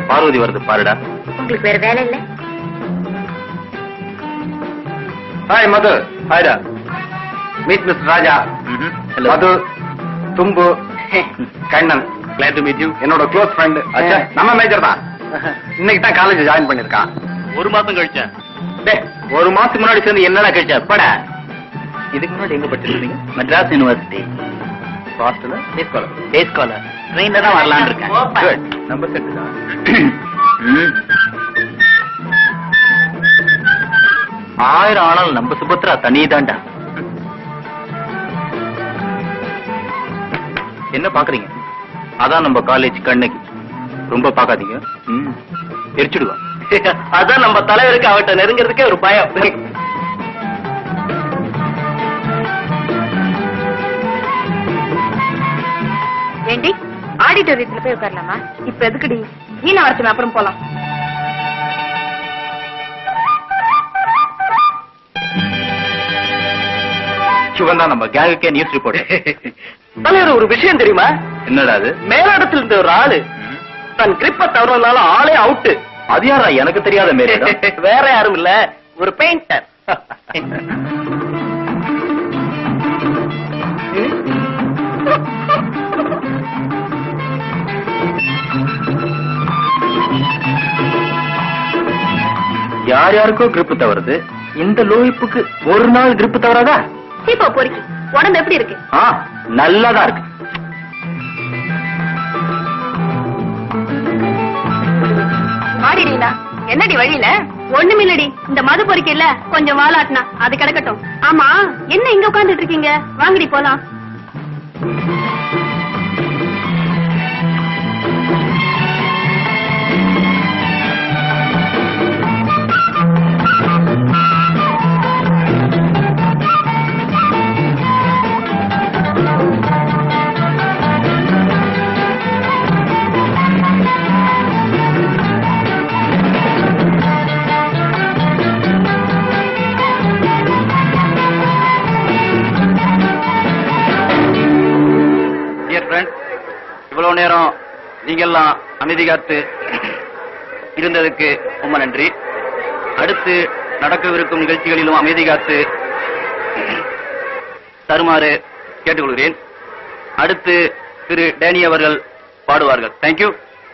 பார்வதி வருது பாருடா உங்களுக்கு வேற வேலை இல்ல ஹாய் மது ஹாய்டா மீட் மிஸ்டர் ராஜா மது தும்பு Kannan glad to meet you என்னோட க்ளோஸ் ஃப்ரெண்ட் அச்சா நம்ம மேஜர் தான் இன்னைக்கு தான் காலேஜ் ஜாயின் பண்ணிருக்கான் ஒரு மாசம் கழிச்சேன் டேய் ஒரு மாசத்துக்கு முன்னாடி சேர்ந்து என்னடா கழிச்சா பட இதுக்கு முன்னாடி எங்க படிச்சிருந்தீங்க Madras university hostel days college day scholar ட்ரெயின்ல தான் வரலான்னு இருக்கேன் குட் நம்பர் செட் தான் ம். ஆயிரம் ஆனாலும் நம்ம சுபத்ரா தனிதான்டா என்ன பாக்குறீங்க அதான் நம்ம காலேஜ் கண்ணகி ரொம்ப பாக்காதீங்க ம் எரிச்சிடுவா அதான் நம்ம தலைவருக்கு அவட்ட நெருங்கிறதுக்கே ஒரு பயம் ஏண்டி ஆடிட்டோரியத்துல போய் உட்காரலாமா இப்ப எதுக்குடி ஈன வரச்சுமே அப்புறம் போலாம் சிவன் தான் நம்ம கேங்குக்கே நியூஸ் ரிப்போர்ட் தலைவர் ஒரு விஷயம் தெரியுமா என்னடா அது மேலாடத்துல இருந்த ஒரு ஆளு தன் கிரிப்ப தவறனால ஆளே அவுட்டு அது யாரா எனக்கு தெரியாத மாரி வேற யாரும் இல்ல ஒரு பெயிண்டர் யார் யாருக்கோ grip தவறுது இந்த லோயிப்புக்கு ஒரு நாள் grip தவறாதா சீப்பா பொறுக்கி உடம்பு எப்படி இருக்கு ஆ நல்லாதான் இருக்கு ஆடிடீங்களா என்னடி வழியில ஒண்ணுமில்லடி இந்த மது பொறிக்க இல்ல கொஞ்சம் வாலாட்டினா அது கிடக்கட்டும் ஆமா என்ன இங்க உட்கார்ந்துட்டு இருக்கீங்க வாங்கடி போலாம் டியர் ஃப்ரெண்ட் இவ்வளவு நேரம் நீங்க எல்லாம் அமைதி காத்து இருந்ததுக்கு ரொம்ப நன்றி அடுத்து நடக்கவிருக்கும் நிகழ்ச்சிகளிலும் அமைதி காத்து தருமாறு கேட்டுக்கொள்கிறேன் அடுத்து திரு டேனி அவர்கள் பாடுவார்கள் தேங்க்யூ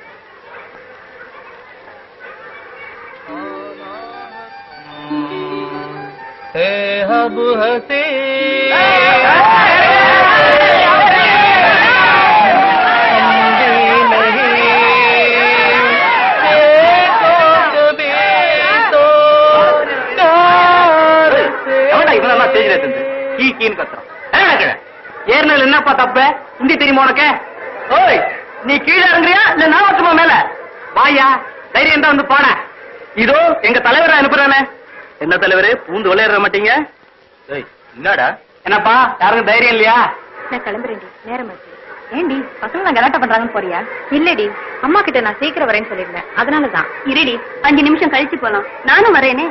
இவனெல்லாம் ஸ்டேஜ்ல இருந்து கீ கீன்னு கத்துறான் ஏறினதுல என்னப்பா தப்பு ஹிந்தி தெரியுமா உனக்கு ஓய் நீ கீழே இறங்குறியா இல்ல நான் வரட்டுமா மேல வாயா தைரியம் தான் வந்து போன இதோ எங்க தலைவரை அனுப்புறானே என்ன தலைவரே பூந்து விளையாட மாட்டீங்க என்னடா என்னப்பா யாருக்கும் தைரியம் இல்லையா நான் கிளம்புறேன்டி நேரம் ஆச்சு ஏண்டி பசங்க நான் கலாட்டா பண்றாங்கன்னு போறியா இல்லடி அம்மா கிட்ட நான் சீக்கிரம் வரேன்னு சொல்லிருந்தேன் அதனாலதான் இருடி அஞ்சு நிமிஷம் கழிச்சு போலாம் நானும் வரேனே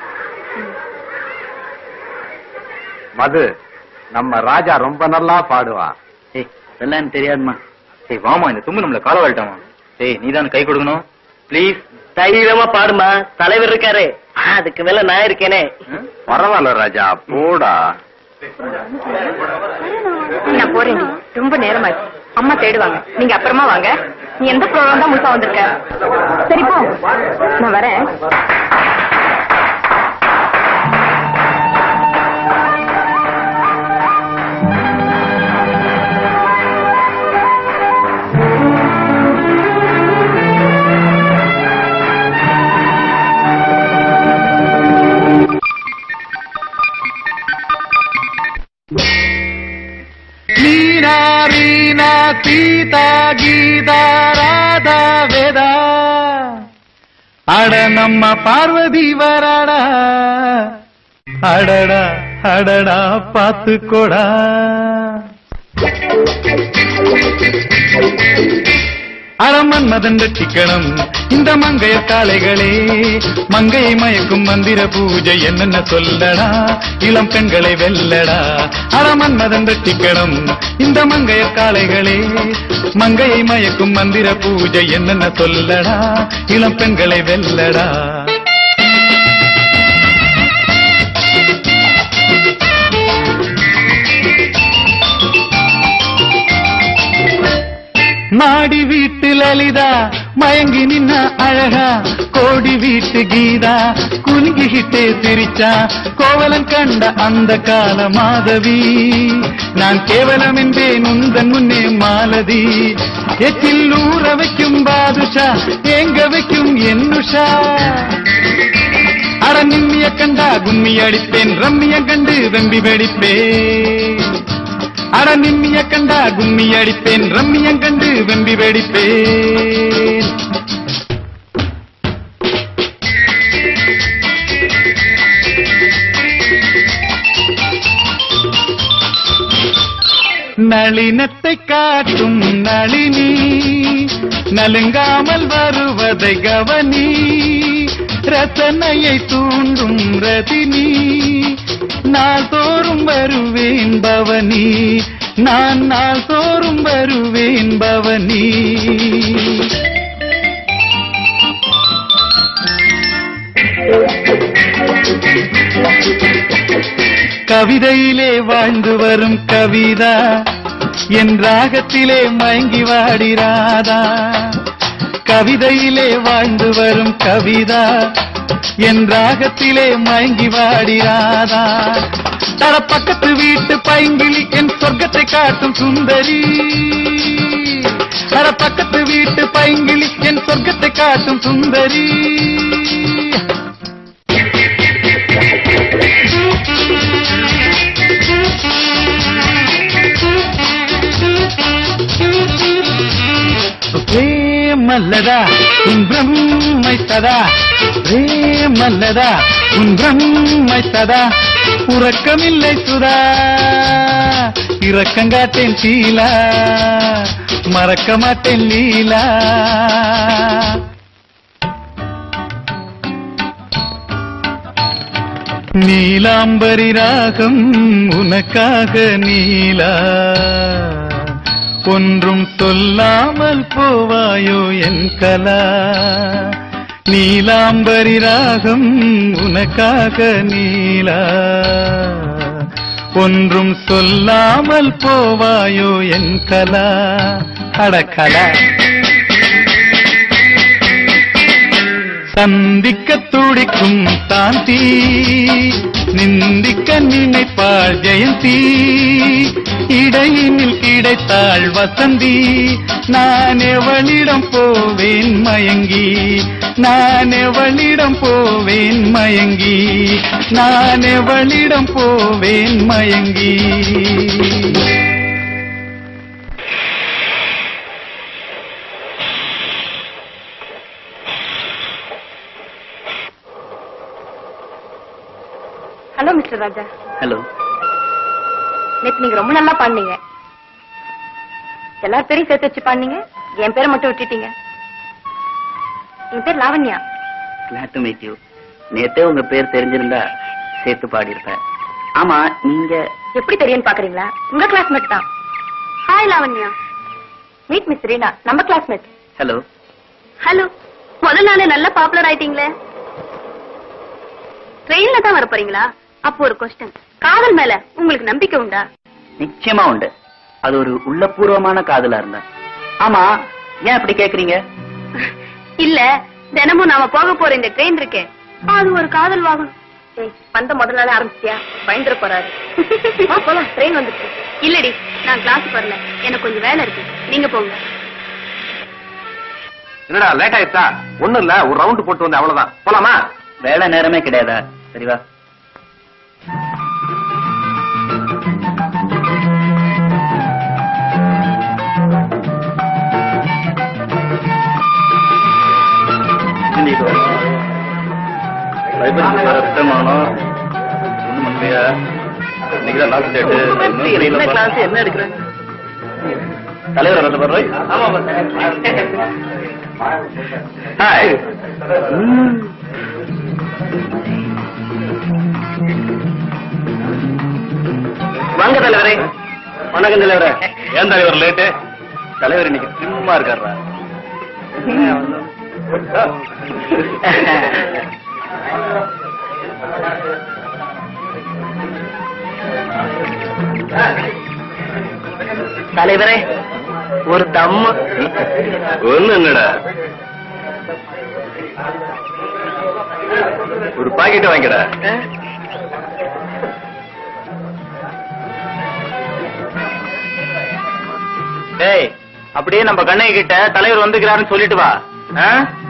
மது நம்ம ராஜா ரொம்ப நல்லா பாடுவான் ஏய் அதெல்லாம் எனக்கு தெரியாதுமா ஏய் வாமா இந்த தும்பு நம்மள கால வரட்டாமா ஏய் நீதான் கை கொடுக்கணும் ப்ளீஸ் தைரியமா பாடுமா தலைவர் இருக்காரு அதுக்கு மேல நான் இருக்கேனே பரவாயில்ல ராஜா போடா நான் போறேன்டி ரொம்ப நேரமாச்சு அம்மா தேடுவாங்க நீங்க அப்புறமா வாங்க நீ எந்த ப்ரோக்ராம் தான் முழுசா வந்திருக்க சரி போ நான் வரேன் மீனா மீனா சீதா கீதா ராதா வேதா அட நம்ம பார்வதி வராடா அடடா அடடா பாத்துக்கோடா அறமன்மதன் ரட்சிக்கணும் இந்த மங்கைய காளைகளே மங்கையை மயக்கும் மந்திர பூஜை என்னென்ன சொல்லடா இளம் பெண்களை வெல்லடா அறமன்மதன் ரட்சிக்கணும் இந்த மங்கைய காளைகளே மங்கையை மயக்கும் மந்திர பூஜை என்னென்ன சொல்லடா இளம் பெண்களை வெல்லடா மாடி வீட்டு லலிதா மயங்கி நின்ன அழகா கோடி வீட்டு கீதா குலுங்கிக்கிட்டே சிரிச்சா கோவலன் கண்ட அந்த கால மாதவி நான் கேவலம் என்றேன் உந்தன் முன்னே மாலதி எச்சில் ஊற வைக்கும் பாதுஷா ஏங்க வைக்கும் என்னுஷா அட நிம்மிய கண்டா கும்மி அடிப்பேன் ரம்மிய கண்டு வெம்பி வெடிப்பேன் அட நிம்மிய கண்டா கும்மி அடிப்பேன் ரம்மியம் கண்டு வெம்பி வெடிப்பேன் நளினத்தை காட்டும் நளினி நலுங்காமல் வருவதை கவனி ரசனையை தூண்டும் ரதினி நாள் தோறும் வருவேன் பவனி நான் நாள் தோறும் வருவேன் பவனி கவிதையிலே வாழ்ந்து வரும் கவிதா என் ராகத்திலே மயங்கி வாடிராதா கவிதையிலே வாழ்ந்து வரும் கவிதா என் ராகத்திலே மயங்கி வாடிராதா தர பக்கத்து வீட்டு பைங்கிளி என் சொர்க்கத்தை காட்டும் சுந்தரி தர பக்கத்து வீட்டு பைங்கிளி என் சொர்க்கத்தை காட்டும் சுந்தரி பிரேமல்லதா உன் பிரம்மை சதா பிரேமல்லதா உன் பிரம்மை சதா உறக்கமில்லை சுதா இரக்கங்காட்டேன் சீலா மறக்க மாட்டேன் லீலா நீலாம்பரி ராகம் உனக்காக நீலா ஒன்றும் சொல்லாமல் போவாயோ என் கலா நீலாம்பரி ராகம் உனக்காக நீலா ஒன்றும் சொல்லாமல் போவாயோ என் கலா அடக்கலா சந்திக்க துடிக்கும் சாந்தி நிந்திக்க நினைப்பாள் ஜெயந்தி இடையினில் கிடைத்தாள் வசந்தி நான் எவளிடம் போவேன் மயங்கி நான் எவளிடம் போவேன் மயங்கி நான் எவளிடம் போவேன் மயங்கி ஹலோ மிஸ்டர் ராஜா ஹலோ நேத்து நீங்க ரொம்ப நல்லா பாடுனீங்க எல்லார் பேரையும் சேர்த்து வச்சு பாடுனீங்க என் பேரை மட்டும் விட்டுட்டீங்க என் பேர் Lavanya glad to meet you நேத்தே உங்க பேர் தெரிஞ்சிருந்தா சேர்த்து பாடியிருப்பேன் ஆமா நீங்க எப்படி தெரியும்னு பாக்குறீங்களா உங்க கிளாஸ்மேட் தான் hi Lavanya meet miss Reena நம்ம கிளாஸ்மேட் ஹலோ ஹலோ முதல் நாளே நல்ல பாப்புலர் ஆயிட்டீங்களே ட்ரெயின்ல தான் வர போறீங்களா அப்போ ஒரு கொஸ்டின் காதல் மேல உங்களுக்கு நம்பிக்கை உண்டா நிச்சயமா உண்டு அது ஒரு உள்ளபூர்வமான காதலா இருந்தா ஆமா ஏன் அப்படி கேக்குறீங்க இல்ல தினமும் நாம போக போற இந்த ட்ரெயின் இருக்கே அது ஒரு காதல் வாகனம் ஏய், வந்த முதல் நாளே ஆரம்பிச்சியா பயந்துட போறாரு வா, போலாம் ட்ரெயின் வந்துச்சு இல்லடி நான் கிளாஸ் வரல எனக்கு கொஞ்சம் வேலை இருக்கு நீங்க போங்க என்னடா லேட் ஆயிடுச்சா ஒண்ணும் இல்ல ஒரு ரவுண்ட் போட்டு வந்து அவ்வளவுதான் போலாமா வேலை நேரமே கிடையாதா சரிவா லைப்ரரி ரிட்டர்ன் பண்ணணும் ஒண்ணும் பண்ணலையா இன்னைக்கு தான் லாஸ்ட் டேட்டு என்ன class, என்ன எடுக்கிறேன் தலைவர் வந்து பாரு ஹாய் வாங்க தலைவரே வணக்கம் தலைவரே ஏன் தலைவர் லேட்டு தலைவர் இன்னைக்கு சும்மா இருக்காரா தலைவரே ஒரு தம்மு ஒண்ணு என்னடா ஒரு பாக்கெட் வாங்கிடா டேய் அப்படியே நம்ம கண்ணகி கிட்ட தலைவர் வந்துக்கிறாருன்னு சொல்லிட்டு வா ஆ?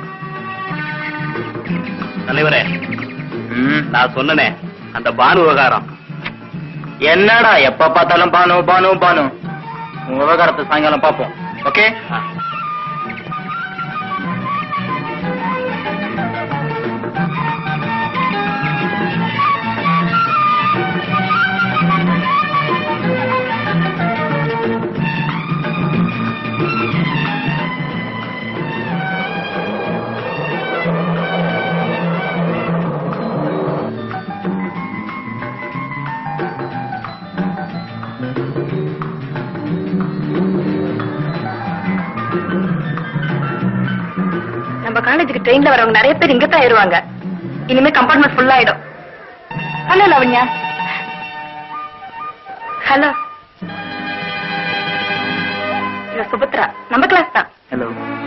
தலைவரே ம், நான் சொன்னனே அந்த பானு விவகாரம் என்னடா எப்ப பார்த்தாலும் பானு பானு பானு உங்க விவகாரத்தை சாயங்காலம் பார்ப்போம் ஓகே நம்ம காலேஜுக்கு ட்ரெயின்ல வரவங்க நிறைய பேர் இங்க தான் ஏறுவாங்க இனிமே கம்பார்ட்மெண்ட் ஃபுல் ஆயிடும் ஹலோ லவண்யா ஹலோ சுபத்ரா நம்ம கிளாஸ் தான் ஹலோ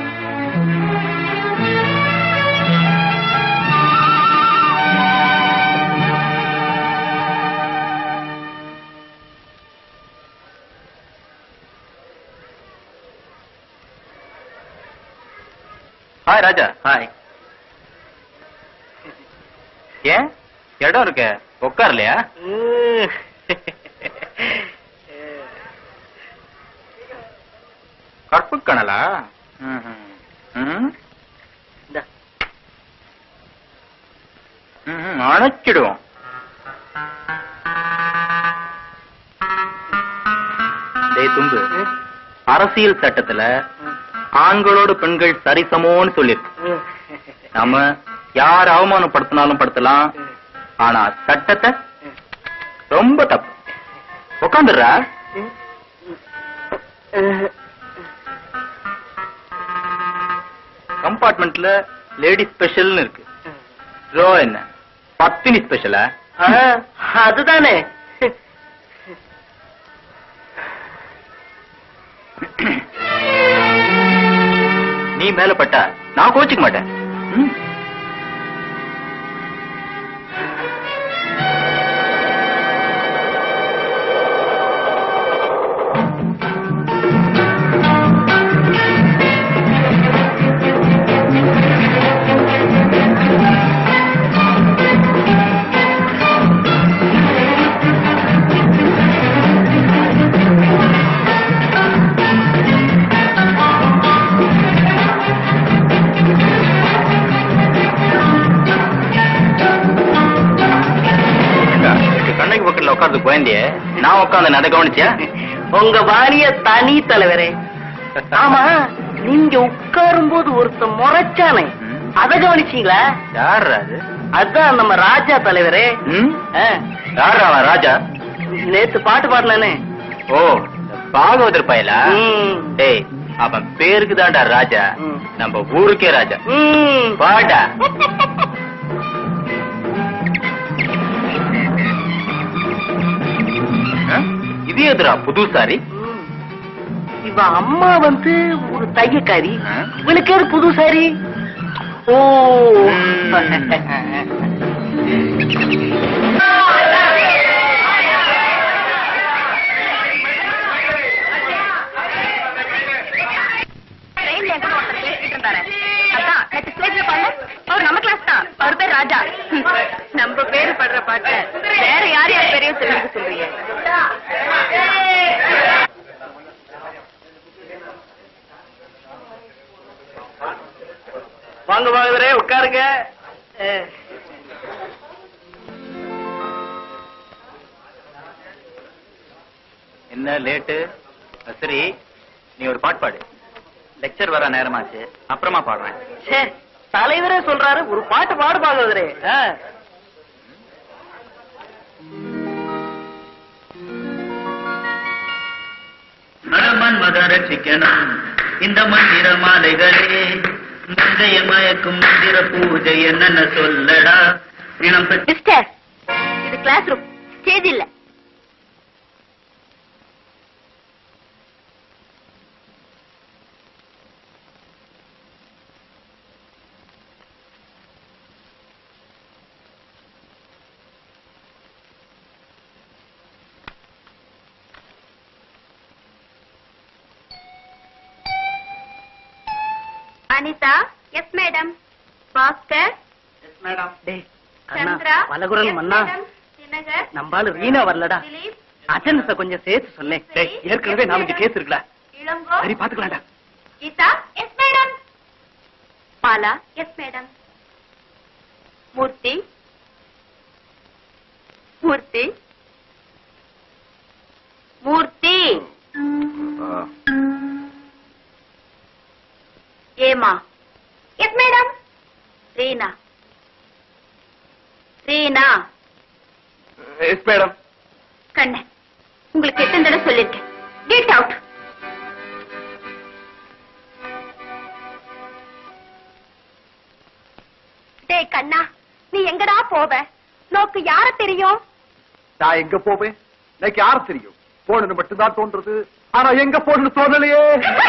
ஹாய் ராஜா ஹாய் ஏன் இடம் இருக்க உட்காரலையா கற்பு கணலா அணைச்சிடுவோம் டேய் தும்பு அரசியல் சட்டத்துல ஆண்களோட பெண்கள் சரிசமோன்னு சொல்லிருக்கு நாம யார் அவமானப்படுத்தினாலும் படுத்தலாம் ஆனா சட்டத்தை ரொம்ப தப்பு உட்காந்துடுறா கம்பார்ட்மெண்ட்ல லேடி ஸ்பெஷல்னு இருக்கு ரோ என்ன பத்தினி ஸ்பெஷலா அதுதானே நீ மேல பட்டா நான் கோச்சிக்க மாட்டேன் ம்? கண்ணகி பக்கத்துல உட்கார்ந்து போயண்டிய நான் உட்காந்து நதை கவனிச்சியா உங்க வாரிய தனி தலைவரே ஆமா நீங்க உட்காரும் போது ஒருத்தன் முறைச்சானே அத கவனிச்சீங்களா யார் அது அதான் நம்ம ராஜா தலைவரே ம்? ஆ, யார் அவன் ராஜா நேத்து பாட்டு பாடினானே ஓ இந்த பாகவதர் பயலா ம். டேய் அவன் பேருக்கு தான்டா ராஜா ம். நம்ம ஊருக்கே ராஜா ம். பாடா ஆ? இது எதுடா புது சாரி ம். இவ அம்மா வந்து ஒரு தையக்காரி ஆ? இவளுக்கு ஏது புது சாரி ஓ ட்ரெயின்ல என் கூட ஒருத்தர் பேசிட்டு இருந்தாரு அதான் நேற்று ஸ்டேஜ்ல பாருங்க அவர் நம்ம கிளாஸ் தான் அவர் பேர் ராஜா ஹம், நம்ம பேரு படுற பாட்டு வேற யார் யார் பேரையும் சொல்லிட்டு சொல்றீங்க வாங்க வாங்குறே உட்காருங்க ஆ. என்ன லேட்டு சரி நீ ஒரு பாட்டு பாடு லெக்சர் வர நேரமாச்சு அப்புறமா பாடுறேன் சே தலைவரே சொல்றாரு ஒரு பாட்டு பாடு பாகவதரே ஆ. மனமன் ரட்சிக்கணும் இந்த மந்திர மாலைகளே மந்தைய மயக்கும் மந்திர பூஜை என்னென்ன சொல்லடா இனம் பெற்ற மிஸ்டர் இது கிளாஸ் ரூம் ஸ்டேஜ் இல்ல அனிதா எஸ் மேடம் பாஸ்கர் டேய் கண்ணா சந்திரா பலகுரல் yes, மன்னா madam. தினகர் நம்பாளு ரீனா வரலடா திலீப் அட்டன்ஸ கொஞ்சம் சேர்த்து சொன்னேன் டேய் ஏற்கனவே நாலஞ்சு கேஸ் இருக்குல்ல இளங்கோ சரி பாத்துக்கலாம்டா Geetha yes madam Bala yes madam Murthy Murthy Murthy ஏமா yes madam Reena Reena yes madam Kannan உங்களுக்கு எத்தனை தடவை சொல்லிருக்கேன் கெட் அவுட் டேய் கண்ணா நீ எங்கடா போவ நோக்கு யார தெரியும் நான் எங்க போவேன் எனக்கு யாரு தெரியும் போனது மட்டும்தான் தோன்றது ஆனா எங்க போனது தோணலையே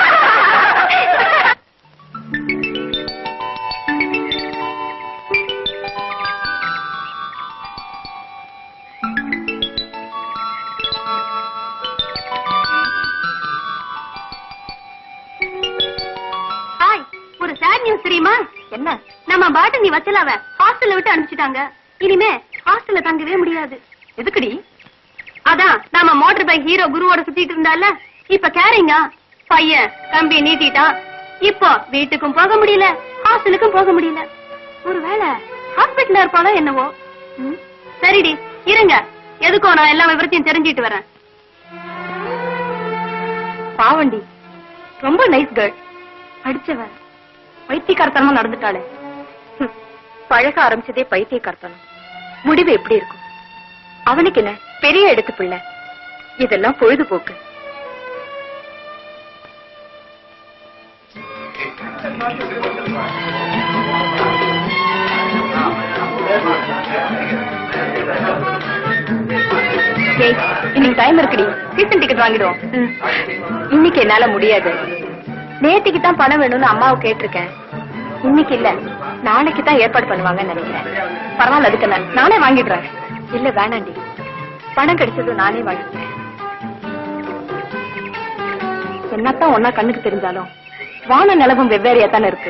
ஹாய் ஒரு சேட் நியூஸ் தெரியுமா என்ன நம்ம பாட்டு நீ வச்சலாவ ஹாஸ்டல்ல விட்டு அனுப்பிச்சிட்டாங்க இனிமே ஹாஸ்டல்ல தங்கவே முடியாது எதுக்குடி அதான் நாம மோட்டார் பைக் ஹீரோ குருவோட சுத்திட்டு இருந்தால இப்ப கேரிங்க பையன் கம்பி நீட்டிட்டான் இப்போ வீட்டுக்கும் போக முடியல ஹாஸ்டலுக்கும் போக முடியல ஒருவேளை ஹாஸ்பிட்டல்ல இருப்பாளோ என்னவோ ம், சரிடி இருங்க எதுக்கோ நான் எல்லா விவரத்தையும் தெரிஞ்சிட்டு வரேன் பாவண்டி ரொம்ப நைஸ் கேர்ள் படிச்சவன் பைத்தியக்காரத்தனமா நடந்துட்டாளே ஹம், பழக ஆரம்பிச்சதே பைத்தியக்காரத்தனம் முடிவு எப்படி இருக்கும் அவனுக்கு என்ன பெரிய எடுத்து பிள்ளை இதெல்லாம் பொழுதுபோக்கு ஏய், இன்னைக்கு டைம் இருக்குடி சீசன் டிக்கெட் வாங்கிடுவோம் இன்னைக்கு என்னால முடியாது நேத்திக்கு தான் பணம் வேணும்னு அம்மாவை கேட்டிருக்கேன் இன்னைக்கு இல்ல நாளைக்கு தான் ஏற்பாடு பண்ணுவாங்கன்னு நினைக்கிறேன் பரவாயில்ல அதுக்கு என்ன நானே வாங்கிடுறேன் இல்ல வேணாண்டி பணம் கிடைச்சது நானே வாங்கிக்கிறேன் என்னத்தான் ஒன்னா கண்ணுக்கு தெரிஞ்சாலும் வான நிலவும் வெவ்வேறையா தானே இருக்கு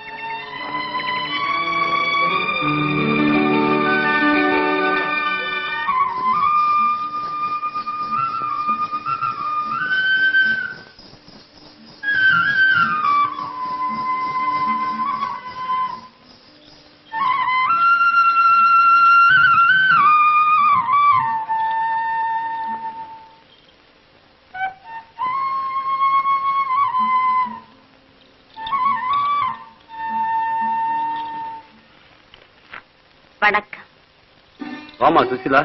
வணக்கம் வாமா சுசிலா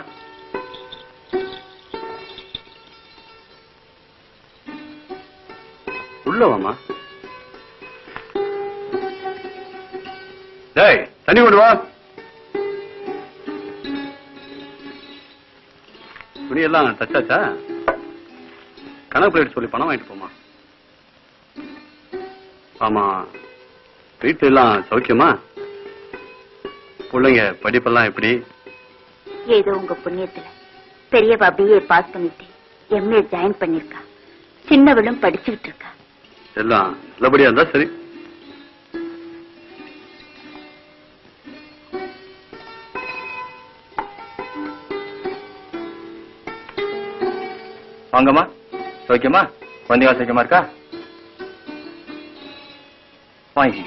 உள்ள வாமா டேய் தண்ணி கொண்டு வா துணி எல்லாம் தச்சாச்சா கணக்கு பிளேட் சொல்லி பணம் வாங்கிட்டு போமா ஆமா வீட்டுல எல்லாம் சௌக்கியமா பிள்ளைங்க படிப்பெல்லாம் எப்படி ஏதோ உங்க புண்ணியத்துல பெரியவா பிஏ பாஸ் பண்ணிட்டு எம்ஏ ஜாயின் பண்ணிருக்கா சின்னவளும் படிச்சுக்கிட்டு இருக்கா எல்லாம் நல்லபடியா இருந்தா சரி வாங்கம்மா சௌக்கியமா குழந்தைங்க சௌக்கியமா இருக்கா வாங்கி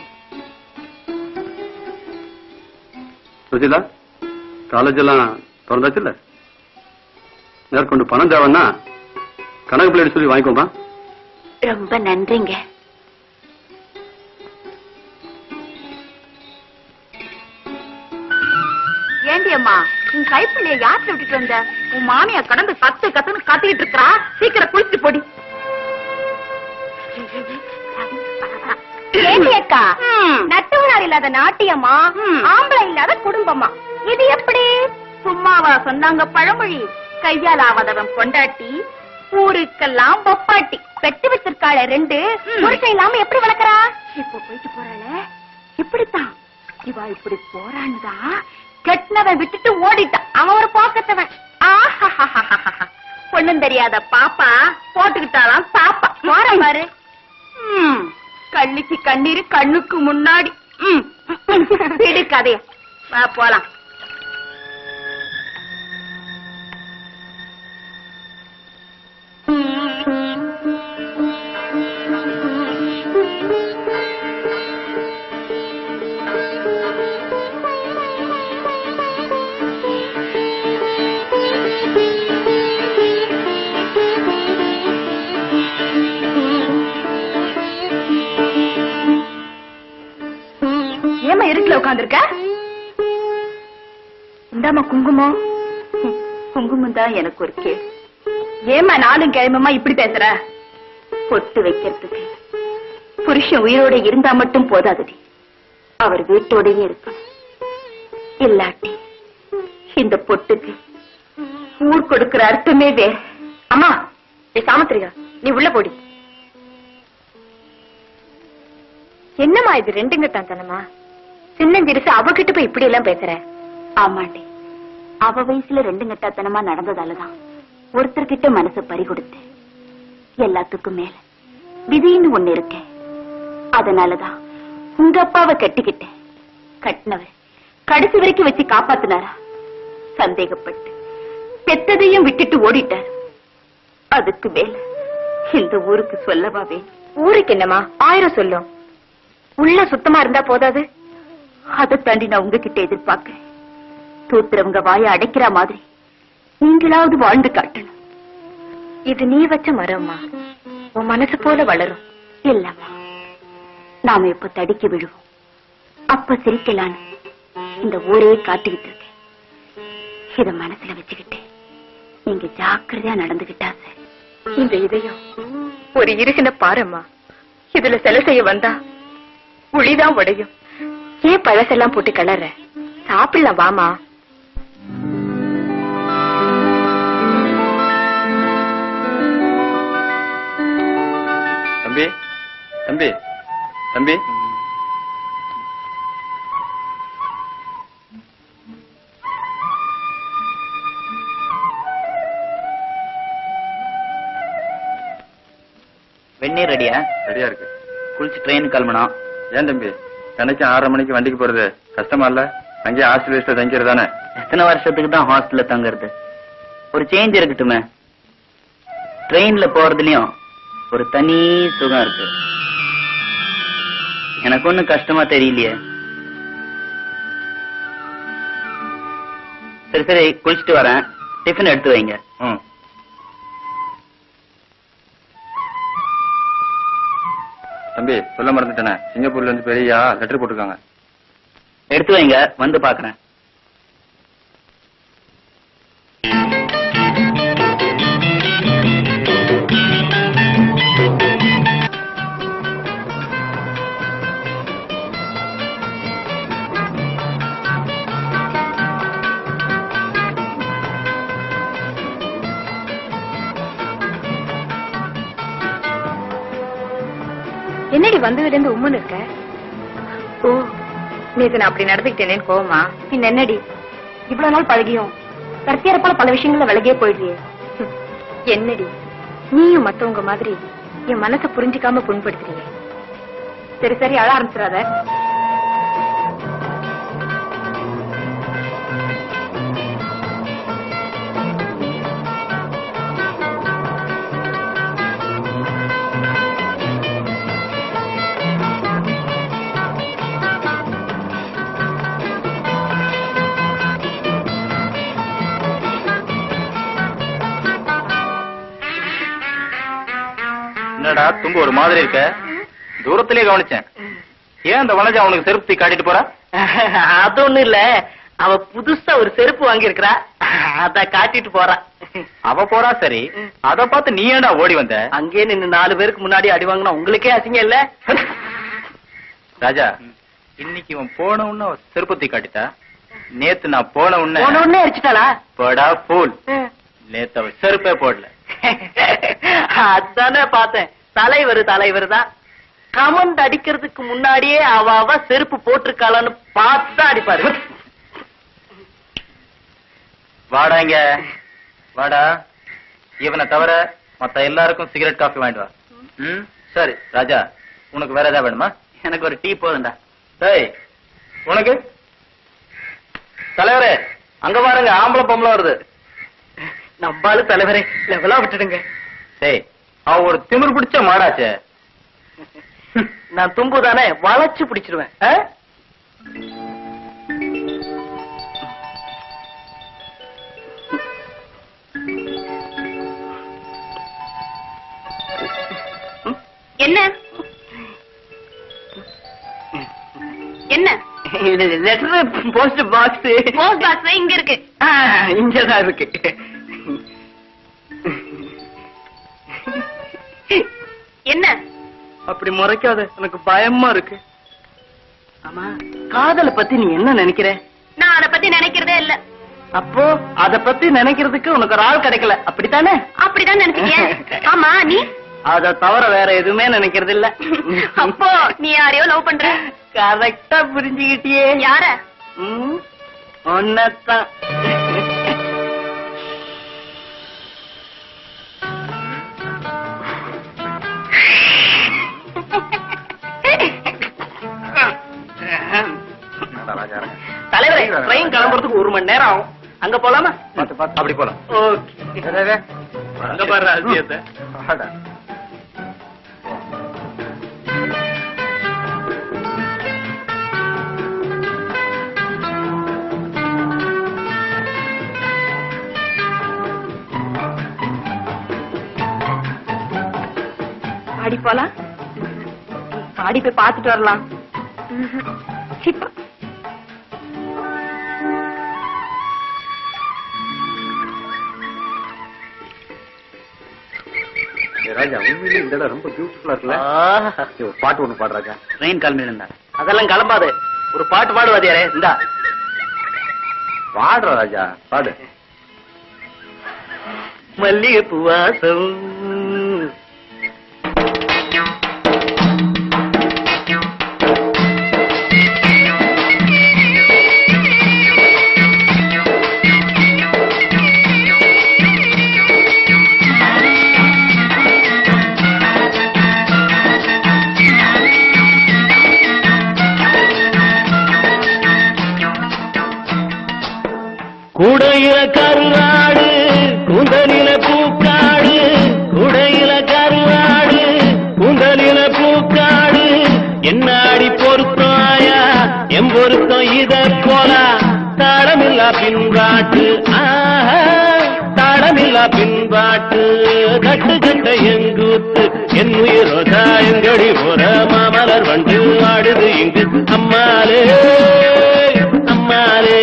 சுசிலா காலேஜ் எல்லாம் திறந்தாச்சுல்ல மேற்கொண்டு பணம் தேவைன்னா கணக்கு பிள்ளைட்டு சொல்லி வாங்கிக்கோமா ரொம்ப நன்றிங்க ஏண்டி அம்மா உன் கைப்பிள்ளைய யாத்திரை விட்டுட்டு வந்த உன் மாமியா கடந்து கத்து கத்துன்னு கத்திக்கிட்டு இருக்கா சீக்கிரம் குளிச்சு போடி ஏண்டி அக்கா நட்டுவனார் இல்லாத நாட்டியம்மா ஆம்பளை இல்லாத குடும்பமா இது எப்படி சும்மாவா சொன்னாங்க பழமொழி கையால் ஆவதவன் பொண்டாட்டி ஊருக்கெல்லாம் பொப்பாட்டி பெத்து வச்சிருக்காளே ரெண்டு புருஷன் இல்லாம எப்படி வளர்க்கறா இப்போ போயிட்டு போறாளே இப்படித்தான் இவா இப்படி போறான்னுதான் கெட்டினவன் விட்டுட்டு ஓடிட்டான் அவன் ஒரு போக்கத்தவன் ஆஹாஹாஹாஹா. பொண்ணும் தெரியாத பாப்பா போட்டுக்கிட்டாலாம் பாப்பா போற பாரு ம், கள்ளிக்கு கண்ணீர் கண்ணுக்கு முன்னாடி ம், விடு கதைய வா போலாம் ஏமா இருட்டுல உட்காந்துருக்க இந்தாமா குங்குமம் ம், குங்குமம் தான் எனக்கு ஒரு கேள் ஏமா நாளும் கிழமமா இப்படி பேசுற பொட்டு வைக்கிறதுக்கு புருஷன் உயிரோட இருந்தா மட்டும் போதாதடி அவர் வீட்டோடயே இருக்கணும் இல்லாட்டி இந்த பொட்டுக்கு ஊர் கொடுக்கிற அர்த்தமே வேற அம்மா நீ சாமத்திரிகா நீ உள்ள போடி என்னம்மா இது ரெண்டு கட்டான் தானம்மா சின்னஞ்சிரிசு அவகிட்ட போய் இப்படி எல்லாம் பேசுற ஆமாண்டி அவ வயசுல ரெண்டு கட்டாத்தனமா நடந்ததாலதான் ஒருத்தர்கிட்ட மனசு பறி கொடுத்தேன் எல்லாத்துக்கும் மேல விதின்னு ஒண்ணு இருக்கேன் அதனாலதான் உங்க அப்பாவை கட்டிக்கிட்டேன் கட்டினவர் கடைசி வரைக்கும் வச்சு காப்பாத்தினாரா சந்தேகப்பட்டு பெத்ததையும் விட்டுட்டு ஓடிட்டார் அதுக்கு மேல இந்த ஊருக்கு சொல்லவா வேணும் ஊருக்கு என்னமா ஆயிரம் சொல்லும் உள்ள சுத்தமா இருந்தா போதாது அதை தாண்டி நான் உங்ககிட்ட எதிர்பார்க்கிறேன் தூத்துறவங்க வாய அடைக்கிற மாதிரி நீங்களாவது வாழ்ந்து காட்டணும் இது நீ வச்ச மரம்மா உன் மனசு போல வளரும் இல்லம்மா நாம இப்ப தடிக்கி விழுவோம் அப்ப சிரிக்கலான்னு இந்த ஊரே காத்துக்கிட்டு இருக்கேன் இத மனசுல வச்சுக்கிட்டு நீங்க ஜாக்கிரதையா நடந்துகிட்டா சரி இந்த இதயம் ஒரு இருகின பாரம்மா இதுல செல செய்ய வந்தா உளிதான் உடையும் ஏன் பழசெல்லாம் போட்டு கிளற சாப்பிடலாம் வாமா தம்பி தம்பி தம்பி வெந்நீர் ரெடியா ரெடியா இருக்கு குளிச்சு ட்ரெயின் கிளம்பணும் ஏன் தம்பி தினைக்கு ஆறரை மணிக்கு வண்டிக்கு போறது கஷ்டமா இல்ல அங்கேயே ஹாஸ்டல் தங்கிறது தானே எத்தனை வருஷத்துக்கு தான் ஹாஸ்டல்ல தங்குறது ஒரு சேஞ்ச் இருக்கட்டுமே ட்ரெயின்ல போறதுலயும் ஒரு தனி சுகம் இருக்கு எனக்கு ஒண்ணும் கஷ்டமா தெரியலையே சரி சரி குளிச்சுட்டு வரேன் டிஃபன் எடுத்து வைங்க ம் தம்பி சொல்ல மறந்துட்டேனே சிங்கப்பூர்ல இருந்து பெரியா லெட்டர் போட்டிருக்காங்க எடுத்து வைங்க வந்து பாக்குறேன் என்னடி வந்ததுல இருந்து உம்முன்னு இருக்க ஓ நேத்து நான் அப்படி நடந்துக்கிட்டேனேன்னு கோவமா பின் என்னடி இவ்வளவு நாள் பழகியும் கடைசியறப்பால பல விஷயங்கள்ல விலகியே போயிடுறியே ஹம், என்னடி நீயும் மத்தவங்க மாதிரி என் மனசை புரிஞ்சுக்காம புண்படுத்துறியே சரி சரி அழ ஆரம்பிச்சிடாத என்னடா என்னடா தும்பு ஒரு மாதிரி இருக்க தூரத்திலே கவனிச்சேன் ஏன் அந்த வனஜா அவனுக்கு செருப்பு தூக்கி காட்டிட்டு போறா அது ஒண்ணும் இல்ல அவ புதுசா ஒரு செருப்பு வாங்கி இருக்கா அத காட்டிட்டு போறா அவ போறா சரி அத பார்த்து நீ ஏன்டா ஓடி வந்த அங்கேயே நின்னு நாலு பேருக்கு முன்னாடி அடி வாங்கினா உங்களுக்கே அசிங்கம் இல்ல ராஜா இன்னைக்கு இவன் போன உடனே அவ செருப்பு தூக்கி காட்டிட்டா நேத்து நான் போன உடனே போன உடனே அடிச்சுட்டாளா போடா பூல் நேத்து அவ செருப்பே போடல அதானே பார்த்தேன் தலைவர் தலைவர் தான் கமண்ட் அடிக்கிறதுக்கு முன்னாடியே அவ அவ செருப்பு போட்டிருக்காளான்னு பார்த்து தான் அடிப்பாரு வாடா இங்க வாடா இவனை தவிர மத்த எல்லாருக்கும் சிகரெட் காஃபி வாங்கிட்டு வா ம் சரி ராஜா உனக்கு வேற ஏதாவது வேணுமா எனக்கு ஒரு டீ போதும்டா டேய் உனக்கு தலைவரே அங்க பாருங்க ஆம்பளை பொம்பளை வருது நம்பாலு தலைவரே லெவலா விட்டுடுங்க டேய் அவ ஒரு திமிர் பிடிச்ச மாடாச்சே நான் தும்பு தானே வளைச்சு பிடிச்சிருவேன் ஆ? என்ன என்ன இது letter post box post box இங்க இருக்கு இங்கதான் இருக்கு என்ன அப்படி முறைக்காத எனக்கு பயமா இருக்கு ஆமா காதலை பத்தி நீ என்ன நினைக்கிற நான் அத பத்தி நினைக்கிறதே இல்ல அப்போ அத பத்தி நினைக்கிறதுக்கு உனக்கு ஒரு ஆள் கிடைக்கல அப்படித்தானே அப்படிதான் நினைச்சிட்டிய ஆமா நீ அத தவிர வேற எதுவுமே நினைக்கிறது இல்ல அப்போ நீ யாரையோ லவ் பண்ற கரெக்டா புரிஞ்சுக்கிட்டியே யார ம், உன்னைத்தான் தலைவரே ட்ரெயின் கிளம்புறதுக்கு ஒரு மணி நேரம் ஆகும் அங்க போலாமா அப்படி போலாம் ஓகே அங்க பாரு அதிசயத்தை பாடி போலாம் பாடி போய் பாத்துட்டு வரலாம் சிப்பா ராஜா உண்மையிலே இந்த இடம் ரொம்ப பியூட்டிஃபுல்லா இருக்குல்ல ஏய், ஒரு பாட்டு ஒண்ணு பாடு ராஜா ட்ரெயின் கிளம்பி இருந்தா அதெல்லாம் கிளம்பாது ஒரு பாட்டு பாடுவாதியாரே இந்தா பாடுற ராஜா பாடு மல்லிகை பூவாசம் குடையில கருவாடு குந்தலில பூக்காடு குடையில கருவாடு குந்தலில பூக்காடு என்னாடி பொருத்தாயா எம் பொருத்தம் இத போல தாளமில்லா பின்பாட்டு ஆஹா, தாளமில்லா பின்பாட்டு கட்டு கட்ட எங்கூத்து என் உயிரோதா எங்கடி போற மாமலர் வண்டு ஆடுது இங்கு அம்மாலே அம்மாலே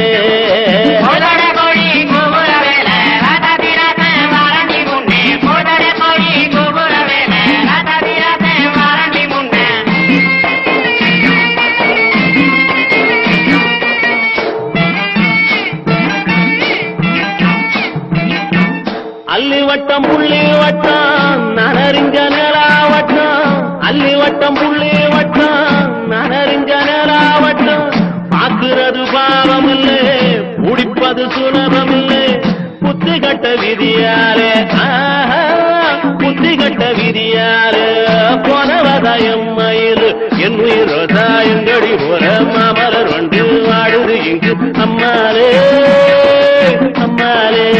அல்லி வட்டம் புள்ளி வட்டம் நனறிஞ்ச நிலா வட்டம் அல்லி வட்டம் புள்ளி வட்டம் நனறிஞ்ச நிலா வட்டம் பாக்குறது பாவம் இல்லை குடிப்பது சுலபம் இல்லை புத்தி கட்ட விதியாலே ஆஹா, புத்தி கட்ட விதியாலே போனவதாயம் மயில் என் உயிரோதாயங்கடி போல மாமலர் வண்டு வாடுது இங்கு அம்மாலே அம்மாலே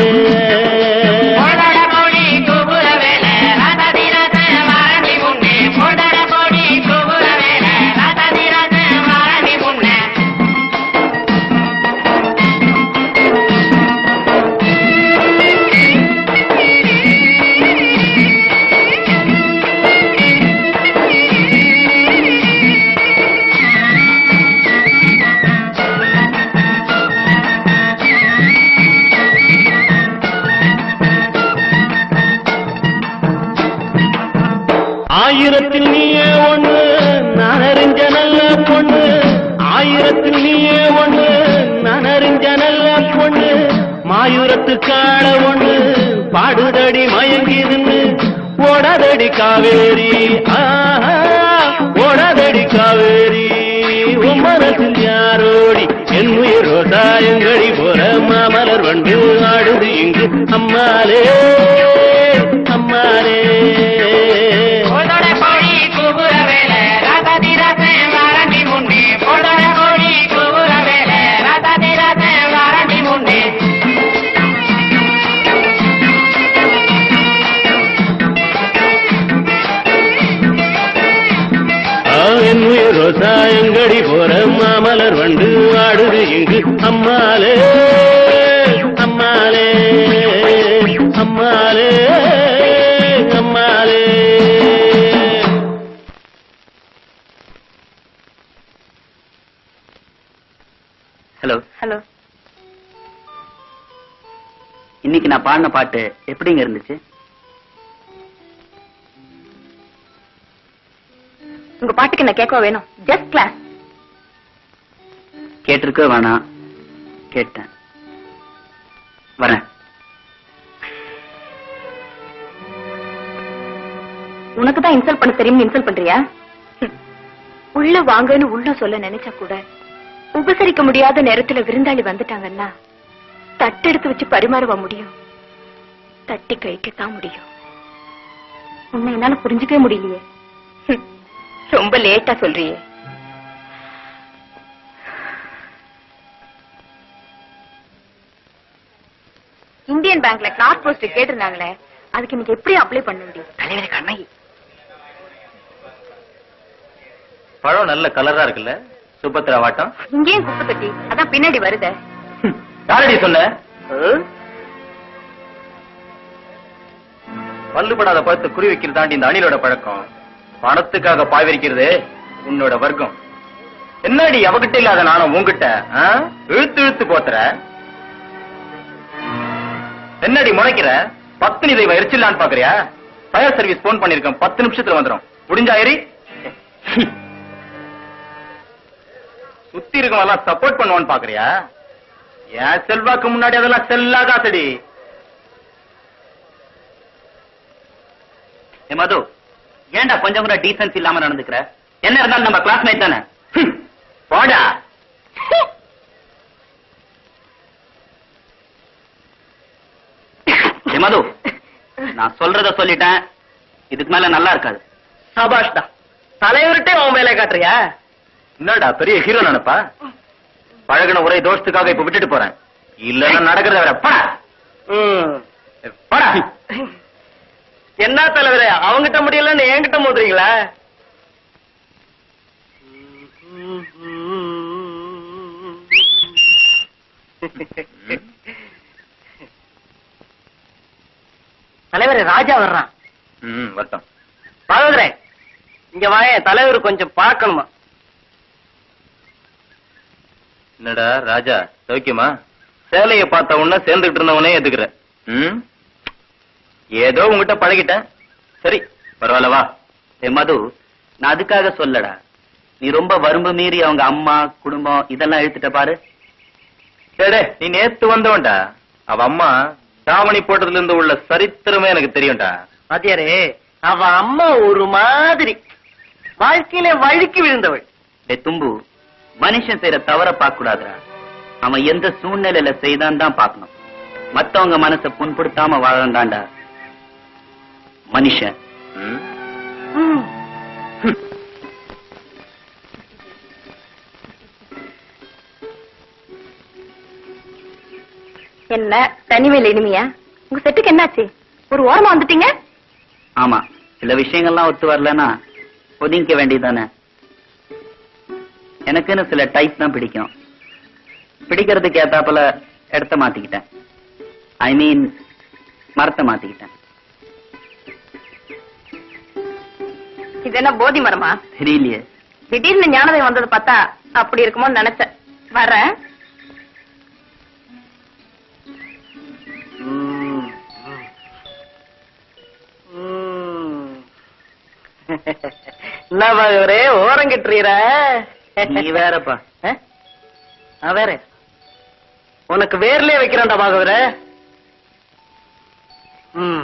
பாயுரத்து காண ஒண்ணு பாடுதடி மயங்கி நின்னு ஓடாதடி காவேரி ஆஹா, ஓடாதடி காவேரி உன் மனசில் யாரோடி என் உயிரோ தாயங்கடி போற மாமலர் வண்டு ஆடுது இங்கு அம்மாலே அம்மாலே ஆ, என் உயிரோ தாயங்கடி போற மாமலர் வண்டு ஆடுது இங்கு அம்மாலே அம்மாலே அம்மாலே அம்மாலே ஹலோ ஹலோ இன்னைக்கு நான் பாடின பாட்டு எப்படிங்க இருந்துச்சு உங்க பாட்டுக்கு என்ன கேட்கவா வேணும் ஜஸ்ட் கிளாஸ் கேட்டிருக்க வேணாம் கேட்டேன் வரேன் உனக்கு தான் இன்சல்ட் பண்ண தெரியும் இன்சல்ட் பண்றியா ஹம். உள்ள வாங்கன்னு உள்ள சொல்ல நினைச்சா கூட உபசரிக்க முடியாத நேரத்துல விருந்தாளி வந்துட்டாங்கன்னா தட்டெடுத்து வச்சு பரிமாறவ முடியும் தட்டி கழிக்கத்தான் முடியும் உன்னை என்னால புரிஞ்சுக்கவே முடியலையே ஹம். ரொம்ப லேட்டா சொல்றியே இந்தியன் பேங்க்ல கிளாஸ் போஸ்ட் கேட்டிருந்தாங்களே அதுக்கு இன்னைக்கு எப்படி அப்ளை பண்ண முடியும் தலைவர் கண்ணகி பழம் நல்ல கலரா இருக்குல்ல சுபத்ரா வாட்டம் இங்கேயும் குப்பை தொட்டி அதான் பின்னாடி வருதே யாரடி சொன்ன பல்லுபடாத பழத்தை குறி வைக்கிறது தாண்டி இந்த அணிலோட பழக்கம் பணத்துக்காக பாய் விரிக்கிறது உன்னோட வர்க்கம் என்னடி அவகிட்ட இல்லாத நானும் உன்கிட்ட ஆ? இழுத்து இழுத்து போத்துற என்னடி முறைக்கிற பத்து தெய்வம் எரிச்சிடலான்னு பாக்குறியா ஃபயர் சர்வீஸ் போன் பண்ணிருக்கேன் பத்து நிமிஷத்துல வந்துடும் முடிஞ்சா ஏறி சுத்தி இருக்கவெல்லாம் சப்போர்ட் பண்ணுவான்னு பாக்குறியா என் செல்வாக்கு முன்னாடி அதெல்லாம் செல்லாகாசடி ஏ மது ஏன்டா கொஞ்சம் கூட டீசன்ஸ் இல்லாம நடந்துக்கிற என்ன இருந்தாலும் நம்ம கிளாஸ்மேட் தானே ஹம், போடா ஏ மது நான் சொல்றத சொல்லிட்டேன் இதுக்கு மேல நல்லா இருக்காது சபாஷ்டா தலைவர்கிட்டே அவன் வேலையை காட்டுறியா என்னடா பெரிய ஹீரோ நினைப்பா பழகின ஒரே தோஷத்துக்காக இப்ப விட்டுட்டு போறேன் இல்லன்னா நடக்கிறத வேற படா ம். படா என்ன தலைவரே அவங்கிட்ட முடியலன்னு என்கிட்ட மோதுறீங்களா தலைவரே ராஜா வர்றான் ம் வரட்டும் பாகவதரே இங்க வாயேன் தலைவர் கொஞ்சம் பார்க்கணுமா என்னடா ராஜா சௌக்கியமா சேலைய பார்த்த உடனே சேர்ந்துகிட்டு இருந்தவனே எதுக்குற ம் ஏதோ உங்ககிட்ட பழகிட்டேன் சரி பரவாயில்ல வா ஏ மது நான் அதுக்காக சொல்லடா நீ ரொம்ப வரும்பு மீறி அவங்க அம்மா குடும்பம் இதெல்லாம் இழுத்துட்ட பாரு டேடே நீ நேத்து வந்தவன்டா அவ அம்மா தாவணி போட்டதுல இருந்து உள்ள சரித்திரமே எனக்கு தெரியும்டா பாத்தியாரே அவ அம்மா ஒரு மாதிரி வாழ்க்கையில வழுக்கி விழுந்தவள் டே தும்பு மனுஷன் செய்யற தவற பார்க்க கூடாதுடா அவன் எந்த சூழ்நிலையில செய்தான் தான் பார்க்கணும் மத்தவங்க மனசை புண்படுத்தாம வாழண்டாண்டா மனுஷன் ம் என்ன தனிமையில் இனிமையா உங்க செட்டுக்கு என்னாச்சு ஒரு ஓரமா வந்துட்டீங்க ஆமா சில விஷயங்கள்லாம் ஒத்து வரலன்னா ஒதுங்கிக்க வேண்டியதானே எனக்குன்னு சில டைப் தான் பிடிக்கும் பிடிக்கிறதுக்கு ஏத்தாப்புல இடத்த மாத்திக்கிட்டேன் ஐ மீன் மரத்தை மாத்திக்கிட்டேன் இது என்ன போதி மரமா தெரியலையே திடீர்னு ஞானதை வந்தது பார்த்தா அப்படி இருக்குமோ நினைச்சேன் வரேன் என்ன பாகவரே ஓரங்கிட்டுறீர நீ வேறப்பா நான் வேற உனக்கு வேர்லயே வைக்கிறேன்டா பாகவர ம்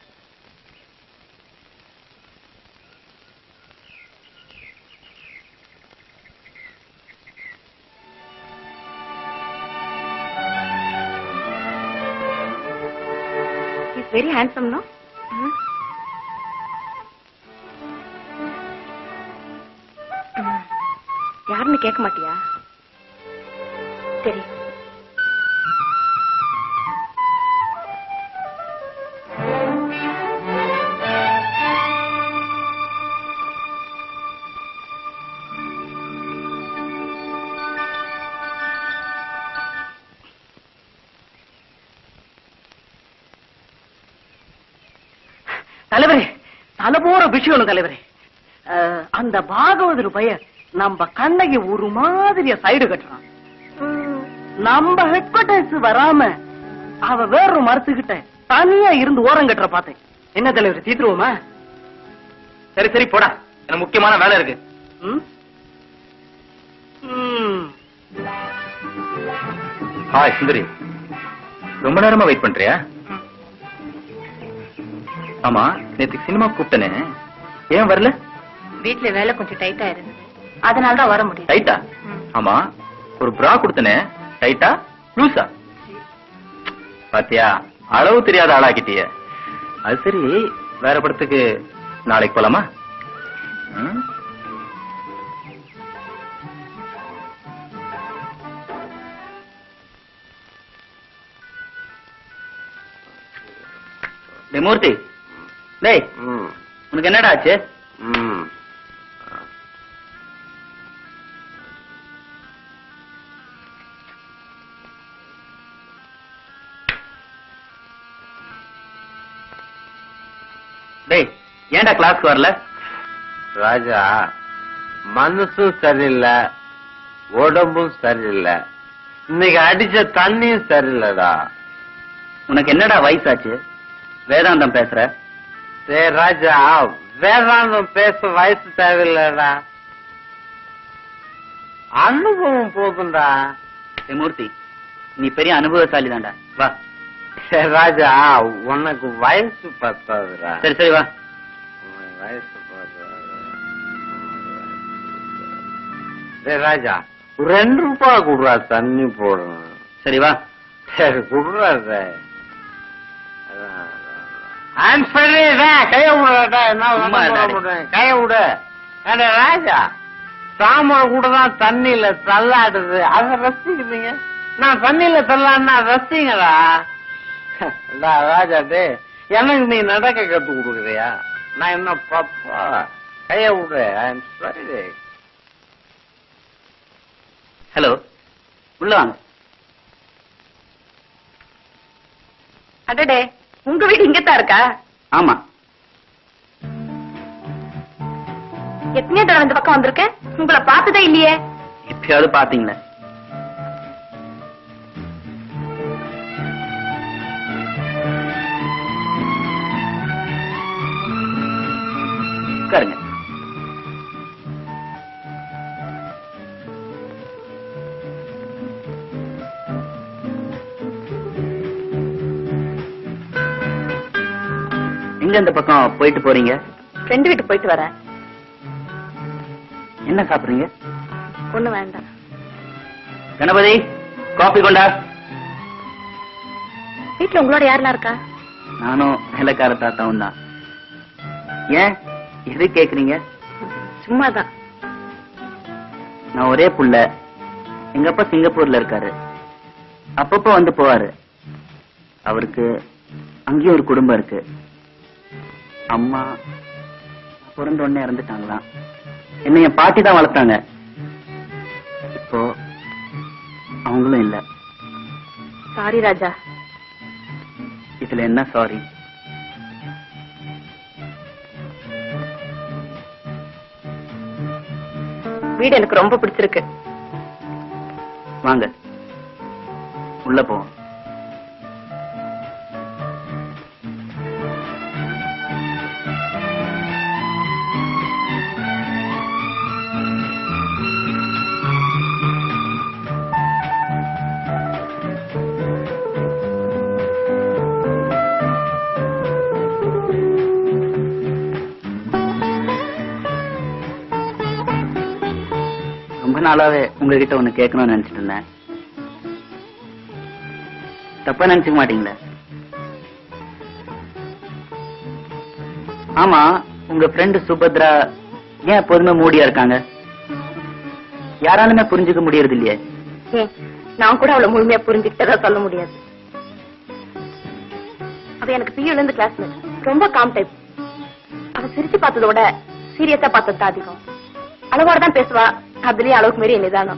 இஸ் வெரி ஹேண்ட்ஸம் நோ யாருன்னு கேட்க மாட்டியா சரி தலைவரே தலை போற விஷயம் தலைவரே அஹ், அந்த பாகவதர் பையன் நம்ம கண்ணகி ஒரு மாதிரியா சைடு கட்டுறான் நம்ம ஹெட் குவார்டர்ஸ் வராம அவ வேற மரத்துக்கிட்ட தனியா இருந்து ஓரம் கட்டுற பார்த்தேன் என்ன தலைவர் தீத்துருவோமா சரி சரி போடா எனக்கு முக்கியமான வேலை இருக்கு ம்? ம். ஹாய் சுந்தரி ரொம்ப நேரமா வெயிட் பண்றியா ஆமா நேத்துக்கு சினிமா கூப்பிட்டனே ஏன் வரல வீட்ல வேலை கொஞ்சம் டைட்டா இருந்தது அதனால தான் வர முடியும் டைட்டா ஆமா ஒரு பிரா கொடுத்தனே டைட்டா லூசா பாத்தியா அளவு தெரியாத ஆளாக்கிட்டிய அது சரி வேற படத்துக்கு நாளைக்கு போலாமா ம்? டேய் மூர்த்தி டேய் உனக்கு என்னடா ஆச்சு டேய் ஏன்டா கிளாஸ்க்கு வரல ராஜா மனசும் சரியில்லை உடம்பும் சரியில்லை இன்னைக்கு அடிச்ச தண்ணியும் சரியில்லைடா உனக்கு என்னடா வயசாச்சு வேதாந்தம் பேசுற டேய் ராஜா வேதாந்தம் பேச வயசு தேவையில்லைடா அனுபவம் போதும்டா டேய் மூர்த்தி நீ பெரிய அனுபவசாலி தான்டா வா டேய் ராஜா உனக்கு வயசு பத்தாதுடா சரி சரி வா உனக்கு வயசு பத்தாது டேய் ராஜா ஒரு ரெண்டு ரூபாய் கொடுறா தண்ணி போடணும் சரி வா சரி குடுறா டேய். அதான், அதான், அதான். I'm sorry, டேய், கைய விடுறா என்ன சும்மா பண்ண டாடி. முடியும் கைய விடு ஏடா ராஜா சாமான் கூட தான் தண்ணியில தள்ளாடுது அத ரசிக்கிறீங்க நான் தண்ணியில தள்ளாடுனா ரசிங்கடா டா, ராஜா டே எனக்கு நீ நடக்க கத்து கொடுக்குறியா நான் என்ன பாப்பா கைய விடு ஐம் சாரி ஹலோ உள்ள வாங்க அடடே உங்க வீடு இங்கத்தான் இருக்கா ஆமா எத்தனை தடவை இந்த பக்கம் வந்திருக்கேன் உங்களை பார்த்ததே இல்லையே எப்பயாவது பாத்தீங்களே உட்காருங்க எங்க இந்த பக்கம் போயிட்டு போறீங்க ஃப்ரெண்டு வீட்டு போயிட்டு வரேன் என்ன சாப்பிடுறீங்க ஒண்ணு வேண்டாம் கணபதி காபி கொண்டா வீட்டுல உங்களோட யாரெல்லாம் இருக்கா நானும் வேலைக்கார தாத்தாவும் தான் ஏன் எது கேக்குறீங்க சும்மாதான் நான் ஒரே புள்ள எங்க அப்பா சிங்கப்பூர்ல இருக்காரு அப்பப்போ வந்து போவாரு அவருக்கு அங்கேயும் ஒரு குடும்பம் இருக்கு அம்மா பிறந்த உடனே இறந்துட்டாங்களாம் என்ன என் பாட்டி தான் வளர்த்தாங்க இப்போ அவங்களும் இல்ல சாரி ராஜா இதுல என்ன சாரி வீடு எனக்கு ரொம்ப பிடிச்சிருக்கு வாங்க உள்ள போவோம் ரொம்ப நாளாவே உங்ககிட்ட ஒண்ணு கேட்கணும்னு நினைச்சிட்டு இருந்தேன் தப்பா நினைச்சுக்க மாட்டீங்களா ஆமா உங்க ஃப்ரெண்டு சுபத்ரா ஏன் எப்போதுமே மூடியா இருக்காங்க யாராலுமே புரிஞ்சுக்க முடியறது இல்லையே ஏன் நான் கூட அவளை முழுமையா புரிஞ்சுக்கிட்டதா சொல்ல முடியாது அவ எனக்கு பியூல இருந்து கிளாஸ்மேட் ரொம்ப காம் டைப் அவ சிரிச்சு பார்த்ததை விட சீரியஸா பார்த்தது தான் அதிகம் அளவோட தான் பேசுவா அதுலயும் அளவுக்கு மீறி நிதானம்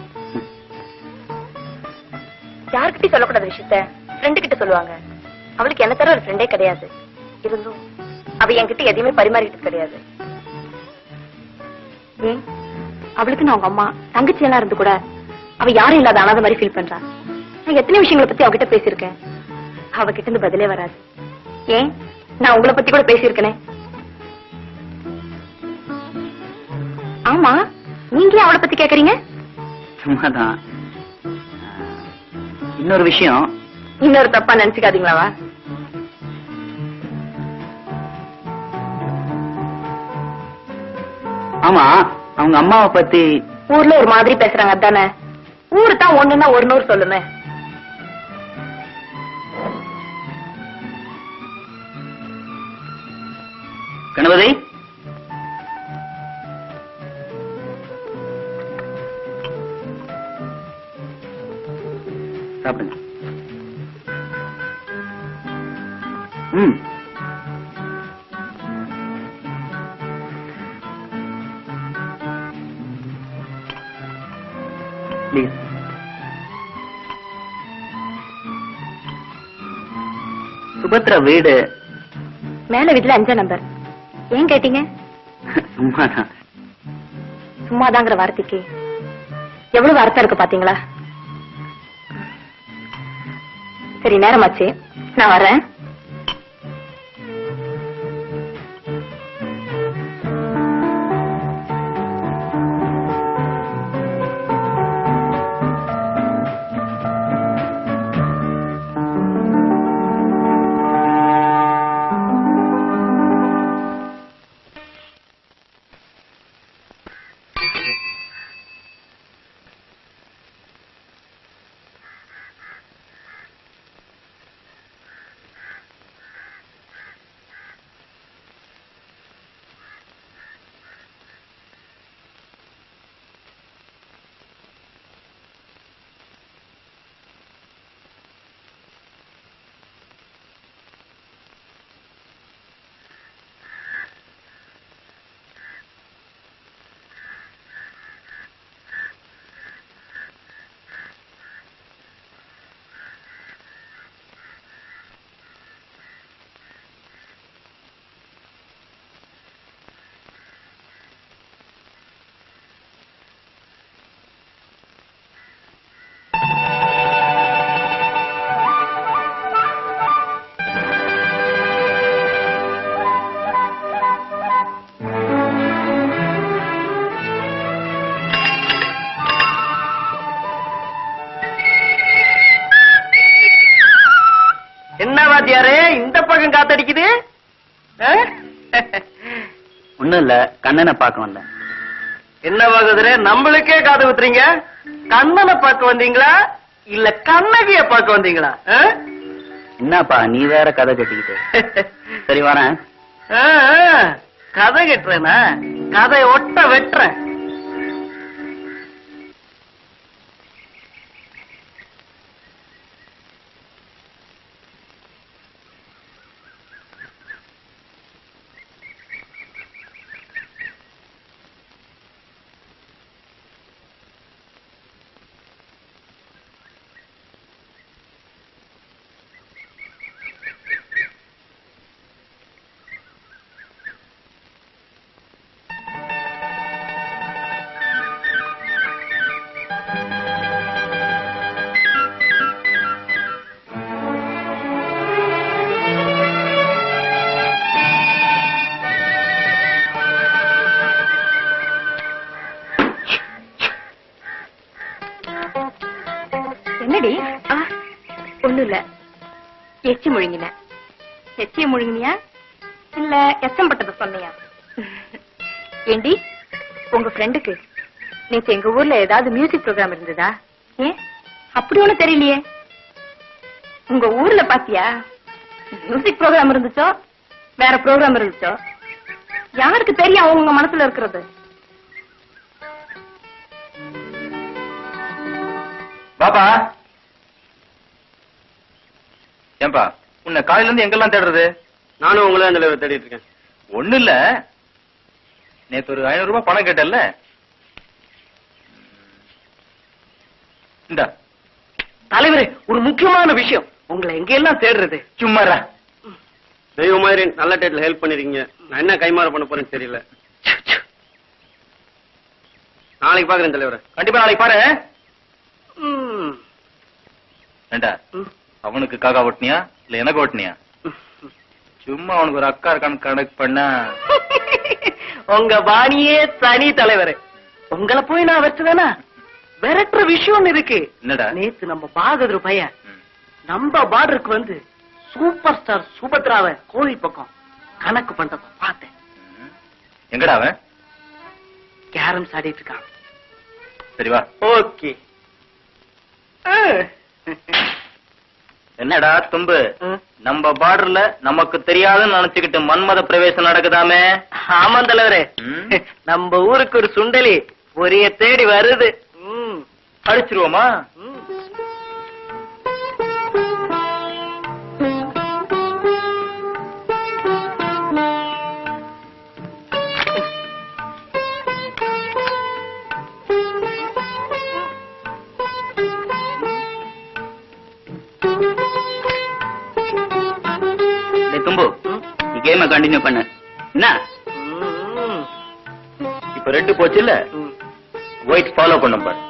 யாருக்கிட்டையும் சொல்லக்கூடாத விஷயத்த ஃப்ரெண்டு கிட்ட சொல்லுவாங்க அவளுக்கு என்ன தர ஒரு ஃப்ரெண்டே கிடையாது இருந்தும் அவ என்கிட்ட எதையுமே பரிமாறிக்கிட்டு கிடையாது ஏன் அவளுக்கு நான் அவங்க அம்மா தங்கச்சி எல்லாம் இருந்து கூட அவ யாரும் இல்லாத அனாத மாதிரி ஃபீல் பண்றா நான் எத்தனை விஷயங்களை பத்தி அவகிட்ட பேசியிருக்கேன் அவகிட்ட இருந்து பதிலே வராது ஏன் நான் உங்களை பத்தி கூட பேசியிருக்கனே ஆமா நீங்க ஏன் அவளை பத்தி கேக்குறீங்க சும்மாதான் இன்னொரு விஷயம் இன்னொரு தப்பா நினைச்சுக்காதீங்களாவா ஆமா அவங்க அம்மாவை பத்தி ஊர்ல ஒரு மாதிரி பேசுறாங்க அதானே ஊரு தான் ஒண்ணுன்னா ஒரு நூறு சொல்லுமே கணபதி சாப்பிடுங்க ம் ப்ளீஸ் சுபத்ரா வீடு மேல வீட்டுல அஞ்சா நம்பர் ஏன் கேட்டீங்க சும்மாதான் சும்மாதாங்கிற வார்த்தைக்கு எவ்வளவு அர்த்தம் இருக்கு பாத்தீங்களா சரி நேரமாச்சு நான் வரேன் என்ன வாத்தியாரே இந்த பக்கம் காத்தடிக்குது ஆ? ஒண்ணும் இல்ல கண்ணனை பார்க்க வந்தேன் என்ன வாகுதுரே நம்மளுக்கே காது குத்துறீங்க கண்ணனை பார்க்க வந்தீங்களா இல்ல கண்ணகிய பார்க்க வந்தீங்களா ஆ? என்னப்பா நீ வேற கதை கட்டிக்கிட்டு சரி வரேன் ஆ, ஆ, கதை கட்டுறேனா கதை ஒட்ட வெட்டுறேன் என்னடி ஒண்ணு இல்ல எச்சி முழுங்கின எச்சிய முழுங்கினியா இல்ல எச்சம் பட்டத சொன்னியா ஏண்டி உங்க ஃப்ரெண்டுக்கு நேத்து எங்க ஊர்ல ஏதாவது மியூசிக் ப்ரோக்ராம் இருந்ததா ஏன் அப்படி ஒண்ணு தெரியலையே உங்க ஊர்ல பாத்தியா மியூசிக் ப்ரோக்ராம் இருந்துச்சோ வேற ப்ரோக்ராம் இருந்துச்சோ யாருக்கு தெரியும் அவங்க உங்க மனசுல இருக்கிறது பாப்பா ஏன்பா உன்னை காலையில இருந்து எங்கெல்லாம் தேடுறது நானும் உங்களே அந்த தலைவர் தேடிட்டு இருக்கேன் ஒண்ணு இல்ல நேத்து ஒரு ஐநூறு ரூபாய் பணம் கேட்டல்ல இந்தா தலைவரே ஒரு முக்கியமான விஷயம் உங்களை எங்கெல்லாம் தேடுறது சும்மாரா தெய்வ மாதிரி நல்ல டேட்ல ஹெல்ப் பண்ணிருக்கீங்க நான் என்ன கைமாற பண்ண போறேன்னு தெரியல நாளைக்கு பாக்குறேன் தலைவரை கண்டிப்பா நாளைக்கு பாரு ம். ஏண்டா அவனுக்கு காக்கா ஓட்டினியா இல்ல எனக்கு ஓட்டினியா சும்மா அவனுக்கு ஒரு அக்கா இருக்கான்னு கணக்கு பண்ணா உங்க பாணியே தனி தலைவரே உங்களை போய் நான் வச்சுதானா விரட்டுற விஷயம் ஒண்ணு இருக்கு என்னடா நேத்து நம்ம பாகதூர் பையன் ம். நம்ம பார்டருக்கு வந்து சூப்பர் ஸ்டார் சுபத்ராவை கோவில் பக்கம் கணக்கு பண்றத பார்த்தேன் ம். எங்கடா அவன் கேரம்ஸ் ஆடிட்டு இருக்கான் சரி வா ஓகே என்னடா தும்பு நம்ம பார்டர்ல நமக்கு தெரியாதுன்னு நினைச்சுக்கிட்டு மன்மத பிரவேசம் நடக்குதாமே ஆமா தலைவரே ம். நம்ம ஊருக்கு ஒரு சுண்டலி ஒரிய தேடி வருது ம். அடிச்சிருவோமா ம். டேய் தும்பு நீ கேம கண்டினியூ பண்ணு என்ன ம். இப்ப ரெட்டு போச்சு இல்ல ம். ஒயிட் ஃபாலோ பண்ணும் பாரு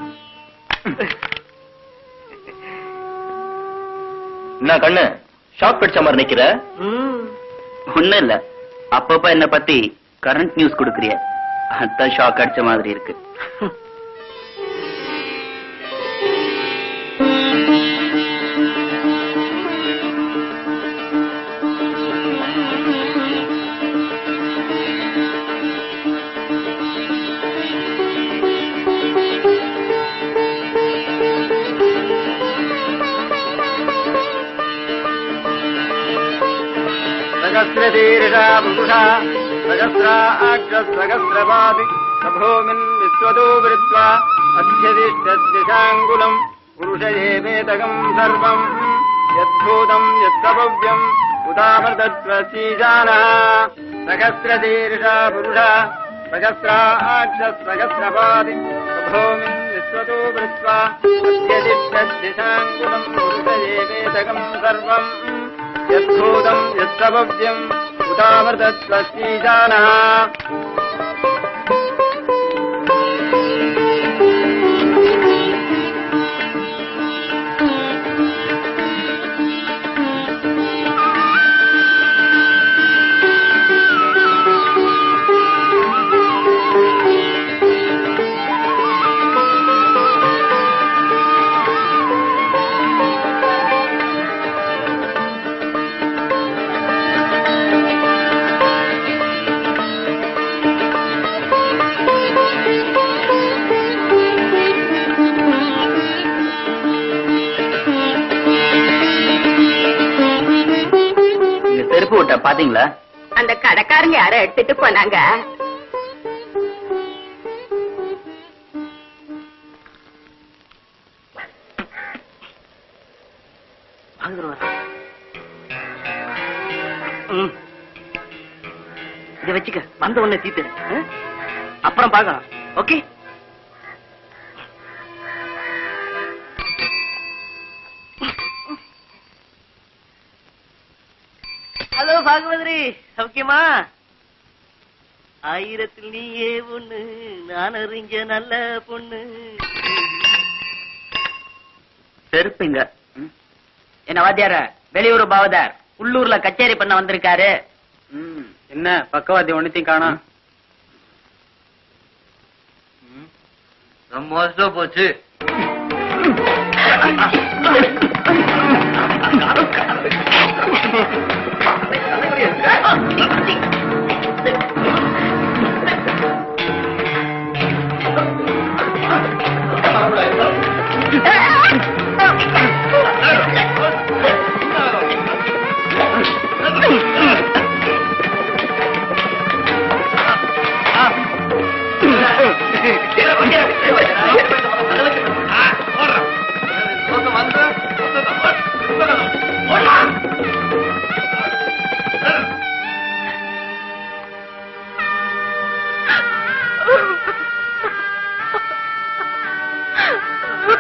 என்ன கண்ணு ஷாக் பிடிச்ச மாதிரி நிக்கிற ம். ஒண்ணும் இல்ல அப்பப்ப என்ன பத்தி கரண்ட் நியூஸ் கொடுக்குறிய அதான் ஷாக் அடிச்ச மாதிரி இருக்கு सहस्रशीर्षा पुरुषा सहस्राक्षसहस्रपादि सभूमिन् विश्वतो वृत्वा अध्यदिष्टद्दिशाङ्गुलम् पुरुष एवेदकम् सर्वम् यद्भूतम् यत्सभव्यम् उदामृतत्वशीजानः सहस्रशीर्षा पुरुषा सहस्राक्षसहस्रपादि सभूमिन् विश्वतो वृत्वा अध्यदिष्टद्दिशाङ्गुलम् पुरुष एवेदकम् सर्वम् यद्भूतम् यत्सभव्यम् उदामृतत्वशीजानः இங்க செருப்பு விட்ட பாத்தீங்களா அந்த கடைக்காரங்க யாரோ எடுத்துட்டு போனாங்க பாகதூர் வரா. ம். இத வச்சுக்க வந்த உடனே தீத்துரு ஆ? அப்புறம் பார்க்கலாம் ஓகே ஹலோ பாகவதரி சௌக்கியமா ஆயிரத்தில் நீயே ஒண்ணு நான் அறிஞ்ச நல்ல பொண்ணு செருப்புங்க ம். என்ன வாத்தியார வெளியூர் பாவதார் உள்ளூர்ல கச்சேரி பண்ண வந்திருக்காரு ம். என்ன பக்கவாதி ஒன்னுத்தையும் காணோம் ரொம்ப மோசம் போச்சு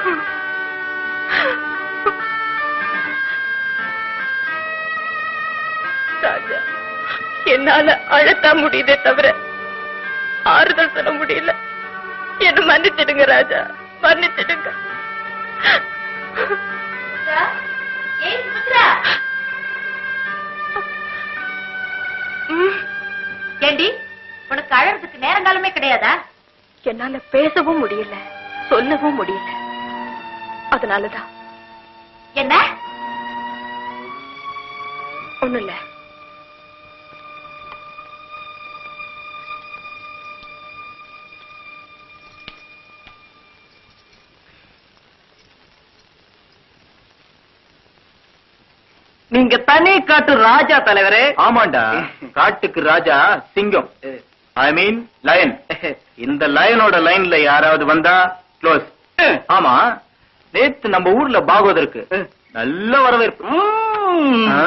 ராஜா என்னால அழத்தான் முடியுதே தவிர ஆறுதல் சொல்ல முடியல என்ன மன்னிச்சிடுங்க ராஜா மன்னிச்சிடுங்க ஏண்டி உனக்கு அழறதுக்கு நேரங்காலமே கிடையாதா என்னால பேசவும் முடியல சொல்லவும் முடியல அதனாலதான் என்ன ஒண்ணும் இல்ல நீங்க தனி காட்டு ராஜா தலைவரே ஆமாண்டா காட்டுக்கு ராஜா சிங்கம் ஐ மீன் லயன் இந்த லயனோட லைன்ல யாராவது வந்தா க்ளோஸ் ஆமா நேத்து நம்ம ஊர்ல பாகவதற்கு நல்ல வரவேற்பு ஆ.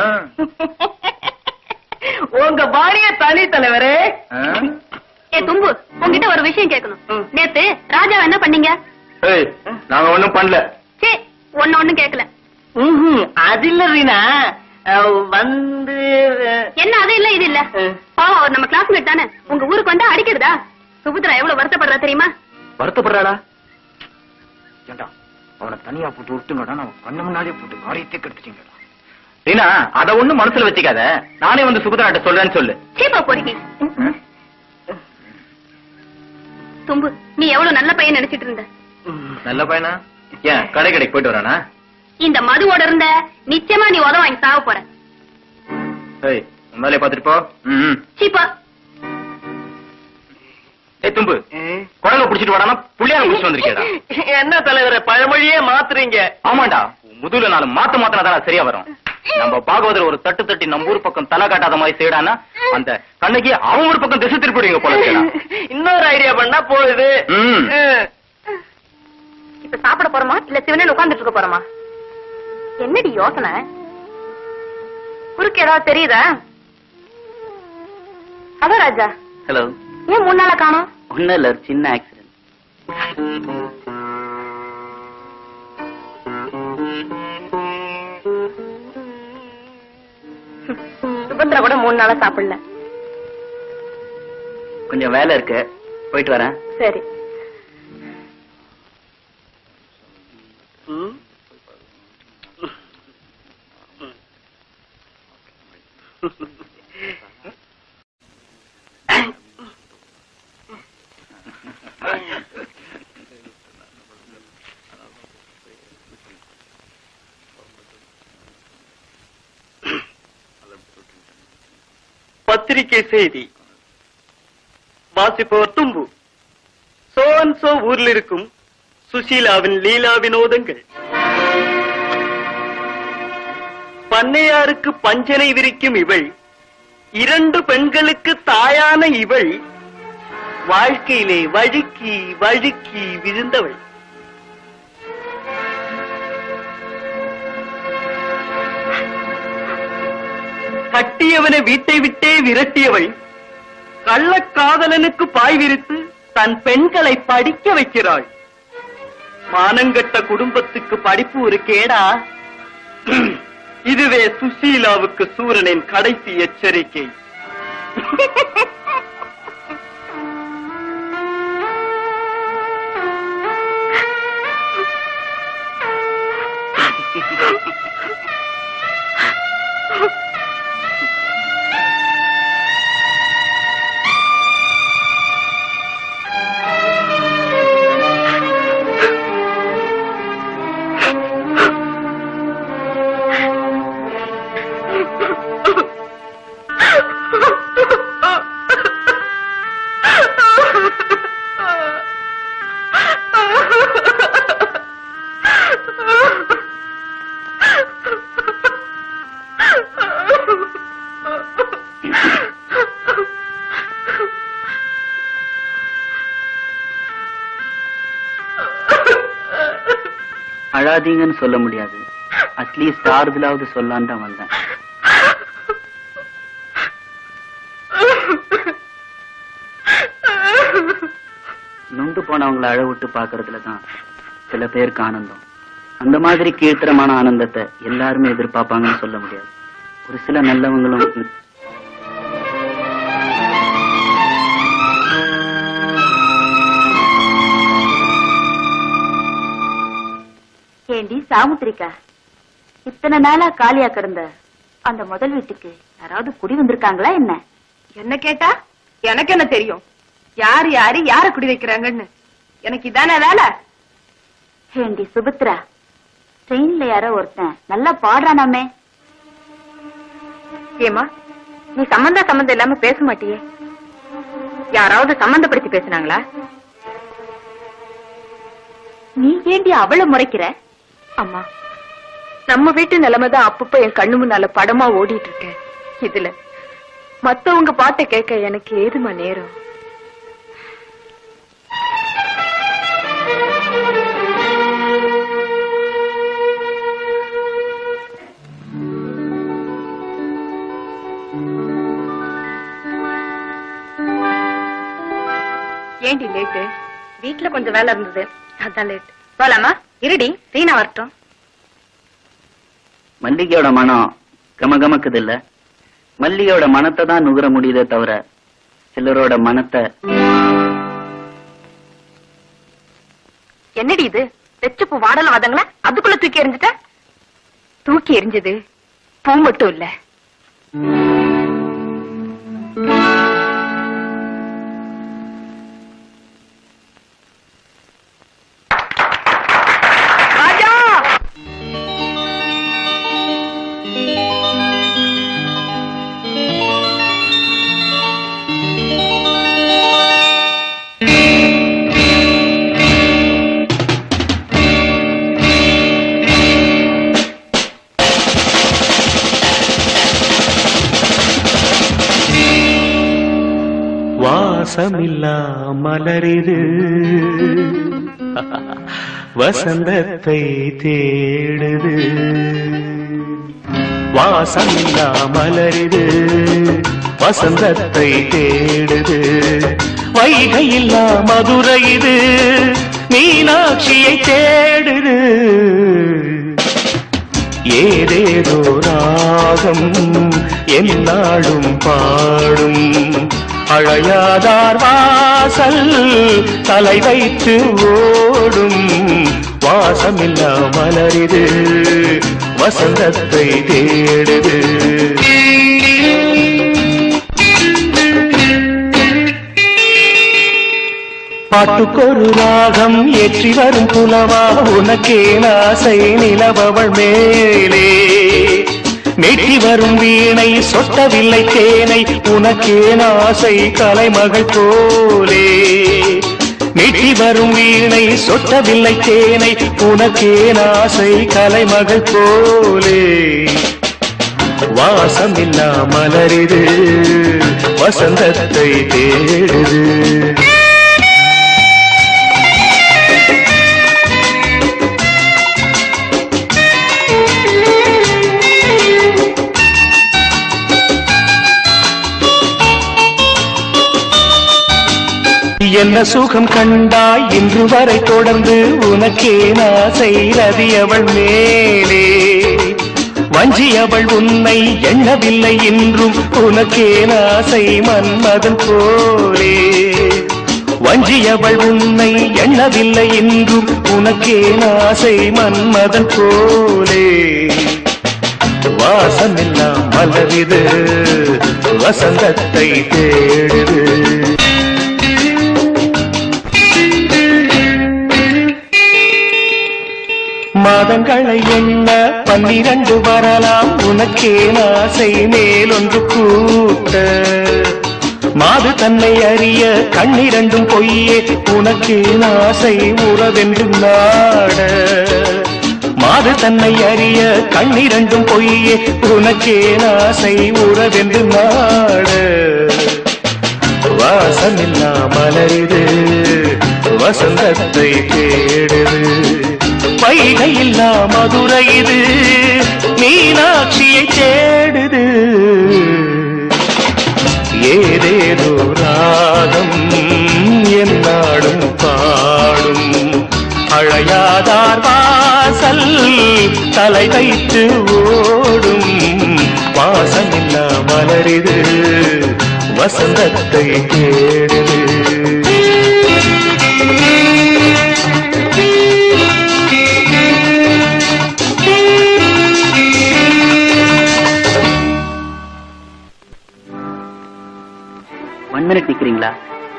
உங்க பாணிய தனி தலைவரே ஆ. ஏ தும்பு உங்ககிட்ட ஒரு விஷயம் கேட்கணும் நேத்து ராஜா என்ன பண்ணீங்க ஏய், நாங்க ஒண்ணும் பண்ணல சே ஒன்னு ஒண்ணும் கேட்கல ம்ஹும், அது இல்ல ரீனா அஹ், வந்து அஹ், என்ன அது இல்ல இது இல்ல பாவம் அவர் நம்ம கிளாஸ்மேட் தானே உங்க ஊருக்கு வந்தா அடிக்கிறதா சுபத்ரா எவ்வளவு வருத்தப்படுறா தெரியுமா வருத்தப்படுறாளா ஏண்டா அவனை தனியா போட்டு விட்டுங்கடா நான் கண்ணு முன்னாடியே போட்டு காரியத்தை கெடுத்துட்டீங்கடா ரீனா அத ஒண்ணும் மனசுல வச்சுக்காத நானே வந்து சுபத்ராட்ட சொல்றேன்னு சொல்லு சீப்பா பொறுக்கி தும்பு நீ எவ்வளவு நல்ல பையன் நினைச்சிட்டு இருந்த நல்ல பையனா ஏன் கடை கடைக்கு போயிட்டு வரானா இந்த மதுவோட இருந்த நிச்சயமா நீ உதவ வாங்கி சாவ போற ஏய் உன் வேலையை பார்த்துட்டு போ ம் சீப்பா ஏய் தும்பு குழந்தை புடிச்சிட்டு வாடானா புள்ளியாக புடிச்சிட்டு வந்திருக்கேடா என்ன தலைவரே பழமொழியே மாத்துறீங்க ஆமாண்டா முதல்ல நாலு மாத்த மாத்தினா சரியா வரும் நம்ம பாகவதர் ஒரு தட்டு தட்டி நம்ம ஊர் பக்கம் தலை காட்டாத மாதிரி செய்யடானா அந்த கண்ணுக்கு அவன் ஒரு பக்கம் திசை திருப்பிடுவீங்க போல இருக்கேடா. இன்னொரு ஐடியா பண்ணா போகுது ம். அஹ், இப்ப சாப்பிட போறோமா இல்ல சிவனே உட்கார்ந்துட்டு இருக்க போறோமா என்னடி யோசனை குறுக்கு ஏதாவது தெரியுதா அதான் ராஜா ஹலோ ஏன் மூணு நாளா காணோம் ஒன்னும் இல்ல ஒரு சின்ன ஆக்சிடென்ட் சுபத்ரா கூட மூணு நாளா சாப்பிடல கொஞ்சம் வேலை இருக்கு போயிட்டு வரேன் சரி ம். பத்திரிகை செய்தி வாசிப்பவர் தும்பு சோ அண்ட் சோ ஊரில் இருக்கும் சுசீலாவின் லீலா வினோதங்கள் பண்ணையாருக்கு பஞ்சனை விரிக்கும் இவள் இரண்டு பெண்களுக்கு தாயான இவள் வாழ்க்கையிலே வழுக்கி வழுக்கி விழுந்தவள் கட்டியவனை வீட்டை விட்டே விரட்டியவள் கள்ளக்காதலனுக்கு பாய் விரித்து தன் பெண்களை படிக்க வைக்கிறாள் மானங்கட்ட குடும்பத்துக்கு படிப்பு ஒரு கேடா இதுவே சுசீலாவுக்கு சூரனின் கடைசி எச்சரிக்கை அழாதீங்கன்னு சொல்ல முடியாது அட்லீஸ்ட் ஆறுதலாவது சொல்லான்னு தான் வந்தேன் நொந்து போனவங்களை அழ விட்டு பாக்குறதுல தான் சில பேருக்கு ஆனந்தம் அந்த மாதிரி கீழ்த்தரமான ஆனந்தத்தை எல்லாருமே எதிர்பார்ப்பாங்கன்னு சொல்ல முடியாது ஒரு சில நல்லவங்களும் ஏண்டி சாமுத்திரிக்கா இத்தனை நாளா காலியா கிடந்த அந்த முதல் வீட்டுக்கு யாராவது குடி வந்திருக்காங்களா என்ன என்ன கேட்டா எனக்கு என்ன தெரியும் யார் யாரு யார குடி வைக்கிறாங்கன்னு எனக்கு இதானே வேலை ஏண்டி சுபத்ரா ட்ரெயின்ல யாரோ ஒருத்தன் நல்லா பாடுறானாமே ஏமா நீ சம்பந்தா சம்பந்தம் இல்லாம பேச மாட்டியே யாராவது சம்பந்தப்படுத்தி பேசுனாங்களா நீ ஏண்டி அவளை முறைக்கிற அம்மா நம்ம வீட்டு நிலைமைதான் அப்பப்ப என் கண்ணு முன்னால படமா ஓடிட்டு இருக்கேன் இதுல மத்தவங்க பாட்டை கேட்க எனக்கு ஏதுமா நேரம் ஏண்டி லேட்டு வீட்ல கொஞ்சம் வேலை இருந்தது அதான் லேட் போலாமா இருடி ரீனா வரட்டும் மல்லிகையோட மனம் கமகமக்குது இல்ல மல்லிகையோட மனத்தை தான் நுகர முடியுதே தவிர சிலரோட மனத்தை என்னடி இது வெச்ச பூ வாடல வதங்களா அதுக்குள்ள தூக்கி எறிஞ்சிட்ட தூக்கி எறிஞ்சது பூ மட்டும் இல்ல ராஜா வாசமில்லா மலரிது வசந்தத்தை தேடுது வாசமில்லா மலரிது வசந்தத்தை தேடுது வைகையில்லா மதுரை இது மீனாட்சியை தேடுது ஏதேதோ ராகம் என்னாடும் பாடும் அழையாதார் வாசல் தலை வைத்து ஓடும் வாசமில்லா மலரிது வசந்தத்தை தேடுது பாட்டுக்கொரு ராகம் ஏற்றி வரும் புலவா உனக்கே ஆசை நிலவவள் மேலே மெட்டி வரும் வீணை சொட்டவில்லை தேனை உனக்கே ஆசை கலைமகள் போலே மெட்டி வரும் வீணை சொட்டவில்லை தேனை உனக்கே ஆசை கலைமகள் போலே வாசமில்லா மலரிது வசந்தத்தை தேடுது என்ன சுகம் கண்டாய் இன்று வரை தொடர்ந்து உனக்கே நாசை ரதி அவள் மேலே வஞ்சி அவள் உன்னை எண்ணவில்லை என்றும் உனக்கே நாசை மன்மதன் போலே வஞ்சி அவள் உன்னை எண்ணவில்லை என்றும் உனக்கே நாசை மன்மதன் போலே வாசமெல்லாம் மலரிது வசந்தத்தை தேடுது மாதங்களை எண்ண பன்னிரண்டு வரலாம் உனக்கே ஆசை மேலொன்று கூட்ட மாது தன்னை அறிய கண்ணிரண்டும் பொய்யே உனக்கே ஆசை உறவென்று நாட மாது தன்னை அறிய கண்ணிரண்டும் பொய்யே உனக்கே ஆசை உறவென்று நாட வாசமில்லா மலரிது வசந்தத்தை தேடுது வைகையில்லா மதுரை இது மீனாட்சியை தேடுது ஏதேதோ ராகம் என்னாடும் பாடும் மழையாதார் வாசல் தலை வைத்து ஓடும் வாசமில்லா மலரிது வசந்தத்தை தேடுது ஒன் மினிட் நிக்கிறீங்களா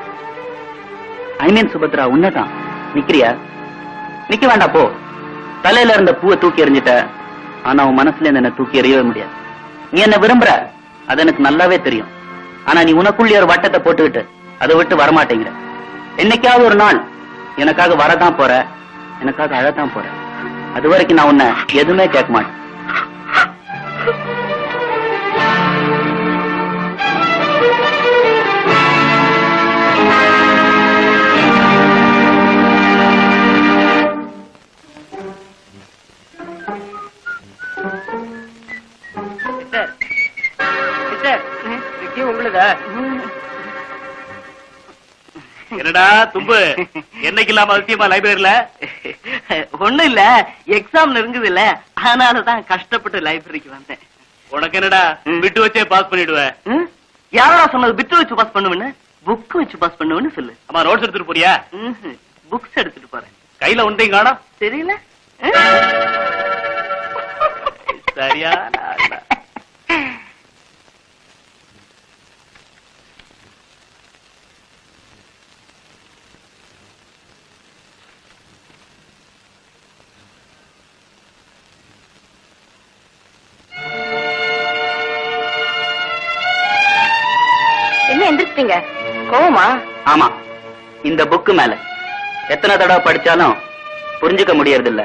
ஐ மீன் சுபத்ரா உன்னதான் நிக்கிறியா நிக்க வேண்டாம் போ தலையில இருந்த பூவை தூக்கி எறிஞ்சிட்ட ஆனா உன் மனசுல இருந்து என்ன தூக்கி எறியவே முடியாது நீ என்ன விரும்புற அது எனக்கு நல்லாவே தெரியும் ஆனா நீ உனக்குள்ளே ஒரு வட்டத்தை போட்டுக்கிட்டு அதை விட்டு வரமாட்டேங்கிற என்னைக்காவது ஒரு நாள் எனக்காக வரதான் போற எனக்காக அழதான் போற அது வரைக்கும் நான் உன்னை எதுவுமே கேட்க மாட்டேன் உங்களுதா என்னடா தும்பு என்னைக்கு இல்லாம அவசியமா லைப்ரரியில ஒண்ணும் இல்ல எக்ஸாம் நெருங்குது இல்ல அதனாலதான் கஷ்டப்பட்டு லைப்ரரிக்கு வந்தேன் உனக்கு என்னடா விட்டு வச்சே பாஸ் பண்ணிடுவேன் ம்? யாரா சொன்னது பிட்டு வச்சு பாஸ் பண்ணுவேன்னு புக் வச்சு பாஸ் பண்ணுவேன்னு சொல்லு அம்மா நோட்ஸ் எடுத்துட்டு போறியா புக்ஸ் எடுத்துட்டு போறேன் கையில ஒன்றையும் காணோம் தெரியல சரியா என்ன எந்திரிச்சிட்டீங்க கோவமா ஆமா இந்த புக்கு மேல எத்தனை தடவை படிச்சாலும் புரிஞ்சுக்க முடியறது இல்ல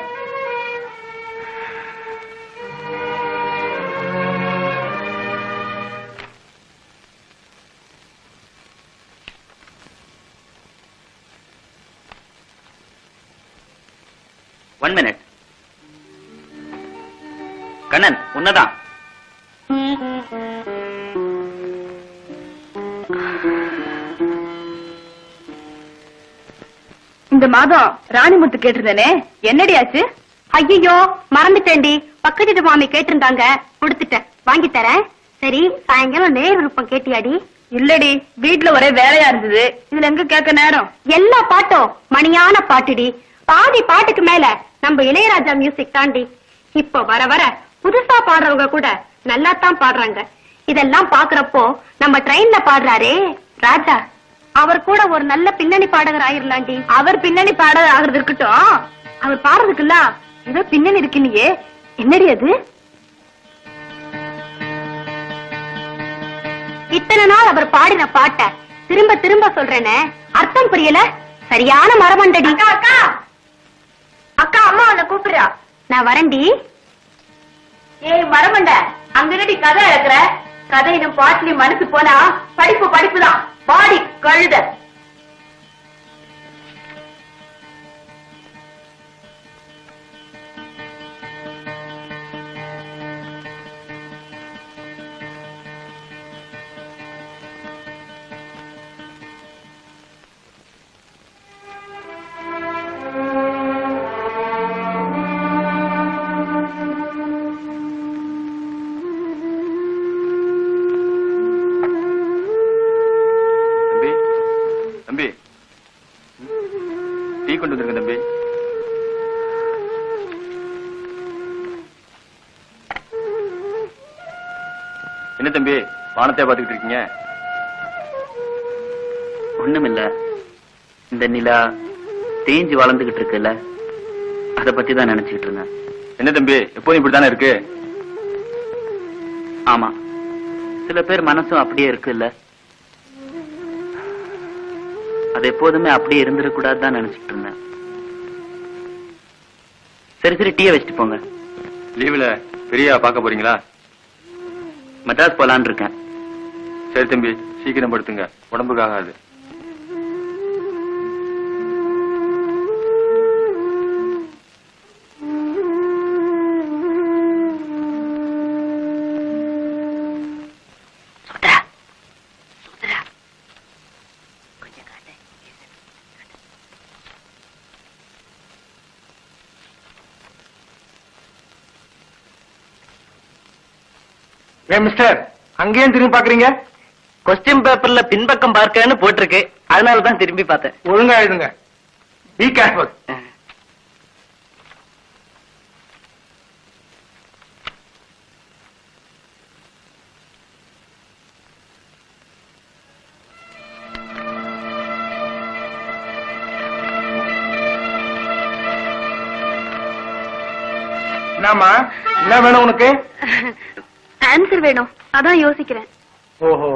ஒன் மினிட் கண்ணன் உன்னதான் இந்த மாதம் ராணிமுத்து கேட்டிருந்தேனே என்னடி ஆச்சு ஐயோ மறந்துட்டேன்டி பக்கத்து வீட்டு மாமி கேட்டிருந்தாங்க கொடுத்துட்டேன் வாங்கி தரேன் சரி சாயங்காலம் நேர் விருப்பம் கேட்டியாடி இல்லடி வீட்ல ஒரே வேலையா இருந்தது இதுல எங்க கேட்க நேரம் எல்லா பாட்டும் மணியான பாட்டுடி பாதி பாட்டுக்கு மேல நம்ம இளையராஜா மியூசிக் தாண்டி இப்போ வர வர புதுசா பாடுறவங்க கூட நல்லா தான் பாடுறாங்க இதெல்லாம் பாக்குறப்போ நம்ம ட்ரெயின்ல பாடுறாரே ராஜா அவர் கூட ஒரு நல்ல பின்னணி பாடகர் ஆயிரலாண்டி அவர் பின்னணி பாடகர் ஆகிறது இருக்கட்டும் அவர் பாடுறதுக்குல்ல ஏதோ பின்னணி இருக்கு இல்லையே என்னடி அது இத்தனை நாள் அவர் பாடின பாட்ட திரும்ப திரும்ப சொல்றேனே அர்த்தம் புரியல சரியான மரமண்டடி அக்கா அக்கா அக்கா அம்மா உன்னை கூப்பிடுறா நான் வரேன்டி ஏய் மரமண்ட அங்க என்னடி கதை இழக்கிற கதையிலும் பாட்டிலையும் மனசு போனா படிப்பு படிப்பு தான் பாடி கழுத தம்பி தம்பி டீ கொண்டு வந்துருங்க தம்பி என்ன தம்பி வானத்தை பாத்துக்கிட்டு இருக்கீங்க ஒண்ணுமில்ல இந்த நிலா தேஞ்சு வளர்ந்துகிட்டு இருக்குல்ல அத பத்தி தான் நினைச்சுக்கிட்டு இருந்தேன் என்ன தம்பி எப்போதும் இப்படித்தானே இருக்கு ஆமா சில பேர் மனசும் அப்படியே இருக்குல்ல அது எப்போதுமே அப்படியே இருந்துடக்கூடாது தான் நினைச்சிட்டு இருந்தேன் சரி சரி டீயை வச்சுட்டு போங்க லீவுல பெரியா பார்க்க போறீங்களா மெட்ராஸ் போலான்னு இருக்கேன் சரி தம்பி சீக்கிரம் படுத்துங்க உடம்புக்கு ஆகாது ஏ மிஸ்டர் அங்கேயும் திரும்பி பாக்குறீங்க கொஸ்டின் பேப்பர்ல பின்பக்கம் பார்க்கன்னு போட்டிருக்கு அதனால தான் திரும்பி பார்த்தேன் ஒழுங்கா எழுதுங்க பி கேர்ஃபுல் என்னம்மா என்ன வேணும் உனக்கு ஆன்சர் வேணும் அதான் யோசிக்கிறேன் ஓஹோ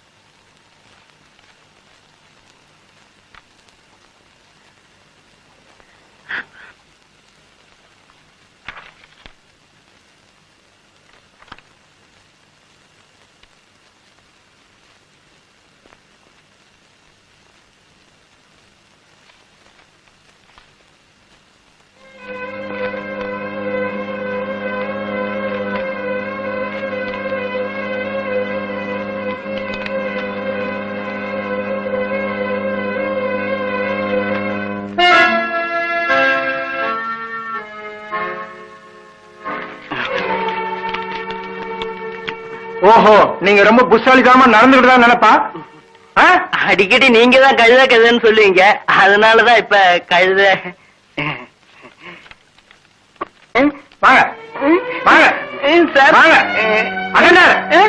ஓஹோ நீங்க ரொம்ப புத்தாலித்தனமா நடந்துகிட்டு தான் நினைப்பா ஆ? அடிக்கடி நீங்க தான் கழுத கழுதன்னு சொல்லுவீங்க அதனாலதான் இப்ப கழுத வாங்க வாங்க சார் வாங்க அகண்டா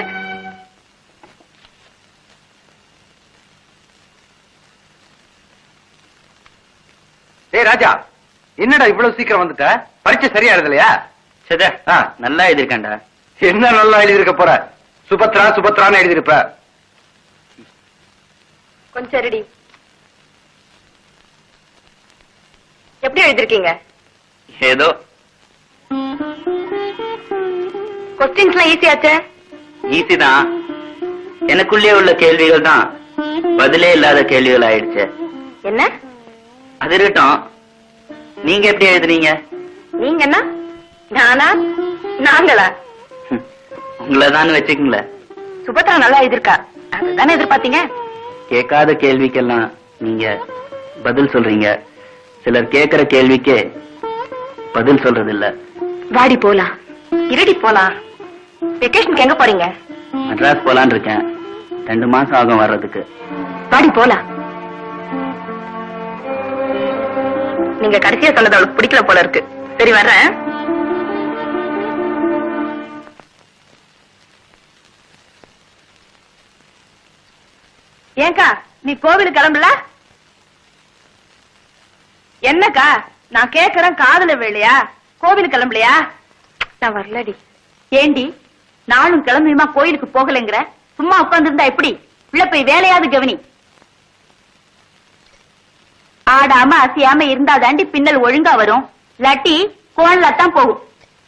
ஏய் ராஜா என்னடா இவ்வளவு சீக்கிரம் வந்துட்ட பரீட்சை சரியா எழுதலையா சதா ஆ. நல்லா எழுதியிருக்கேன்டா என்ன நல்லா எழுதியிருக்க போற சுபத்ரா சுபத்ரான்னு எழுதியிருப்ப கொஞ்சம் ரெடி எப்படி எழுதிருக்கீங்க ஏதோ கொஸ்டின்ஸ்லாம் ஈஸியாச்சே ஈஸி தான் எனக்குள்ளே உள்ள கேள்விகள் தான் பதிலே இல்லாத கேள்விகள் ஆயிடுச்சு என்ன அது இருக்கட்டும் நீங்க எப்படி எழுதுனீங்க நீங்க என்ன நானா நாங்களா உங்களை தான் வச்சுக்கங்களேன் சுபத்ரா நல்லா எழுதிருக்கா அதுதானே எதிர்பார்த்தீங்க கேட்காத கேள்விக்கெல்லாம் நீங்க பதில் சொல்றீங்க சிலர் கேட்கிற கேள்விக்கே பதில் சொல்றது இல்ல வாடி போலாம் இருடி போலாம் வெக்கேஷனுக்கு எங்க போறீங்க மெட்ராஸ் போலான்னு இருக்கேன் ரெண்டு மாசம் ஆகும் வர்றதுக்கு வாடி போலாம் நீங்க கடைசியா சொன்னது அவளுக்கு பிடிக்கல போல இருக்கு சரி வர்றேன் ஏங்கா நீ கோவிலுக்கு கிளம்பல என்னக்கா நான் கேக்குறேன் காதல வேலையா கோவிலுக்கு கிளம்பலையா நான் வரலடி ஏண்டி நானும் கிளம்பியுமா கோயிலுக்கு போகலைங்கிற சும்மா உட்கார்ந்திருந்தா எப்படி உள்ள போய் வேலையாவது கவனி ஆடாம அசையாம இருந்தா தாண்டி பின்னல் ஒழுங்கா வரும் இல்லாட்டி கோன்ல தான் போகும்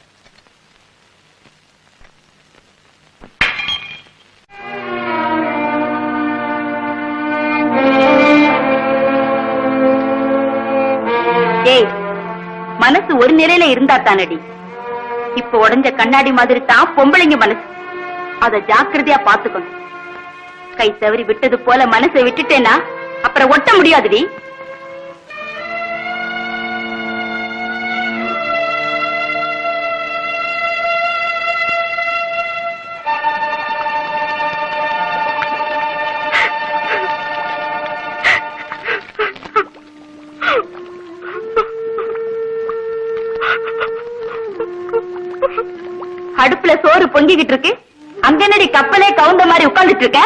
ஏய் மனசு ஒரு நிலையில இருந்தா தானடி இப்ப உடைஞ்ச கண்ணாடி மாதிரி தான் பொம்பளைங்க மனசு அத ஜாக்கிரதையா பாத்துக்கணும் கை தவறி விட்டது போல மனசை விட்டுட்டேன்னா அப்புறம் ஒட்ட முடியாதுடி அடுப்புல சோறு பொங்கிக்கிட்டு இருக்கு அங்க என்னடி கப்பலே கவுந்த மாதிரி உட்கார்ந்துட்டு இருக்க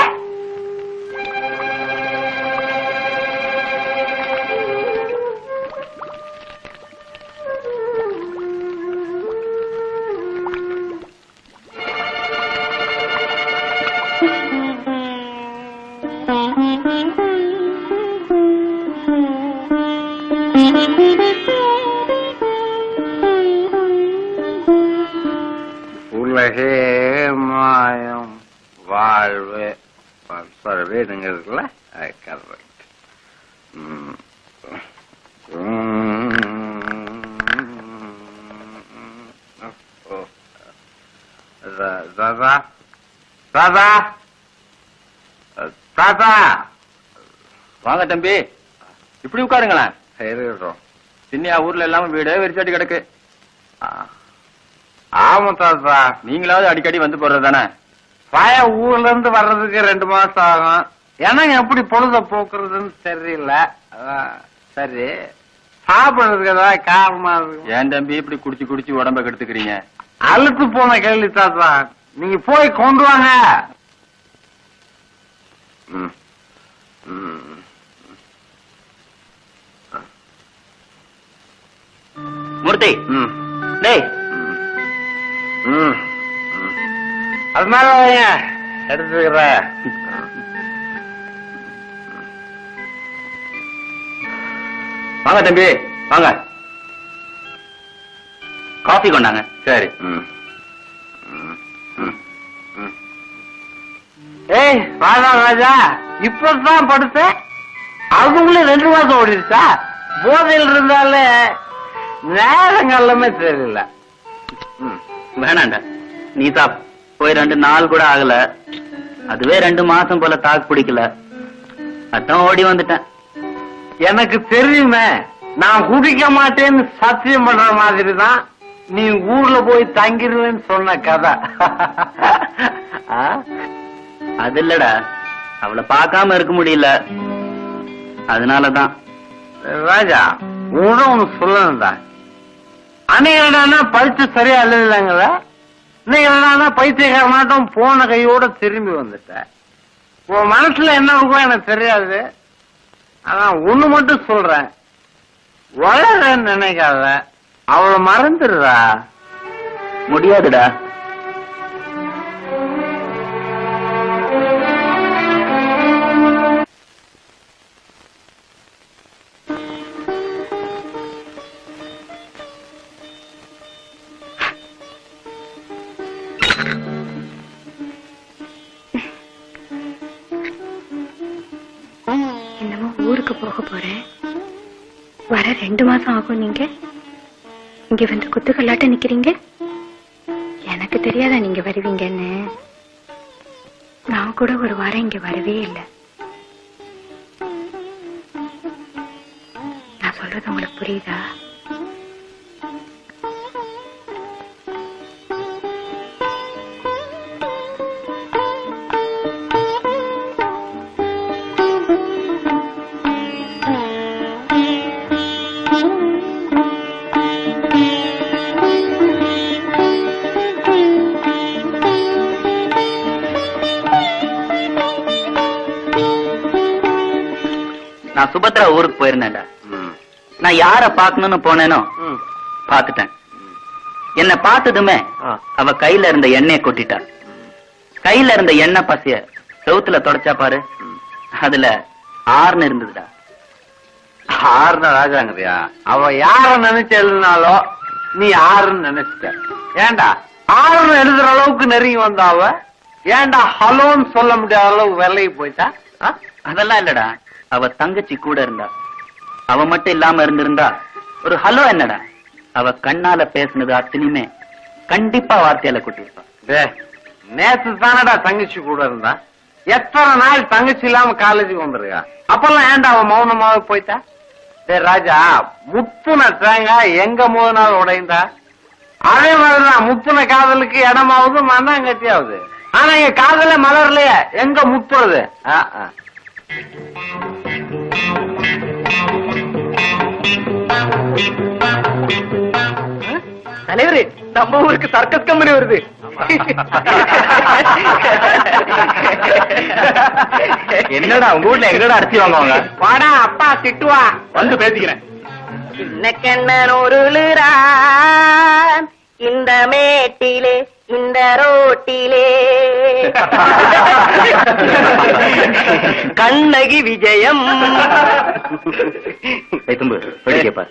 உலகே மாயம் வாழ்வு சாரி வேணுங்க இருக்குல்ல கரெக்ட் தாதா தாதா தாதா வாங்க தம்பி இப்படி உட்காருங்களேன் இருக்கட்டும் சின்னியா ஊர்ல எல்லாமே வீடே வெறிச்சாட்டி கிடக்கு ஆமா தாத்தா நீங்களாவது அடிக்கடி வந்து போறது தானே பய ஊர்ல இருந்து வர்றதுக்கு ரெண்டு மாசம் ஆகும் எனக்கு எப்படி பொழுத போக்குறதுன்னு தெரியல அதான் சரி சாப்பிடுறதுக்கு ஏதாவது காரணமா இருக்கு ஏன் தம்பி இப்படி குடிச்சு குடிச்சு உடம்ப கெடுத்துக்கிறீங்க அழுத்து போன கேள்வி தாத்தா நீங்க போய் கொண்டு வாங்க ம். ம். மூர்த்தி ம். டேய் ம். ம். அது மேல வைங்க எடுத்துக்கிறேன் வாங்க தம்பி வாங்க காஃபி கொண்டாங்க சரி ம். ம். ம். ம். ஏய் ராஜா ராஜா இப்பதான் படுத்தேன் அதுக்குள்ளே ரெண்டு மாசம் ஓடிடுச்சா போதையில் இருந்தாலே நேரங்கள்லாமே தெரியல ம். வேணாண்டா நீ சாப் போய் ரெண்டு நாள் கூட ஆகல அதுவே ரெண்டு மாசம் போல தாக்கு பிடிக்கல அதான் ஓடி வந்துட்டேன் எனக்கு தெரியுமே நான் குடிக்க மாட்டேன்னு சத்தியம் பண்ற மாதிரி தான் நீ ஊர்ல போய் தங்கிருவேன்னு சொன்ன கதை ஆ? அது இல்லடா அவளை பார்க்காம இருக்க முடியல அதனாலதான் ராஜா உன ஒண்ணு சொல்லணும்டா அன்னைக்கு என்னன்னா படிச்சு சரியா எழுதலைங்கள இன்னைக்கு என்னன்னா பைத்தியக்கார மாட்டோம் போன கையோட திரும்பி வந்துட்ட உன் மனசுல என்ன இருக்கும் எனக்கு தெரியாது ஆனா ஒண்ணு மட்டும் சொல்றேன் வளரன்னு நினைக்காத அவளை மறந்துடுறா முடியாதுடா என்னமோ ஊருக்கு போக போறேன் வர ரெண்டு மாசம் ஆகும் நீங்க இங்க வந்து குத்துக்கல்லாட்ட நிக்கிறீங்க எனக்கு தெரியாதா நீங்க வருவீங்கன்னு நான் கூட ஒரு வாரம் இங்க வரவே இல்லை நான் சொல்றது உங்களுக்கு புரியுதா நான் சுபத்ரா ஊருக்கு போயிருந்தேன்டா நான் யார பாக்கணும்னு போனேனோ பாத்துட்டேன் என்ன பார்த்ததுமே ஆ. அவ கையில இருந்த எண்ணெயை கொட்டிட்டா கையில இருந்த எண்ணெய் பசைய செவுத்துல தொடச்சா பாரு அதுல ஆறுன்னு இருந்ததுடா ஆறுன ராஜாங்கறியா அவ யார நினைச்சு எழுதினாலோ நீ ஆறுன்னு நினைச்சிட்ட ஏண்டா ஆறுன்னு எழுதுற அளவுக்கு நெருங்கி வந்த அவ ஏண்டா ஹலோன்னு சொல்ல முடியாத அளவுக்கு விலகி போயிட்டா ஆ? அதெல்லாம் இல்லடா அவ தங்கச்சி கூட இருந்தா அவ மட்டும் இல்லாம இருந்திருந்தா ஒரு ஹலோ என்னடா அவ கண்ணால பேசுனது அத்தனையுமே கண்டிப்பா வார்த்தையால கொட்டிருப்பா டேய், நேத்து தானடா தங்கச்சி கூட இருந்தா எத்தனை நாள் தங்கச்சி இல்லாம காலேஜுக்கு வந்திருக்கா அப்பெல்லாம் ஏன்டா அவன் மௌனமாவே போயிட்டா டேய் ராஜா முத்துன தேங்காய் எங்க மோதினாலும் உடைந்தா அதே மாதிரிதான் முத்துன காதலுக்கு இடமாவது மண்ணாங்கட்டியாவது ஆனா எங்க காதல மலர்லையே எங்க முத்துறது ஆ, ஆ. தலைவரே நம்ம ஊருக்கு சர்க்கஸ் கம்பெனி வருது என்னடா உங்க வீட்ல எங்கடா அடிச்சு வாங்குவாங்க வாடா அப்பா திட்டுவா வந்து பேசிக்கிறேன் இன்னக்கண்ணூருளுரான் இந்த மேட்டிலே இந்த ரோட்டிலே கண்ணகி விஜயம் ஏய் தும்பு வேடிக்கை பாரு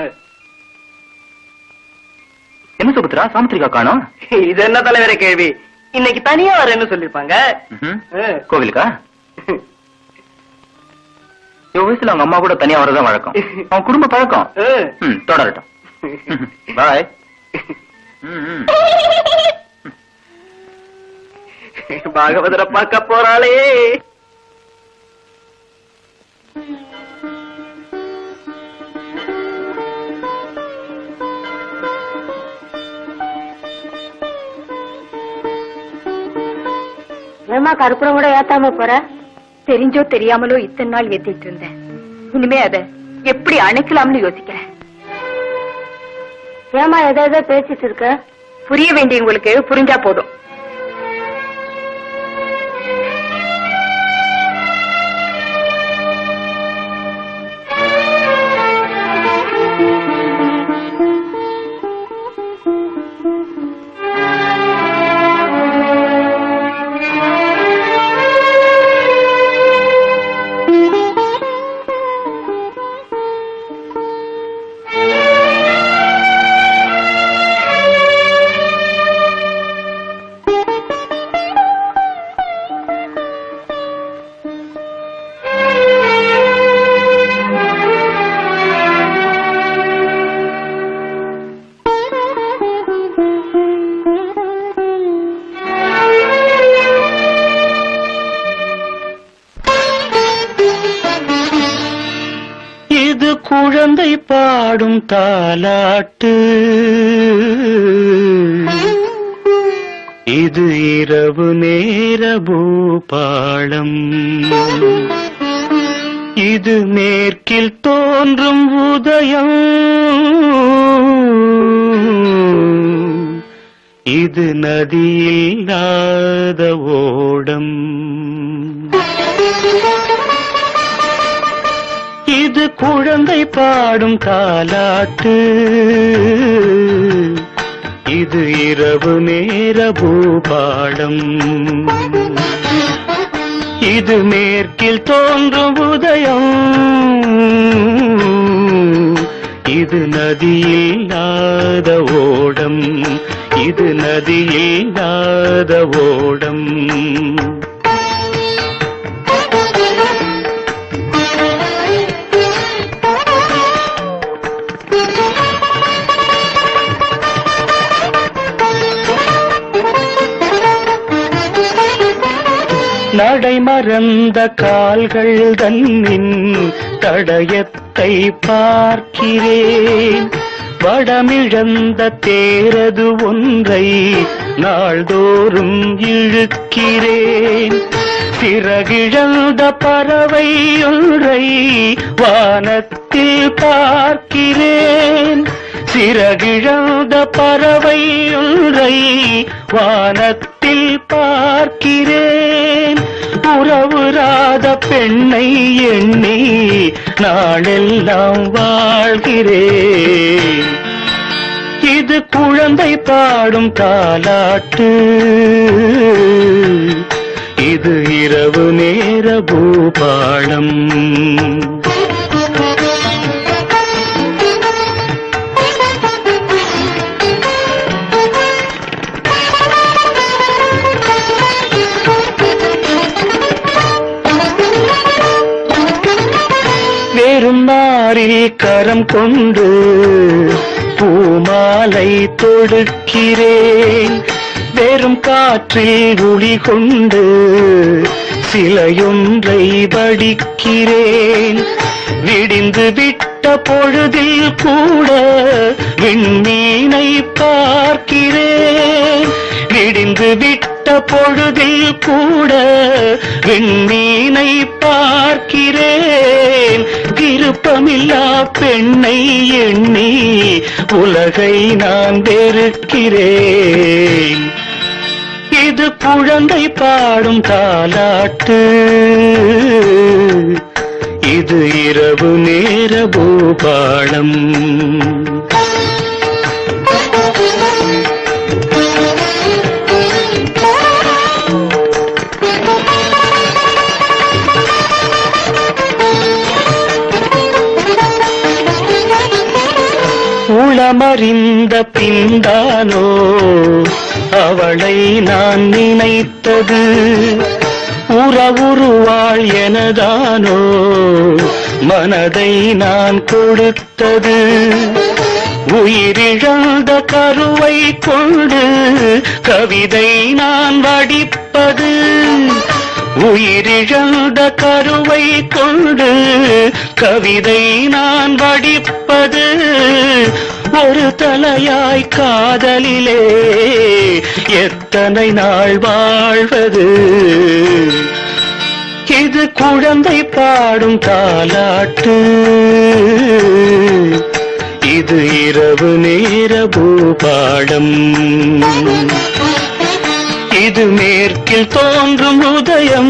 என்ன சுபத்ரா சாமுத்திரிகா காணோம் இது என்ன தலைவரே கேள்வி இன்னைக்கு தனியா வரேன்னு சொல்லிருப்பாங்க ம்ஹும். கோவிலுக்கா இவ வயசுல அவங்க அம்மா கூட தனியா வரதான் வழக்கம் அவன் குடும்ப பழக்கம் ம், தொடரட்டும் பாய் பாகவதரை பார்க்க போறாளே ஏமா கற்பூரம் கூட ஏத்தாம போற தெரிஞ்சோ தெரியாமலோ இத்தனை நாள் ஏத்திட்டு இருந்தேன் இனிமே அத எப்படி அணைக்கலாம்னு யோசிக்கிறேன் ஏமா எதை எதை பேசிட்டு இருக்க புரிய வேண்டியவங்களுக்கு புரிஞ்சா போதும் இது குழந்தை பாடும் தாலாட்டு இது இரவு நேர பூபாளம் இது மேற்கில் தோன்றும் உதயம் இது நதியில்லாத ஓடம் இது குழந்தை பாடும் தாலாட்டு இது இரவு நேர பூபாடம் இது மேற்கில் தோன்றும் உதயம் இது நதியில்லாத ஓடம் இது நதியில்லாத ஓடம் நடைமறந்த கால்கள் தன்னின் தடயத்தை பார்க்கிறேன் வடமிழந்த தேரது ஒன்றை நாள்தோறும் இழுக்கிறேன் சிறகிழந்த பறவை ஒன்றை வானத்தில் பார்க்கிறேன் சிறகிழந்த பறவை ஒன்றை வானத்தில் பார்க்கிறேன் உறவுராத பெண்ணை எண்ணி நாளெல்லாம் வாழ்கிறேன் இது குழந்தை பாடும் தாலாட்டு இது இரவு நேர பூபாளம் வேறும் நாரில் கரம் கொண்டு பூமாலை தொடுக்கிறேன் வெறும் காற்றில் ஒளி கொண்டு சிலையொன்றை வடிக்கிறேன் விடிந்து விட்ட பொழுதில் கூட விண்மீனை பார்க்கிறேன் விடிந்து விட்ட பொழுதில் கூட விண்மீனை பார்க்கிறேன் விருப்பமில்லா பெண்ணை எண்ணி உலகை நான் வெறுக்கிறேன் இது குழந்தை பாடும் தாலாட்டு இது இரவு நேர பூபாளம் உளமறிந்த பின்தானோ அவளை நான் நினைத்தது உறவுருவாள் எனதானோ மனதை நான் கொடுத்தது உயிரிழந்த கருவை கொண்டு கவிதை நான் வடிப்பது உயிரிழந்த கருவை கொண்டு கவிதை நான் வடிப்பது ஒரு தலையாய் காதலிலே எத்தனை நாள் வாழ்வது இது குழந்தை பாடும் தாலாட்டு இது இரவு நேர பூபாடம் இது மேற்கில் தோன்றும் உதயம்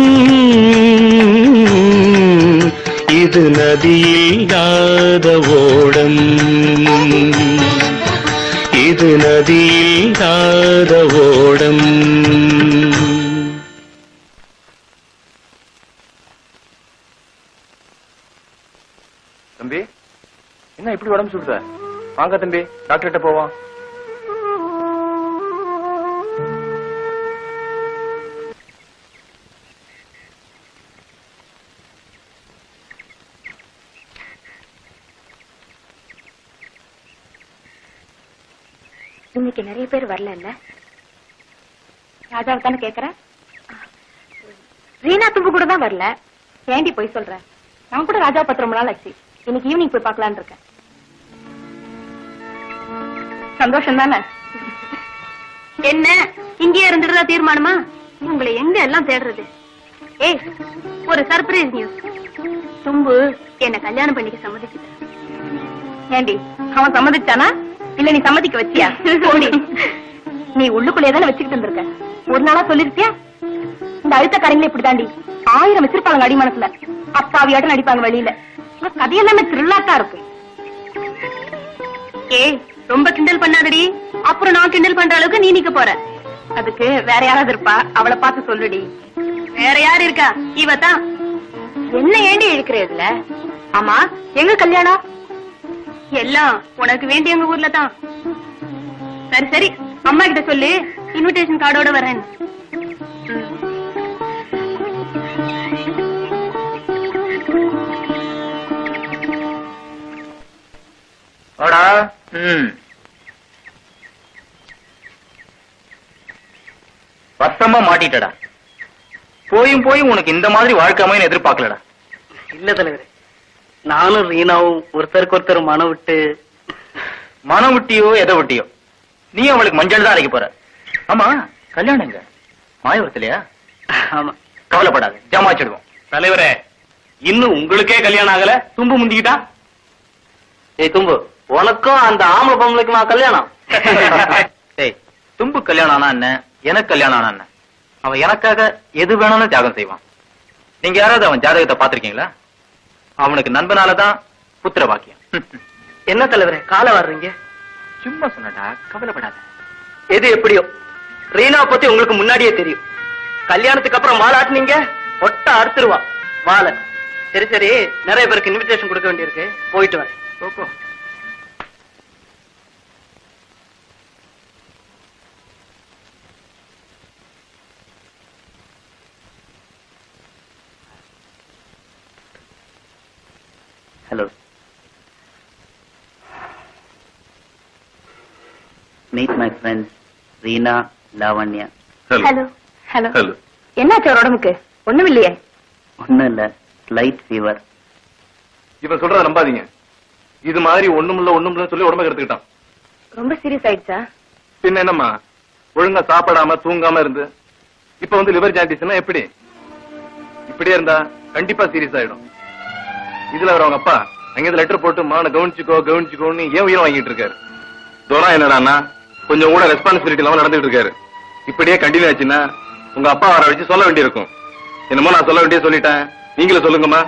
இது நதியில்லாத ஓடம் இது நதியில்லாத ஓடம் தம்பி என்ன இப்படி உடம்பு சுடுத வாங்க தம்பி டாக்டர் கிட்ட போவோம் இன்னைக்கு நிறைய பேர் வரல இல்ல ராஜாவை தானே கேக்குற ரீனா தும்பு கூட தான் வரல ஏண்டி போய் சொல்ற நான் கூட ராஜா பத்து ரொம்ப நாள் ஆச்சு இன்னைக்கு ஈவினிங் போய் பார்க்கலான்னு இருக்கேன் சந்தோஷம் தானே என்ன இங்கேயே இருந்துடுறதா தீர்மானமா உங்களை எங்க எல்லாம் தேடுறது ஏய் ஒரு சர்ப்ரைஸ் நியூஸ் தும்பு என்ன கல்யாணம் பண்ணிக்க சம்மதிச்சுட்ட ஏண்டி அவன் சம்மதிச்சானா இல்ல நீ சம்மதிக்க வச்சியா போடி நீ உள்ளுக்குள்ளே தானே வச்சுக்கிட்டு இருந்திருக்க ஒரு நாளா சொல்லிருப்பியா இந்த அழுத்தக்காரங்களே இப்படி தாண்டி ஆயிரம் வச்சிருப்பாங்க அடிமனசுல அப்பாவியாட்டம் நடிப்பாங்க வெளியில உங்க கதையெல்லாமே த்ரில்லாட்டா இருக்கு ஏய் ரொம்ப கிண்டல் பண்ணாதடி அப்புறம் நான் கிண்டல் பண்ற அளவுக்கு நீ நிக்க போற அதுக்கு வேற யாராவது இருப்பா அவளை பார்த்து சொல்லுடி வேற யாரு இருக்கா இவ தான் என்ன ஏண்டி இழுக்கிறதுல ஆமா எங்க கல்யாணம் எல்லாம் உனக்கு வேண்டிய எங்க ஊர்ல தான் சரி சரி அம்மா கிட்ட சொல்லு இன்விடேஷன் கார்டோட வரேன் வாடா ம் வசமா மாட்டிட்டடா போயும் போயும் உனக்கு இந்த மாதிரி வாழ்க்கை அமைன்னு எதிர்பார்க்கலடா இல்ல தலைவரே நானும் ரீனாவும் ஒருத்தருக்கு ஒருத்தர் மனம் விட்டு மனம் விட்டியோ எதை விட்டியோ நீ அவளுக்கு மஞ்சள் தான் அரைக்க போற ஆமா கல்யாணம் எங்க மாயவரத்திலையா ஆமா கவலைப்படாத ஜமாச்சிடுவோம் தலைவரே இன்னும் உங்களுக்கே கல்யாணம் ஆகல தும்பு முந்திக்கிட்டா ஏய் தும்பு உனக்கும் அந்த ஆம்பளை பொம்பளைக்குமா கல்யாணம் டேய் தும்பு கல்யாணம் ஆனா என்ன எனக்கு கல்யாணம் ஆனா என்ன அவன் எனக்காக எது வேணும்னு தியாகம் செய்வான் நீங்க யாராவது அவன் ஜாதகத்தை பாத்திருக்கீங்களா அவனுக்கு நண்பனால தான் புத்திர பாக்கியம் என்ன தலைவரே காலை வர்றீங்க சும்மா சொன்னடா கவலைப்படாத எது எப்படியோ ரீனா பத்தி உங்களுக்கு முன்னாடியே தெரியும் கல்யாணத்துக்கு அப்புறம் வாழாட்டுனீங்க ஒட்ட அறுத்துருவா வாழ சரி சரி நிறைய பேருக்கு இன்விடேஷன் கொடுக்க வேண்டியிருக்கு போயிட்டு வரேன் போ, போ. Hello. Meet my friends, Reena, Lavanya. Hello hello hello என்னாச்சு ஒரு உடம்புக்கு ஒண்ணும் இல்லையே ஒன்னும் இல்ல ஸ்லைட் ஃபீவர் இவன் சொல்றத நம்பாதீங்க இது மாதிரி ஒண்ணுமில்ல ஒண்ணுமில்ல சொல்லி உடம்ப கெடுத்துக்கிட்டான் ரொம்ப சீரியஸ் ஆயிடுச்சா பின்ன என்னம்மா ஒழுங்கா சாப்பிடாம தூங்காம இருந்து இப்ப வந்து லிவர் ஜாண்டிஸ்னா எப்படி இப்படியே இருந்தா கண்டிப்பா சீரியஸ் ஆயிடும் இதுல அவர் அவங்க அப்பா அங்க லெட்டர் போட்டு மான கவனிச்சுக்கோ கவனிச்சுக்கோன்னு ஏன் உயிரை வாங்கிட்டு இருக்காரு தோரா என்னடான்னா கொஞ்சம் கூட ரெஸ்பான்சிபிலிட்டி இல்லாம நடந்துட்டு இருக்காரு இப்படியே கண்டினியூ ஆச்சுன்னா உங்க அப்பா வர வச்சு சொல்ல வேண்டியிருக்கும் என்னமோ நான் சொல்ல வேண்டிய சொல்லிட்டேன் நீங்களே சொல்லுங்கம்மா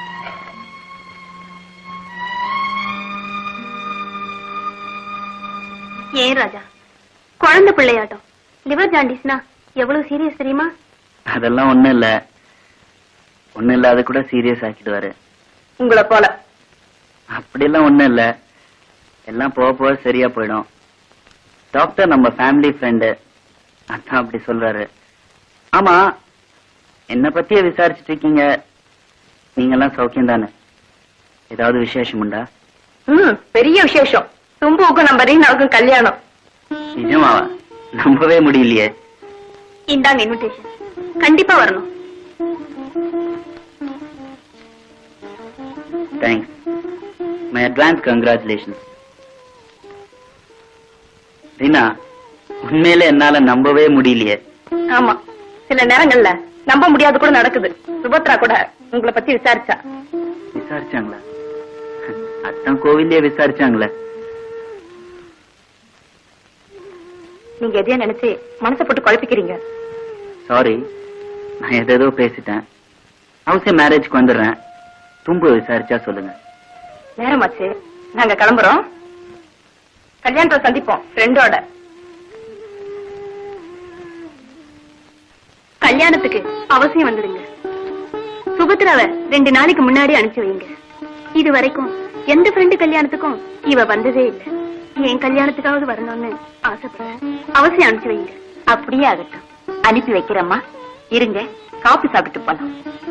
ஏன் ராஜா குழந்தை பிள்ளையாட்டம் லிவர் ஜாண்டிஸ்னா எவ்வளவு சீரியஸ் தெரியுமா அதெல்லாம் ஒண்ணும் இல்ல ஒண்ணும் இல்லாத கூட சீரியஸ் ஆக்கிடுவாரு உங்களை போல அப்படியெல்லாம் ஒண்ணும் இல்ல எல்லாம் போக போக சரியா போயிடும் டாக்டர் நம்ம ஃபேமிலி ஃப்ரெண்டு அதான் அப்படி சொல்றாரு ஆமா என்ன பத்தியே விசாரிச்சுட்டு இருக்கீங்க நீங்க எல்லாம் சௌக்கியம் தானே ஏதாவது விசேஷம் உண்டா ம் பெரிய விசேஷம் தும்புவுக்கும் நம்ம ரீனாவுக்கும் கல்யாணம் நிஜமாவா நம்பவே முடியலையே இந்தாங்க இன்விடேஷன் கண்டிப்பா வரணும் thanks my advance congratulations Reena உண்மையில என்னால நம்பவே முடியலையே ஆமா சில நேரங்கள்ல நம்ப முடியாது கூட நடக்குது சுபத்ரா கூட உங்களை பத்தி விசாரிச்சா விசாரிச்சாங்களா அதான் கோவிலே விசாரிச்சாங்களே நீங்க எதையோ நினைச்சு மனசை போட்டு குழப்பிக்கிறீங்க சாரி நான் எதேதோ பேசிட்டேன் அவசியம் மேரேஜ்க்கு வந்துடுறேன் தும்பு விசாரிச்சா சொல்லுங்க நேரமாச்சு நாங்க கிளம்புறோம் கல்யாணத்தை சந்திப்போம் ஃப்ரெண்டோட கல்யாணத்துக்கு அவசியம் வந்துடுங்க சுபத்ராவை ரெண்டு நாளைக்கு முன்னாடி அனுப்பிச்சு வைங்க இது வரைக்கும் எந்த ஃப்ரெண்டு கல்யாணத்துக்கும் இவ வந்ததே இல்ல என் கல்யாணத்துக்காவது வரணும்னு ஆசைப்படுறேன் அவசியம் அனுப்பிச்சு வைங்க அப்படியே ஆகட்டும் அனுப்பி வைக்கிறேம்மா இருங்க காபி சாப்பிட்டு போலாம்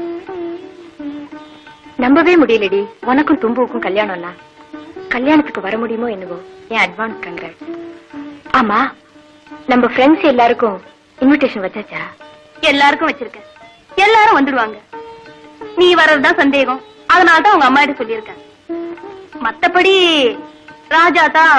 நம்பவே முடியலடி உனக்கும் தும்புவுக்கும் கல்யாணம்னா கல்யாணத்துக்கு வர முடியுமோ என்னவோ என் அட்வான்ஸ் கங்க்ராட் ஆமா நம்ம ஃப்ரெண்ட்ஸ் எல்லாருக்கும் இன்விடேஷன் வச்சாச்சா எல்லாருக்கும் வச்சிருக்கேன் எல்லாரும் வந்துடுவாங்க நீ வர்றதுதான் சந்தேகம் அதனால தான் உங்க அம்மா கிட்ட சொல்லியிருக்கேன் மத்தபடி ராஜா தான்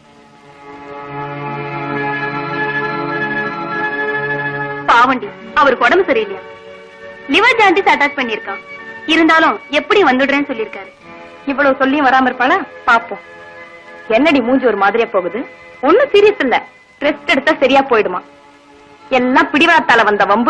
பாவண்டி அவருக்கு உடம்பு சரியில்லையா லிவர் ஜாண்டிஸ் அட்டாக் பண்ணிருக்கான் இருந்தாலும் எப்படி வந்துடுறேன்னு சொல்லியிருக்காரு இவ்வளவு சொல்லியும் வராம இருப்பாளா பாப்போம் என்னடி மூஞ்சி ஒரு மாதிரியா போகுது ஒண்ணும் சீரியஸ் இல்ல ரெஸ்ட் எடுத்தா சரியா போயிடுமா எல்லாம் பிடிவாத்தால வந்த வம்பு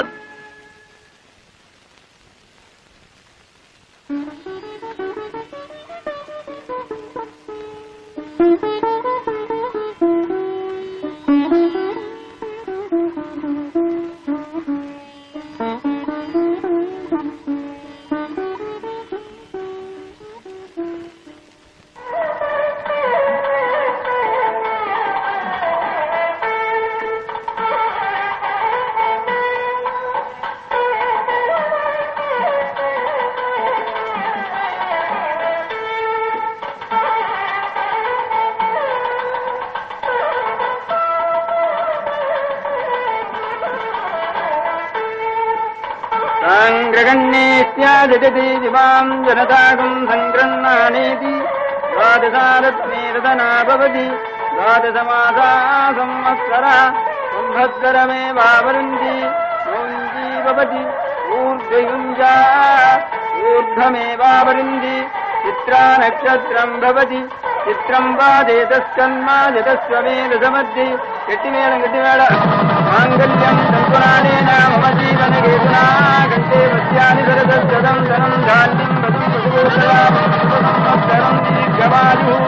साङ्ग्रगण्येत्यादिजति दिवाम् जनताकम् सङ्गृह्णानेति द्वादशारत्नेरदना भवति द्वादशमासा संवत्सरा कुम्भद्गरमेवावरुन्धि नौञ्जी भवति ऊर्ध्वयुञ्जा ऊर्ध्वमेवावरुन्धि चित्रा नक्षत्रम् भवति चित्रम् वादेतस्कन्मादितस्वमेधसमध्ये गट्टिमेळ गट्टिमेळ माङ्गल्यम् तन्तुराणेन मम जीवनकेतुना कण्ठे वस्यानि सरदस्वदम् धनम् धान्यम् वधुम् वधुगोत्तरम् दीर्घवायुः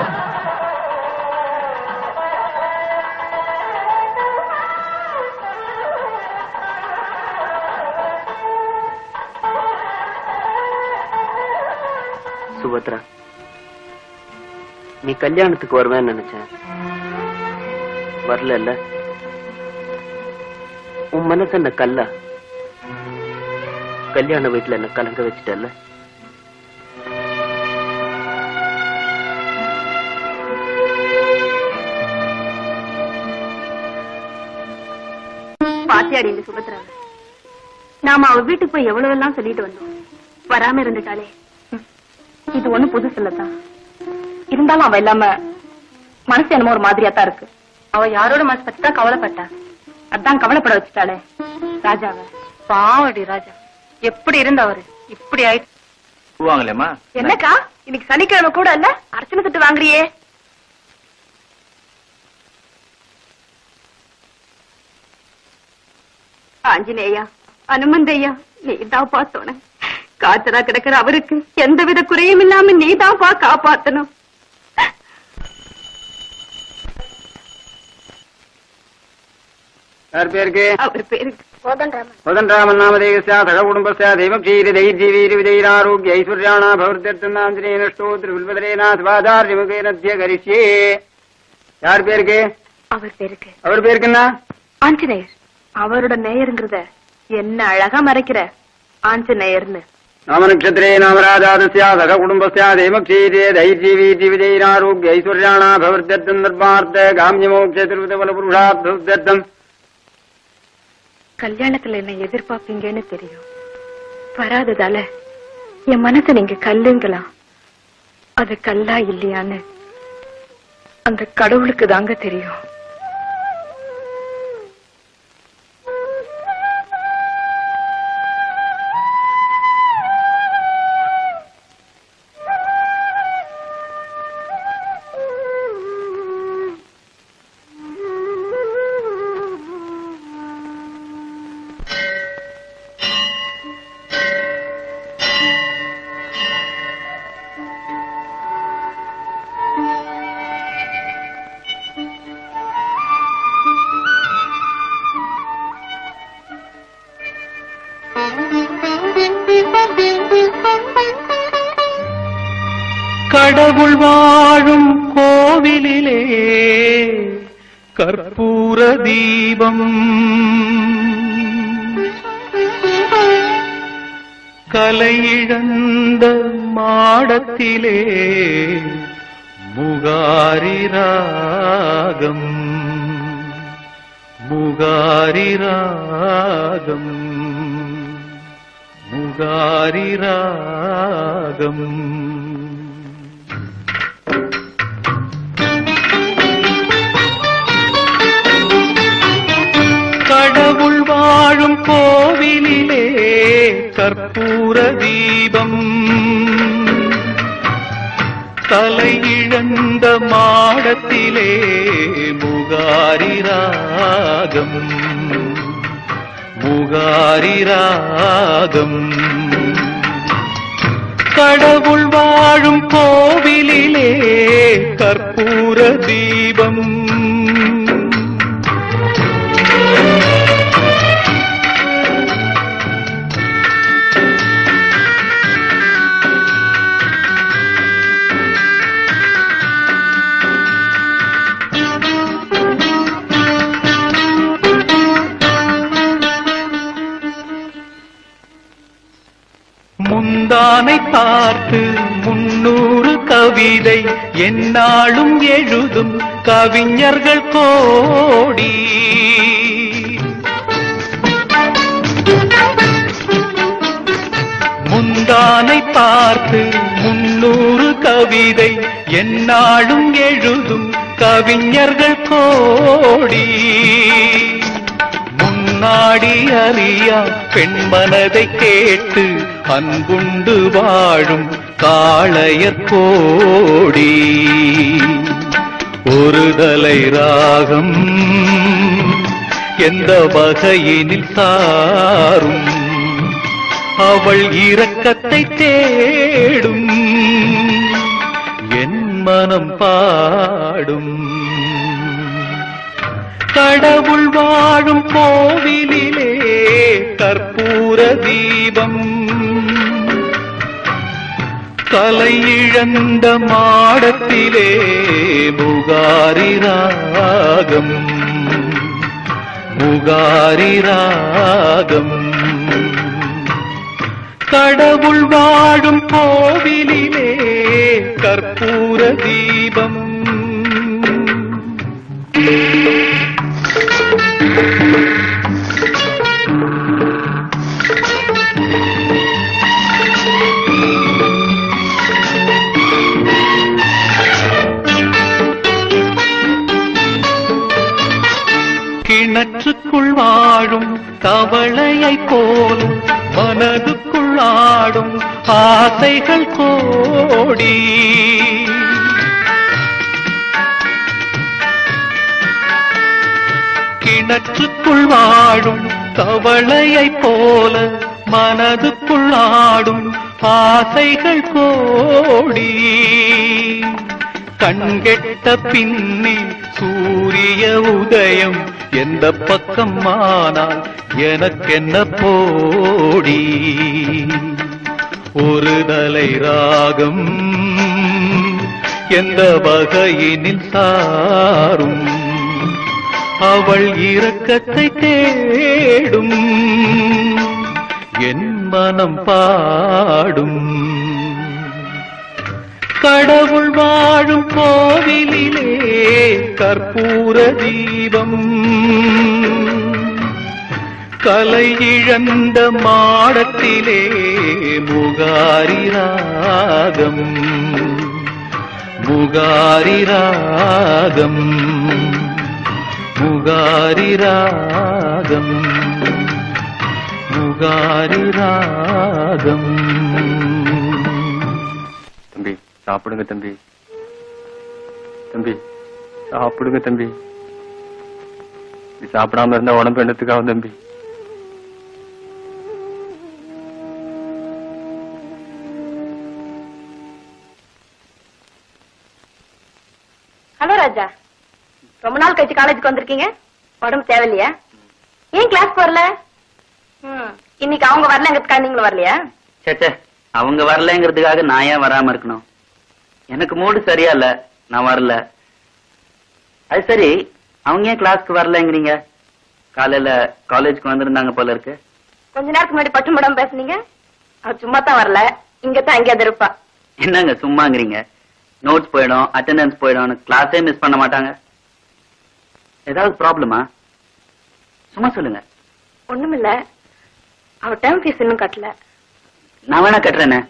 சுபத்ரா நீ கல்யாணத்துக்கு வருவேன்னு நினைச்சேன் வரல உன் மனசு என்ன கல்லா கல்யாண வீட்டுல என்ன கலங்க வச்சுட்டல்ல பாத்தியாடி இந்த சுபத்ரா நாம அவ வீட்டுக்கு போய் எவ்வளவு எல்லாம் சொல்லிட்டு வந்தோம் வராம இருந்துட்டாளே ம். இது ஒண்ணு புதுசு இல்லதான் இருந்தாலும் அவ இல்லாம மனசு என்னமோ ஒரு மாதிரியா தான் இருக்கு அவ யாரோட மனசு பத்தி தான் கவலைப்பட்டா அதான் கவலைப்பட வச்சுட்டாளே ராஜாவ பாவடி ராஜா எப்படி இருந்தவரு இப்படி ஆயிட்டு வாங்கலேம்மா என்னக்கா இன்னைக்கு சனிக்கிழமை கூட இல்ல அர்ச்சனை திட்டு வாங்குறியே ஆஞ்சநேயா அனுமந்தையா நீதான் பார்த்தோன காய்ச்சலா கிடக்கிற அவருக்கு எந்தவித குறையும் இல்லாம நீதான்ப்பா காப்பாத்தணும் யார் பேருக்கு அவர் பேருக்கு கோதண்டராமன் நாமதேகஸ்யா சக குடும்பஸ்யா தெய்வக்ஷீரி தைர்ஜீவீரி விஜயிராரோக்கிய ஐஸ்வர்யாணா பவர்த்தர்த்தநாஞ்சனேன ஸ்தோத்ர வில்வதரேனா சிவாதார்யமுகேனத்ய கரிஷ்யே யார் பேருக்கு அவர் பேருக்கு அவர் பேருக்குன்னா ஆஞ்சநேயர் அவரோட நேயருங்கிறத என்ன அழகா மறைக்கிற ஆஞ்சநேயர்னு நாம நட்சத்திரே நாமராஜாதஸ்யா சக குடும்பஸ்யா தெய்வக்ஷீரே தைர்ஜீவீரி விஜயிராரோக்கிய ஐஸ்வர்யாணா பவர்த்தர்த்தம் தர்மார்த்த காமியமோக்ஷ திருவிதபல புருஷார்த்தம் கல்யாணத்துல என்ன எதிர்பார்ப்பீங்கன்னு தெரியும் வராததால என் மனசை நீங்க கல்லுங்களாம் அது கல்லா இல்லையான்னு அந்த கடவுளுக்கு தாங்க தெரியும் கற்பூர தீபம் கலையிழந்த மாடத்திலே முகாரி ராகம் முகாரி ராகம் முகாரி ராகம் கடவுள் வாழும் கோவிலிலே கற்பூர தீபம் தலையிழந்த மாடத்திலே முகாரி ராகம் முகாரி ராகம் கடவுள் வாழும் கோவிலிலே கற்பூர தீபம் முந்தானை பார்த்து முன்னூறு கவிதை எந்நாளும் எழுதும் கவிஞர்கள் கோடி முந்தானை பார்த்து முன்னூறு கவிதை எந்நாளும் எழுதும் கவிஞர்கள் கோடி முன்னாடி அறியா பெண் மனதை கேட்டு அன்புண்டு வாழும் காளையர் கோடி ஒரு தலை ராகம் எந்த வகையினில் சாரும் அவள் இரக்கத்தை தேடும் என் மனம் பாடும் கடவுள் வாழும் கோவிலிலே கற்பூர தீபம் கலை இழந்த மாடத்திலே முகாரி ராகம் முகாரி ராகம் கடவுள் வாழும் கோவிலிலே கற்பூர தீபம் கிணற்றுக்குள் வாழும் தவளையை போலும் மனதுக்குள் ஆடும் ஆசைகள் கோடி கிணற்றுக்குள் வாழும் தவளையை போல மனதுக்குள் ஆடும் ஆசைகள் கோடி கண்கெட்ட பின்னே சூரிய உதயம் எந்த பக்கம் ஆனால் எனக்கென்ன போடி ஒரு தலை ராகம் எந்த வகையினில் சாரும் அவள் இரக்கத்தை தேடும் என் மனம் பாடும் கடவுள் வாழும் கோவிலிலே கற்பூர தீபம் கலை இழந்த மாடத்திலே முகாரி ராகம் முகாரி ராகம் முகாரி ராகம் முகாரி ராகம் தம்பி சாப்பிடுங்க தம்பி தம்பி சாப்பிடுங்க தம்பி இப்படி சாப்பிடாம இருந்தா உடம்பு என்னத்துக்காகும் தம்பி ஹலோ ராஜா ரொம்ப நாள் கழிச்சு காலேஜுக்கு வந்திருக்கீங்க உடம்பு தேவையில்லையா ஏன் கிளாஸ் வரல ம், இன்னைக்கு அவங்க வரலங்கிறதுக்காக நீங்களும் வரலையா சேச்சே அவங்க வரலைங்கிறதுக்காக நான் ஏன் வராம இருக்கணும் எனக்கு மூடு சரியா இல்ல நான் வரல அது சரி அவங்க ஏன் கிளாஸ்க்கு வரலங்கிறீங்க காலையில காலேஜ்க்கு வந்திருந்தாங்க போல இருக்கு கொஞ்ச நேரத்துக்கு முன்னாடி பட்டு மேடம் பேசுனீங்க அவ சும்மா தான் வரல இங்க தான் எங்கேயாவது இருப்பா என்னங்க சும்மாங்கிறீங்க நோட்ஸ் போயிடும் அட்டெண்டன்ஸ் போயிடும் கிளாஸே மிஸ் பண்ண மாட்டாங்க ஏதாவது ப்ராப்ளமா சும்மா சொல்லுங்க ஒண்ணுமில்ல அவ டேர்ம் ஃபீஸ் இன்னும் கட்டல நான் வேணா கட்டுறேனே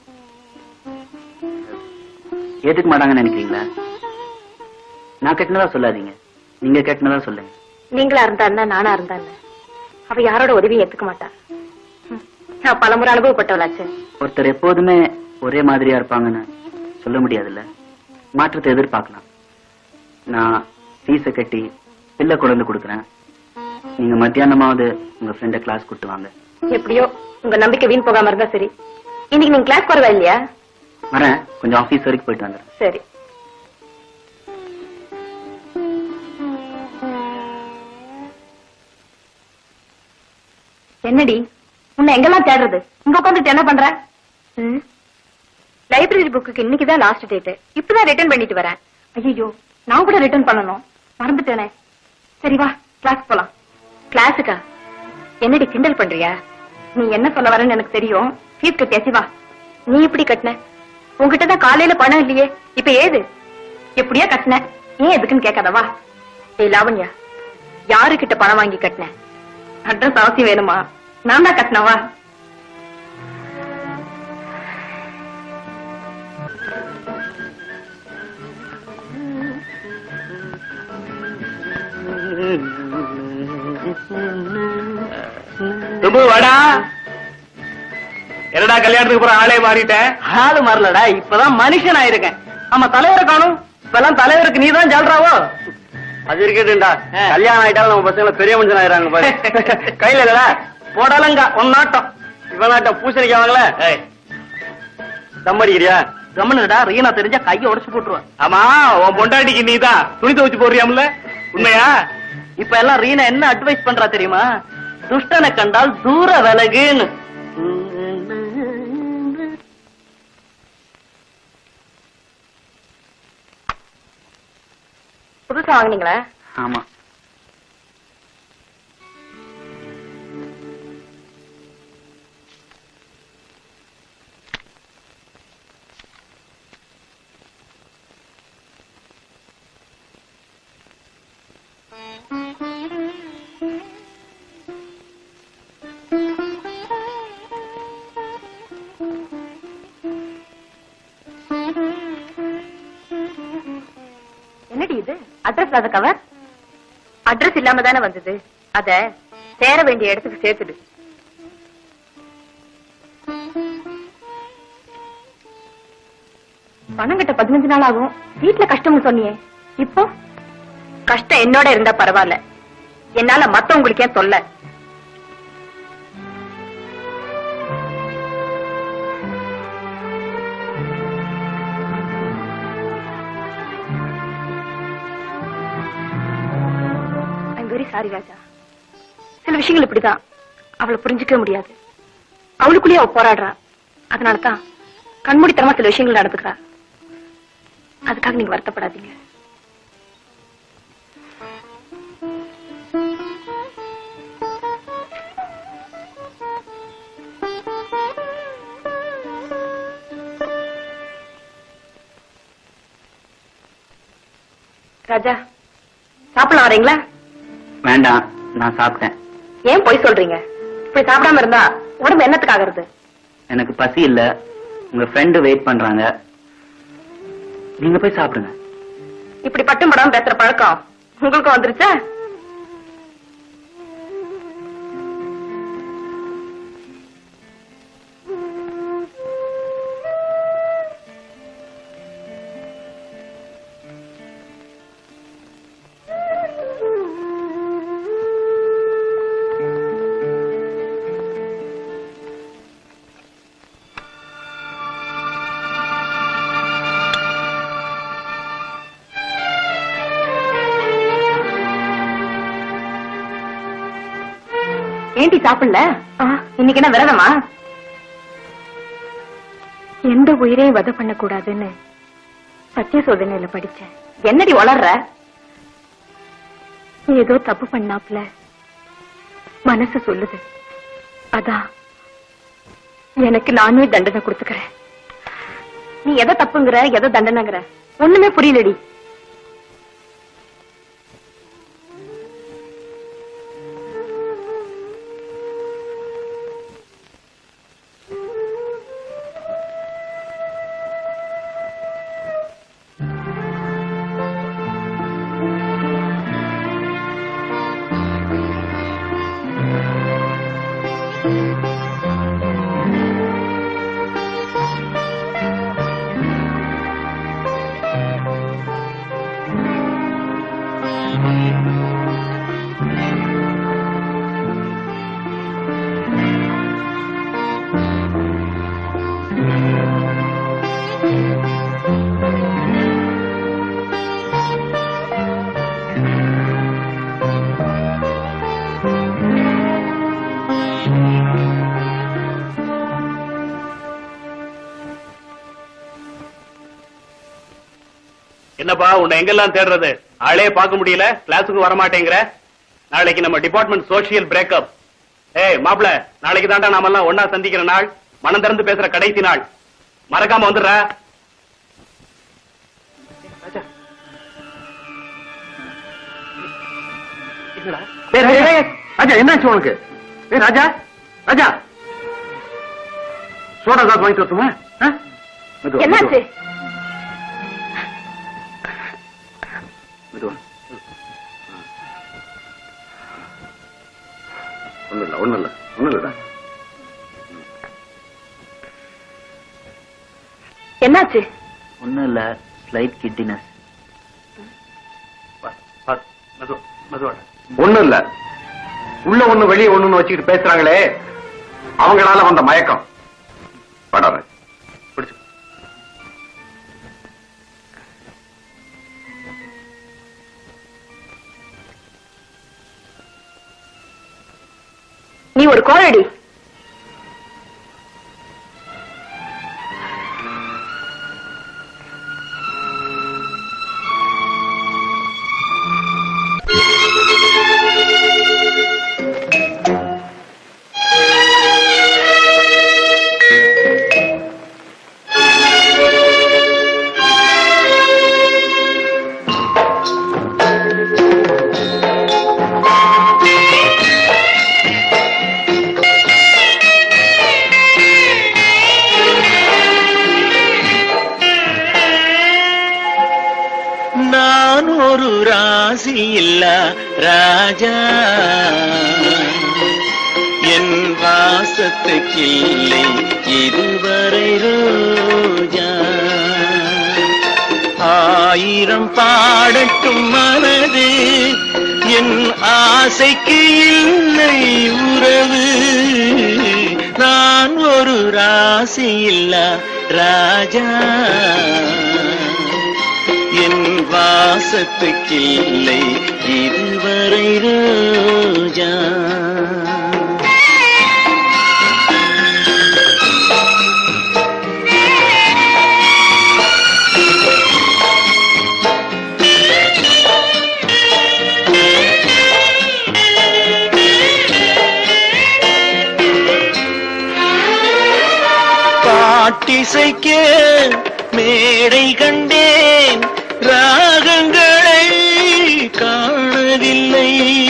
ஏத்துக்க மாட்டாங்கன்னு நினைக்கிறீங்களா நான் கட்டினதா சொல்லாதீங்க நீங்க கட்டினதா சொல்லுங்க நீங்களா இருந்தா என்ன நானா இருந்தா என்ன அவ யாரோட உதவியும் ஏத்துக்க மாட்டா ம். நான் பலமுறை அனுபவப்பட்டவளாச்சு ஒருத்தர் எப்போதுமே ஒரே மாதிரியா இருப்பாங்கன்னு சொல்ல முடியாதுல்ல மாற்றத்தை எதிர்பார்க்கலாம் நான் ஃபீஸை கட்டி பிள்ளை கொண்டு வந்து கொடுக்குறேன் நீங்க மத்தியானமாவது உங்க ஃப்ரெண்ட கிளாஸ் கூட்டு வாங்க எப்படியோ உங்க நம்பிக்கை வீண் போகாம இருந்தா சரி இன்னைக்கு நீங்க கிளாஸ் போறதா இல்லையா வரேன் கொஞ்சம் ஆபீஸ் வரைக்கும் போயிட்டு வந்துடுறேன் சரி என்னடி உன்னை எங்கெல்லாம் தேடுறது இங்க உட்காந்துட்டு என்ன பண்ற லைப்ரரி புக்குக்கு இன்னைக்குதான் லாஸ்ட் டேட் இப்பதான் ரிட்டர்ன் பண்ணிட்டு வரேன் ஐயோ நான் கூட ரிட்டர்ன் பண்ணணும் மறந்துட்டேனே சரி வா கிளாஸ் போலாம் கிளாஸுக்கா என்னடி கிண்டல் பண்றியா நீ என்ன சொல்ல வரேன்னு எனக்கு தெரியும் ஃபீஸ் கட்டியாச்சு வா நீ எப்படி கட்டின உன்கிட்ட தான் காலையில பணம் இல்லையே இப்ப ஏது எப்படியா கட்டின ஏன் எதுக்குன்னு கேட்காத வா ஏய் லாவண்யா யாருகிட்ட பணம் வாங்கி கட்டின அட்ரஸ் அவசியம் வேணுமா நான் தான் கட்டினவா தும்பு வாடா என்னடா கல்யாணத்துக்கு போற ஆளே மாறிட்டேன் ஆளு மாறலடா இப்பதான் மனுஷன் ஆயிருக்கேன் ஆமா தலைவரை காணும் இப்பெல்லாம் தலைவருக்கு நீதான் ஜால்றாவோ அது இருக்கட்டும்டா கல்யாணம் ஆயிட்டாலும் நம்ம பசங்களை பெரிய மனுஷன் ஆயிராங்க பாரு கையில இல்லடா போடலங்க ஒன்னாட்டம் இவனாட்டம் பூசணிக்காய் வாங்கல தம் அடிக்கிறியா கவர்னர்டா ரீனா தெரிஞ்சா கையை உடைச்சு போட்டுருவேன் ஆமா உன் பொண்டாட்டிக்கு நீதான் துணி துவச்சு போடுறியாம்ல உண்மையா இப்ப எல்லாம் ரீனா என்ன அட்வைஸ் பண்றா தெரியுமா துஷ்டனை கண்டால் தூர விலகுன்னு புதுசா வாங்குனீங்களா ஆமா என்னடி இது அட்ரஸ் இல்லாத கவர் அட்ரஸ் இல்லாம தானே வந்தது அத சேர வேண்டிய இடத்துக்கு சேர்த்துடு பணம் கட்ட பதினஞ்சு நாள் ஆகும் வீட்டுல கஷ்டம்னு சொன்னியே இப்போ கஷ்டம் என்னோட இருந்தா பரவாயில்ல என்னால மத்தவங்களுக்கு ஏன் தொல்லை ஐம் வெரி சாரி ராஜா சில விஷயங்கள் இப்படிதான் அவளை புரிஞ்சுக்க முடியாது அவளுக்குள்ளேயே அவ போராடுறா அதனால தான் கண்மூடித்தனமா சில விஷயங்கள் நடந்துக்கிறா அதுக்காக நீங்க வருத்தப்படாதீங்க ராஜா சாப்பிடலாம் வரீங்களா வேண்டாம் நான் சாப்பிட்டேன் ஏன் பொய் சொல்றீங்க இப்படி சாப்பிடாம இருந்தா உடம்பு என்னத்துக்கு ஆகுறது எனக்கு பசி இல்ல உங்க ஃப்ரெண்டு வெயிட் பண்றாங்க நீங்க போய் சாப்பிடுங்க இப்படி பட்டும் படாம பேசுற பழக்கம் உங்களுக்கும் வந்துருச்சா ஏன்டி சாப்பிடல இன்னைக்கு என்ன விரதமா எந்த உயிரையும் வதை பண்ணக்கூடாதுன்னு சத்திய சோதனையில படிச்சேன் என்னடி வளர்ற ஏதோ தப்பு பண்ணாப்ல மனசு சொல்லுது அதான் எனக்கு நானே தண்டனை கொடுத்துக்கிறேன் நீ எதை தப்புங்கிற எதை தண்டனைங்கிற ஒண்ணுமே புரியலடி என்னப்பா உன்னை எங்கெல்லாம் தேடுறது ஆளே பார்க்க முடியல கிளாஸுக்கு வர மாட்டேங்கிற நாளைக்கு நம்ம டிபார்ட்மெண்ட் சோசியல் பிரேக்கப் ஏய் மாப்ள நாளைக்கு தாண்டா நாம எல்லாம் ஒன்னா சந்திக்கிற நாள் மனம் திறந்து பேசுற கடைசி நாள் மறக்காம வந்துடுற டேய், ராஜா, ராஜா என்னாச்சு உனக்கு ஏய் ராஜா ராஜா சோடா சாஸ் வாங்கிட்டு வரட்டுமா ஆ? மெதுவா, என்னாச்சு மெதுவா. ஒண்ணும் இல்ல ஒண்ணும் இல்ல ஒண்ணும் இல்லடா என்னாச்சு ஒண்ணும் இல்ல ஸ்லைட் கிட்டினஸ் ஒண்ணும் இல்ல உள்ள ஒண்ணு வெளிய ஒண்ணுன்னு வச்சுக்கிட்டு பேசுறாங்களே அவங்களால வந்த மயக்கம் படாத பிடிச்சு நீ ஒரு கோழடி நான் ஒரு ராசி இல்ல ராஜா என் வாசத்துக்கில்லை இதுவரை ரோஜா ஆயிரம் பாடட்டும் மனது என் ஆசைக்கு இல்லை உறவு நான் ஒரு ராசி இல்ல ராஜா என் வாசத்துக்கில்லை இதுவரை ரோஜா பாட்டிசைக்க மேடை கண்டேன் ராகங்களை காணவில்லை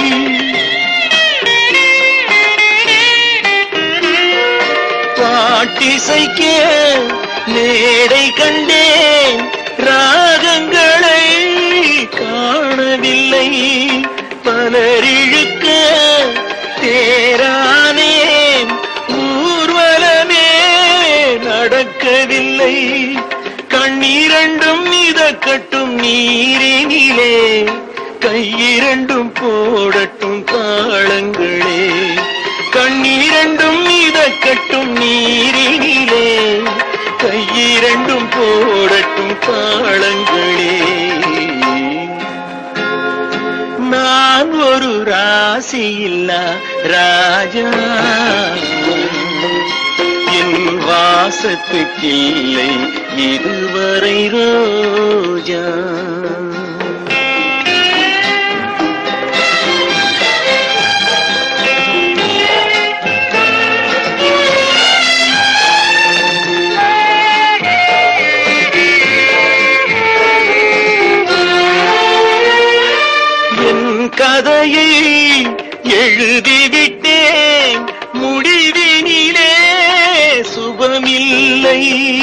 பாட்டிசைக்க மேடை கண்டேன் ராகங்களை காணவில்லை பலரிழுக்க தேரானேன் ஊர்வலமே நடக்கவில்லை கண்ணீரண்டும் மிதக்கட்டும் நீரினிலே கையிரண்டும் போடட்டும் தாளங்களே கண்ணீரண்டும் மிதக்கட்டும் நீரினிலே கையிரண்டும் போடட்டும் தாளங்களே நான் ஒரு ராசி இல்ல ராஜா என் வாசத்துக்கில்லை இதுவரை ரோஜா கதையை எழுதிவிட்டேன் முடிவினிலே சுபமில்லை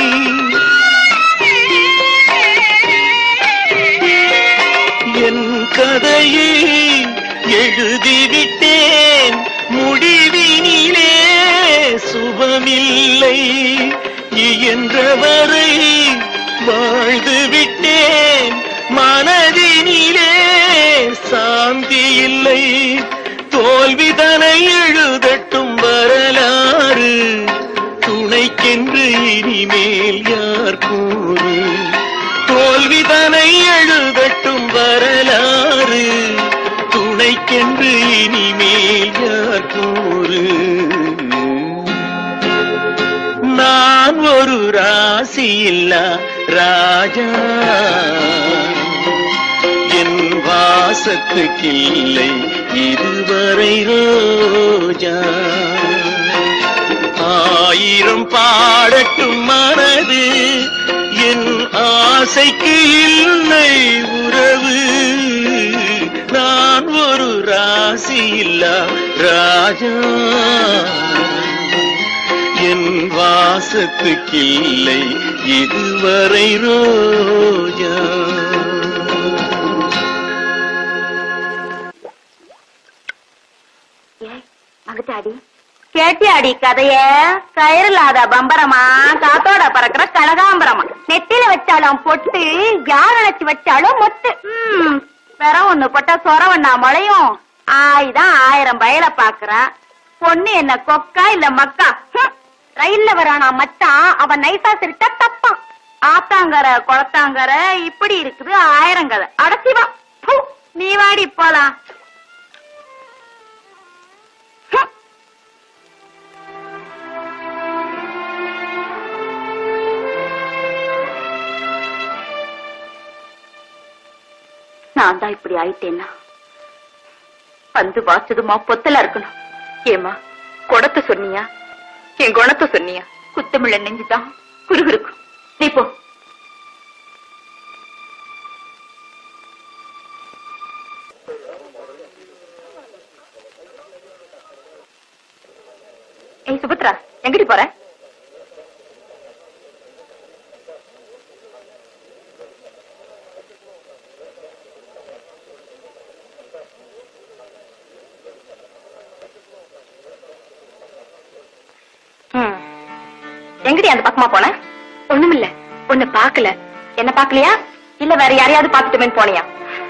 என் கதையை எழுதிவிட்டேன் முடிவினிலே சுபமில்லை இயன்றவரை வாழ்ந்து விட்டேன் மனதினிலே சாந்தி இல்லை தோல்விதனை எழுதட்டும் வரலாறு துணைக்கென்று இனிமேல் யார் கூறு தோல்விதனை எழுதட்டும் வரலாறு துணைக்கென்று இனிமேல் யார் கூறு நான் ஒரு ராசியில்லா ராஜா என் வாசத்துக்கில்லை இதுவரை ரோஜா ஆயிரம் பாடட்டும் மனது என் ஆசைக்கு இல்லை உறவு நான் ஒரு ராசி இல்லா ராஜா என் வாசத்துக்கில்லை இதுவரை ரோஜா மகத்தாடி கேட்டியாடி கதைய கயிறில்லாத பம்பரமா காத்தோட பறக்கிற கனகாம்பரமா நெத்தில வச்சாலும் பொட்டு யார் அழைச்சு வச்சாலும் மொட்டு ம், வேற ஒண்ணு போட்டா சொரவண்ணா முளையும் ஆயிதான் ஆயிரம் பயல பாக்குறா பொண்ணு என்ன கொக்கா இல்ல மக்கா ஹம், ரயில்ல வரானா மச்சான் அவன் நைசா சிரிச்சா தப்பான் ஆத்தாங்கர குளத்தாங்கர இப்படி இருக்குது ஆயிரங்கதை அடச்சி வா ப்பு, நீ வாடி போலாம் ஹம். நான் தான் இப்படி ஆயிட்டேன்னா வந்து வாச்சதுமா பொத்தலா இருக்கணும் ஏமா குடத்தை சொன்னியா என் குணத்தை சொன்னியா குத்தமிழ நெஞ்சுதான் குறுகுறுக்கும் நீ போ ஏய் சுபத்ரா எங்கடி போற ம். எங்கடி அந்த பக்கமா போன ஒண்ணுமில்ல உன்னை பாக்கல என்ன பாக்கலையா இல்ல வேற யாரையாவது பாத்துட்டுமே போனியா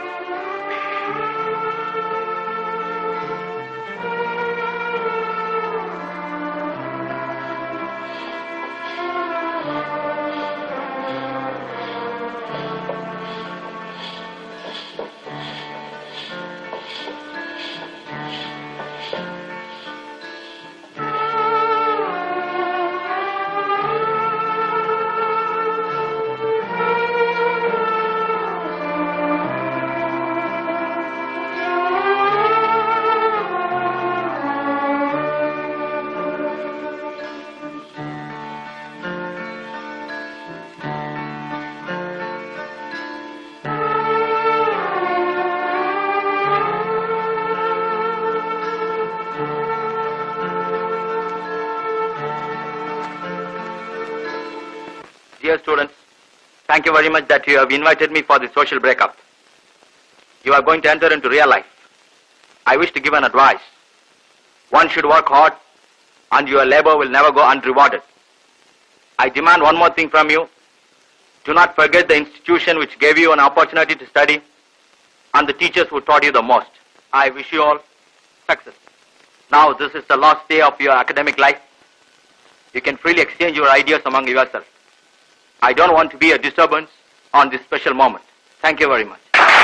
Dear students, thank you very much that you have invited me for the social breakup. You are going to enter into real life. I wish to give an advice. One should work hard and your labor will never go unrewarded. I demand one more thing from you. Do not forget the institution which gave you an opportunity to study and the teachers who taught you the most. I wish you all success. Now this is the last day of your academic life. You can freely exchange your ideas among yourselves. I don't want to be a disturbance on this special moment. Thank you very much.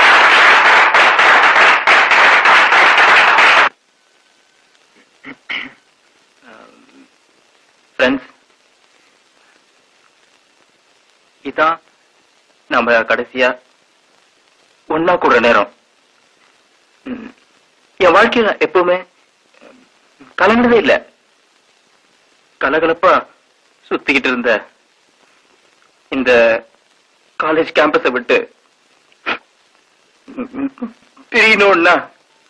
Friends இதான் நம்ம கடைசியா ஒன்னா கூடுற நேரம் ம், என் வாழ்க்கையில எப்பவுமே கலங்கினதே இல்ல கலகலப்பா சுத்திக்கிட்டு இருந்த இந்த காலேஜ் கேம்பஸை விட்டு ம், ம், பிரியணும்னா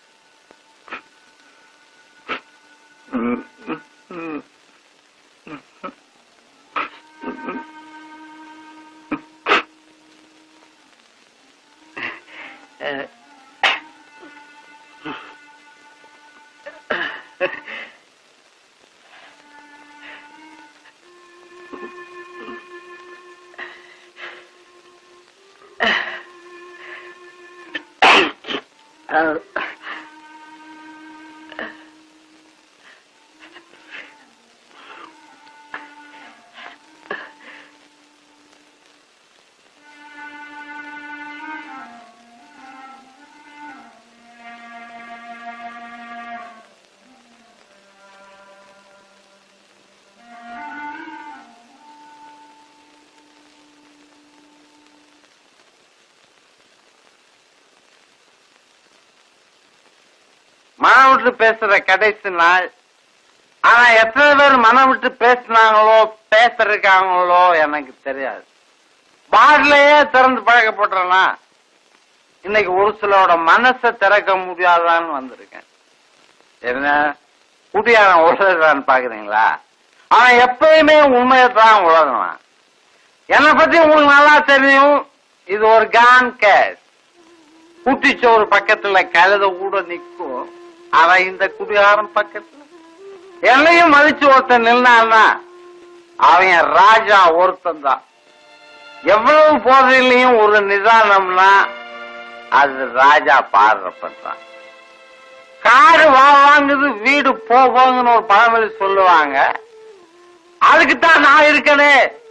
மனம் விட்டு பேசுற கடைசி நாள் ஆனா எத்தனை பேர் மனம் விட்டு பேசினாங்களோ பேசிருக்காங்களோ எனக்கு தெரியாது பாட்டிலேயே திறந்து பழக்கப்பட்டனா இன்னைக்கு ஒரு சிலரோட மனசை திறக்க முடியாதான்னு வந்திருக்கேன் என்ன குடியாரன் உலகிறான்னு பாக்குறீங்களா அவன் எப்பயுமே உண்மையை தான் உலகலாம் என்னை பத்தி உங்களுக்கு நல்லா தெரியும் இது ஒரு கான் கேஸ் குட்டிச்சோறு பக்கத்துல கழுத கூட நிக்கும் ஆனா இந்த குடியாரம் பக்கத்துல என்னையும் மதிச்சு ஒருத்தன் நின்னான்னா அவன் ராஜா ஒருத்தன் தான் எவ்வளவு போதையிலையும் ஒரு நிதானம்னா அது ராஜா பாடுறப்பதான் காடு வா வாங்குது வீடு போ போங்கன்னு ஒரு பழமொழி சொல்லுவாங்க அதுக்கு தான் நான் இருக்கனே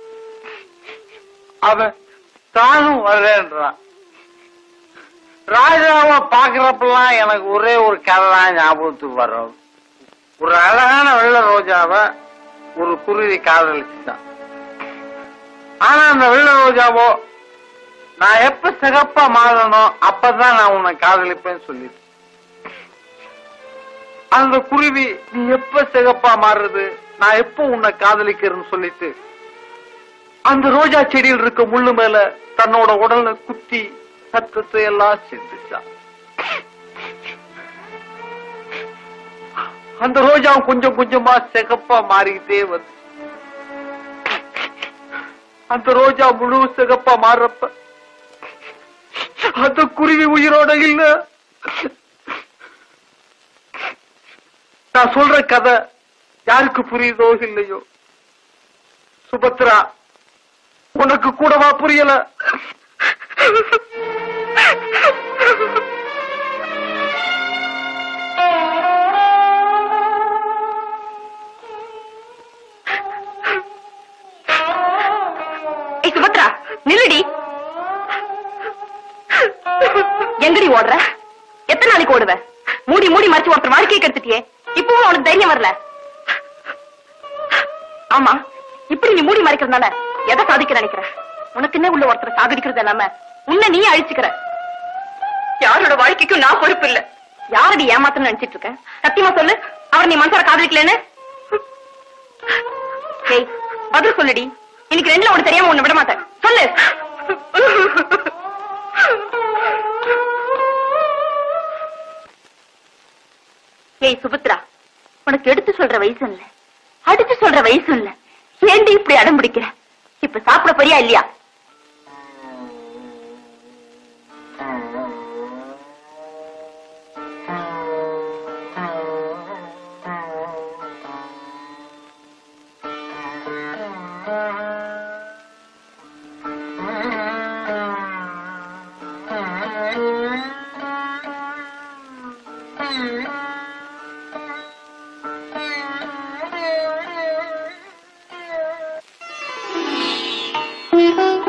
அவன் தானும் வர்றேன்றான் ராஜாவை பாக்குறப்பெல்லாம் எனக்கு ஒரே ஒரு கதை தான் ஞாபகத்துக்கு வரும் ஒரு அழகான வெள்ளை ரோஜாவை ஒரு குருவி காதலிச்சுட்டான் ஆனா அந்த வெள்ளை ரோஜாவோ நான் எப்ப சிகப்பா மாறணும் அப்பதான் நான் உன்னை காதலிப்பேன்னு சொல்லிட்டு அந்த குருவி நீ எப்ப சிகப்பா மாறுறது நான் எப்ப உன்னை காதலிக்கிறேன்னு சொல்லிட்டு அந்த ரோஜா செடியில் இருக்க முள்ளு மேல தன்னோட உடல்ல குத்தி சத்தத்தை எல்லாம் சிந்திச்சான் அந்த ரோஜா கொஞ்சம் கொஞ்சமா சிகப்பா மாறிக்கிட்டே வந்து அந்த ரோஜா முழு சிகப்பா மாறுறப்ப அந்த குருவி உயிரோட இல்ல நான் சொல்ற கதை யாருக்கு புரியுதோ இல்லையோ சுபத்ரா உனக்கு கூடவா புரியல ஏய் சுபத்ரா நில்லுடி எங்கடி ஓடுற எத்தனை நாளைக்கு ஓடுவ மூடி மூடி மறைச்சு ஒருத்தர் வாழ்க்கையை கெடுத்துட்டியே இப்பவும் அவனுக்கு தைரியம் வரல ஆமா இப்படி நீ மூடி மறைக்கிறதுனால எதை சாதிக்க நினைக்கிற உனக்குன்னே உள்ள ஒருத்தர் சாகடிக்கிறது இல்லாம உன்னை நீ அழிச்சுக்கிற யாரோட வாழ்க்கைக்கும் நான் பொறுப்பு இல்ல யாரடி ஏமாத்தன்னு நினைச்சிட்டு இருக்க சத்தியமா சொல்லு அவர் நீ மனசார காதலிக்கலன்னு ஏய் பதில் சொல்லுடி இன்னைக்கு ரெண்டுல ஒண்ணு தெரியாம ஒண்ணு விட மாட்டேன் சொல்லு ஏய் சுபத்ரா உனக்கு எடுத்து சொல்ற வயசு இல்ல அடிச்சு சொல்ற வயசு இல்ல ஏண்டி இப்படி அடம் பிடிக்கிற இப்ப சாப்பிட போறியா இல்லையா Thank you.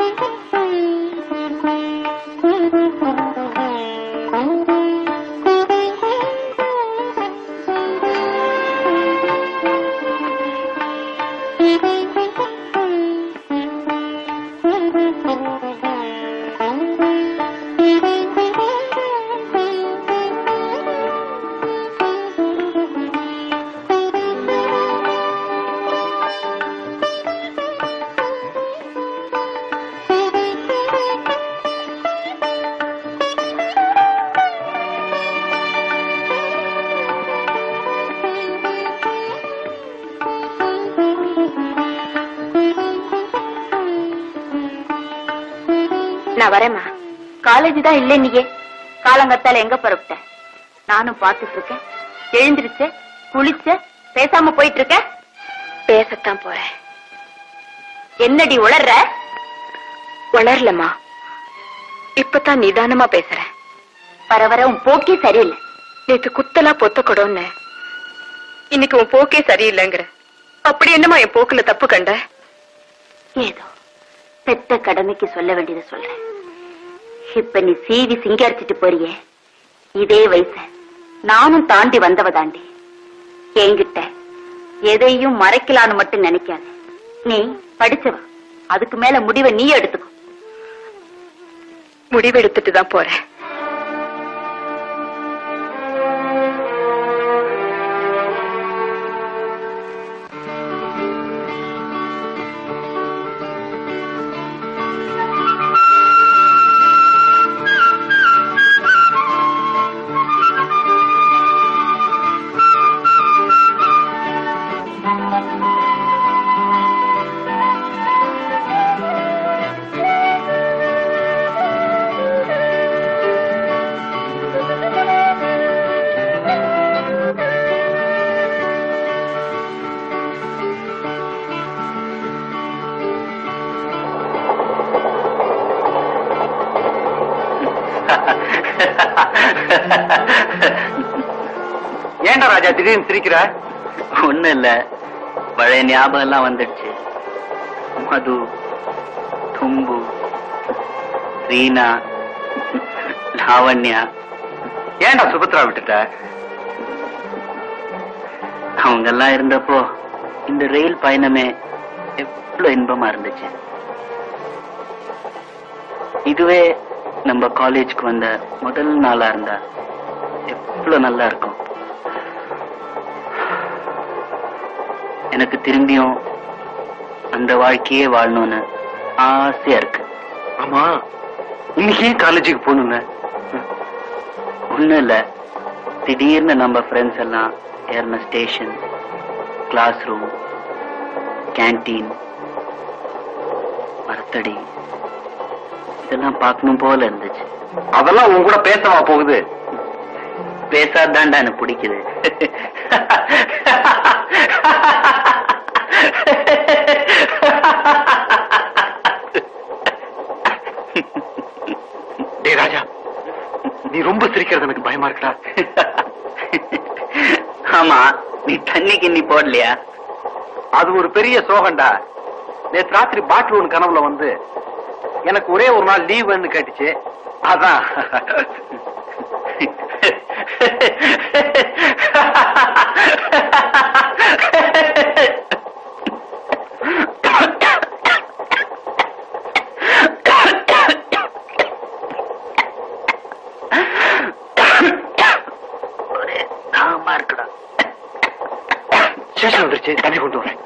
நான் வரேம்மா காலேஜ் தான் இல்லை நீங்க காலங்கத்தால எங்க புறப்பட்ட நானும் பார்த்துட்டு இருக்கேன் எழுந்திருச்ச குளிச்ச பேசாம போயிட்டு இருக்க பேசத்தான் போறேன் என்னடி உளர்ற வளரலம்மா இப்பதான் நிதானமா பேசுறேன் வர வர உன் போக்கே சரியில்லை நேத்து குத்தலா பொத்த கொடோன்னு இன்னைக்கு உன் போக்கே சரியில்லைங்கிற அப்படி என்னம்மா என் போக்குல தப்பு கண்ட ஏதோ பெத்த கடமைக்கு சொல்ல வேண்டியதை சொல்றேன் இப்ப நீ சீவி சிங்கரிச்சிட்டு போறியே இதே வயசு நானும் தாண்டி வந்தவ தாண்டி என்கிட்ட எதையும் மறைக்கலான்னு மட்டும் நினைக்காத நீ படிச்சவ அதுக்கு மேல முடிவை நீ எடுத்துக்கோ முடிவெடுத்துட்டு தான் போறேன் ஏன்டா ராஜா திடீர்னு சிரிக்கிற ஒண்ணும் இல்ல பழைய ஞாபகம் எல்லாம் வந்துடுச்சு மது தும்பு ரீனா லாவண்யா ஏன்டா சுபத்ரா விட்டுட்ட அவங்க எல்லாம் இருந்தப்போ இந்த ரயில் பயணமே எவ்வளவு இன்பமா இருந்துச்சு இதுவே நம்ம காலேஜ்க்கு வந்த முதல் நாளா இருந்தா எவ்வளவு நல்லா இருக்கும் எனக்கு திரும்பியும் அந்த வாழ்க்கையே வாழணும்னு ஆசையா இருக்கு ஆமா இன்னைக்கு ஏன் காலேஜுக்கு போகணும்னு ஒண்ணும் இல்ல திடீர்னு நம்ம ஃப்ரெண்ட்ஸ் எல்லாம் ஏறின ஸ்டேஷன் கிளாஸ் ரூம் கேண்டீன் மரத்தடி இதெல்லாம் பார்க்கணும் போல இருந்துச்சு அதெல்லாம் உன் கூட பேசவா போகுது பேசாதான்டா எனக்கு பிடிக்குது டேய் ராஜா நீ ரொம்ப சிரிக்கிறது எனக்கு பயமா இருக்குடா ஆமா நீ தண்ணி கிண்ணி போடலையா அது ஒரு பெரிய சோகண்டா நேத்து ராத்திரி பாட்டில் ஒன்று கனவுல வந்து எனக்கு ஒரே ஒரு நாள் லீவ் வேணும்னு கேட்டுச்சு அதான் ஒரே தாகமா இருக்குடா ஸ்டேஷன் வந்துருச்சு தண்ணி கொண்டு வரேன்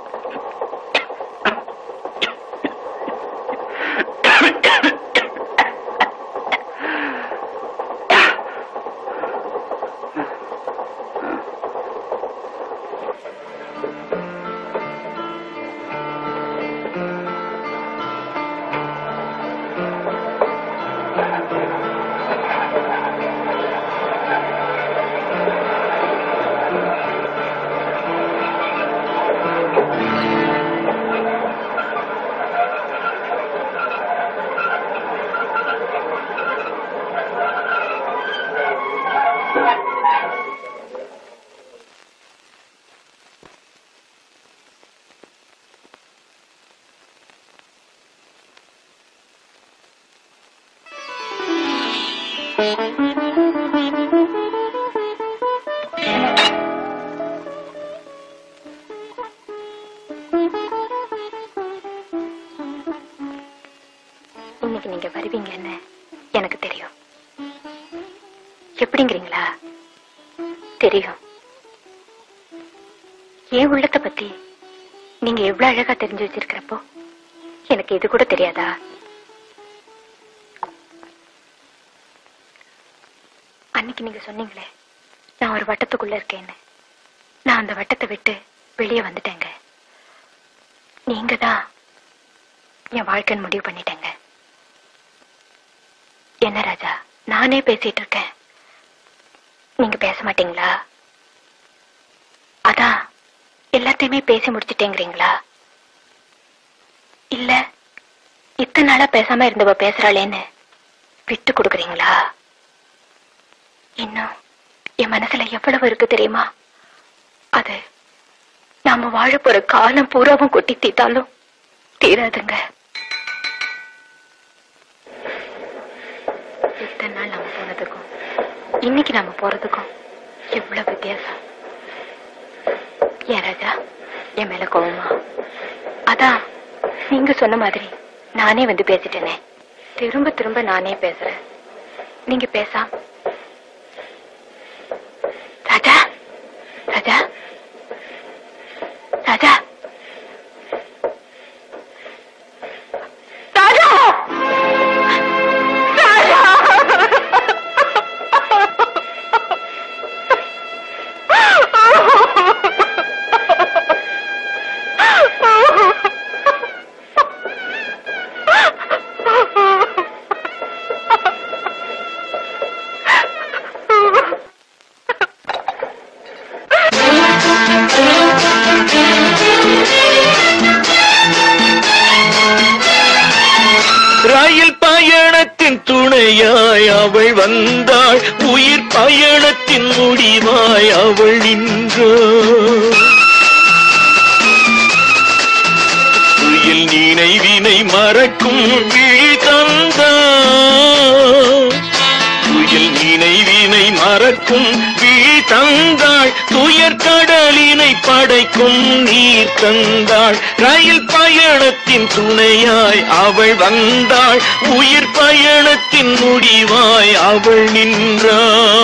இன்னைக்கு நீங்க வருவீங்கன்னு எனக்கு தெரியும் எப்படிங்கிறீங்களா தெரியும் என் உள்ளத்தை பத்தி நீங்க எவ்வளவு அழகா தெரிஞ்சு வச்சிருக்கிறப்போ எனக்கு இது கூட தெரியாதா அன்னைக்கு நீங்க சொன்னீங்களே நான் ஒரு வட்டத்துக்குள்ள இருக்கேன்னு நான் அந்த வட்டத்தை விட்டு வெளியே வந்துட்டேங்க நீங்க தான் என் வாழ்க்கைன்னு முடிவு பண்ணிட்டேங்க என்ன ராஜா நானே பேசிட்டு இருக்கேன் நீங்க பேச மாட்டீங்களா அதான் எல்லாத்தையுமே பேசி முடிச்சிட்டேங்கிறீங்களா இல்ல இத்தனை நாளா பேசாம இருந்தவ பேசுறாளேன்னு விட்டு கொடுக்குறீங்களா இன்னும் என் மனசுல எவ்வளவு இருக்கு தெரியுமா அது நாம வாழ போற காலம் பூராவும் கொட்டி தீத்தாலும் தீராதுங்க இத்தனை நாள் நாம போனதுக்கும் இன்னைக்கு நாம போறதுக்கும் எவ்வளவு வித்தியாசம் ஏன் ராஜா என் மேல கோவமா அதான் நீங்க சொன்ன மாதிரி நானே வந்து பேசிட்டேனே திரும்ப திரும்ப நானே பேசுறேன் நீங்க பேசாம ராஜா ராஜா ராஜா ராஜா ரயில் பயணத்தின் துணையாய் அவள் வந்தாள் உயிர் பயணத்தின் முடிவாய் அவள் நின்றாள் துயில் நினைவினை மறக்கும் விழி தந்தாள் துயில் நினைவினை மறக்கும் விழி தந்தாள் துயர் கடலினை படைக்கும் நீர் தந்தாள் ரயில் பயணத்தின் துணையாய் அவள் வந்தாள் உயிர் பயணத்தின் முடிவாய் அவள் நின்றாள்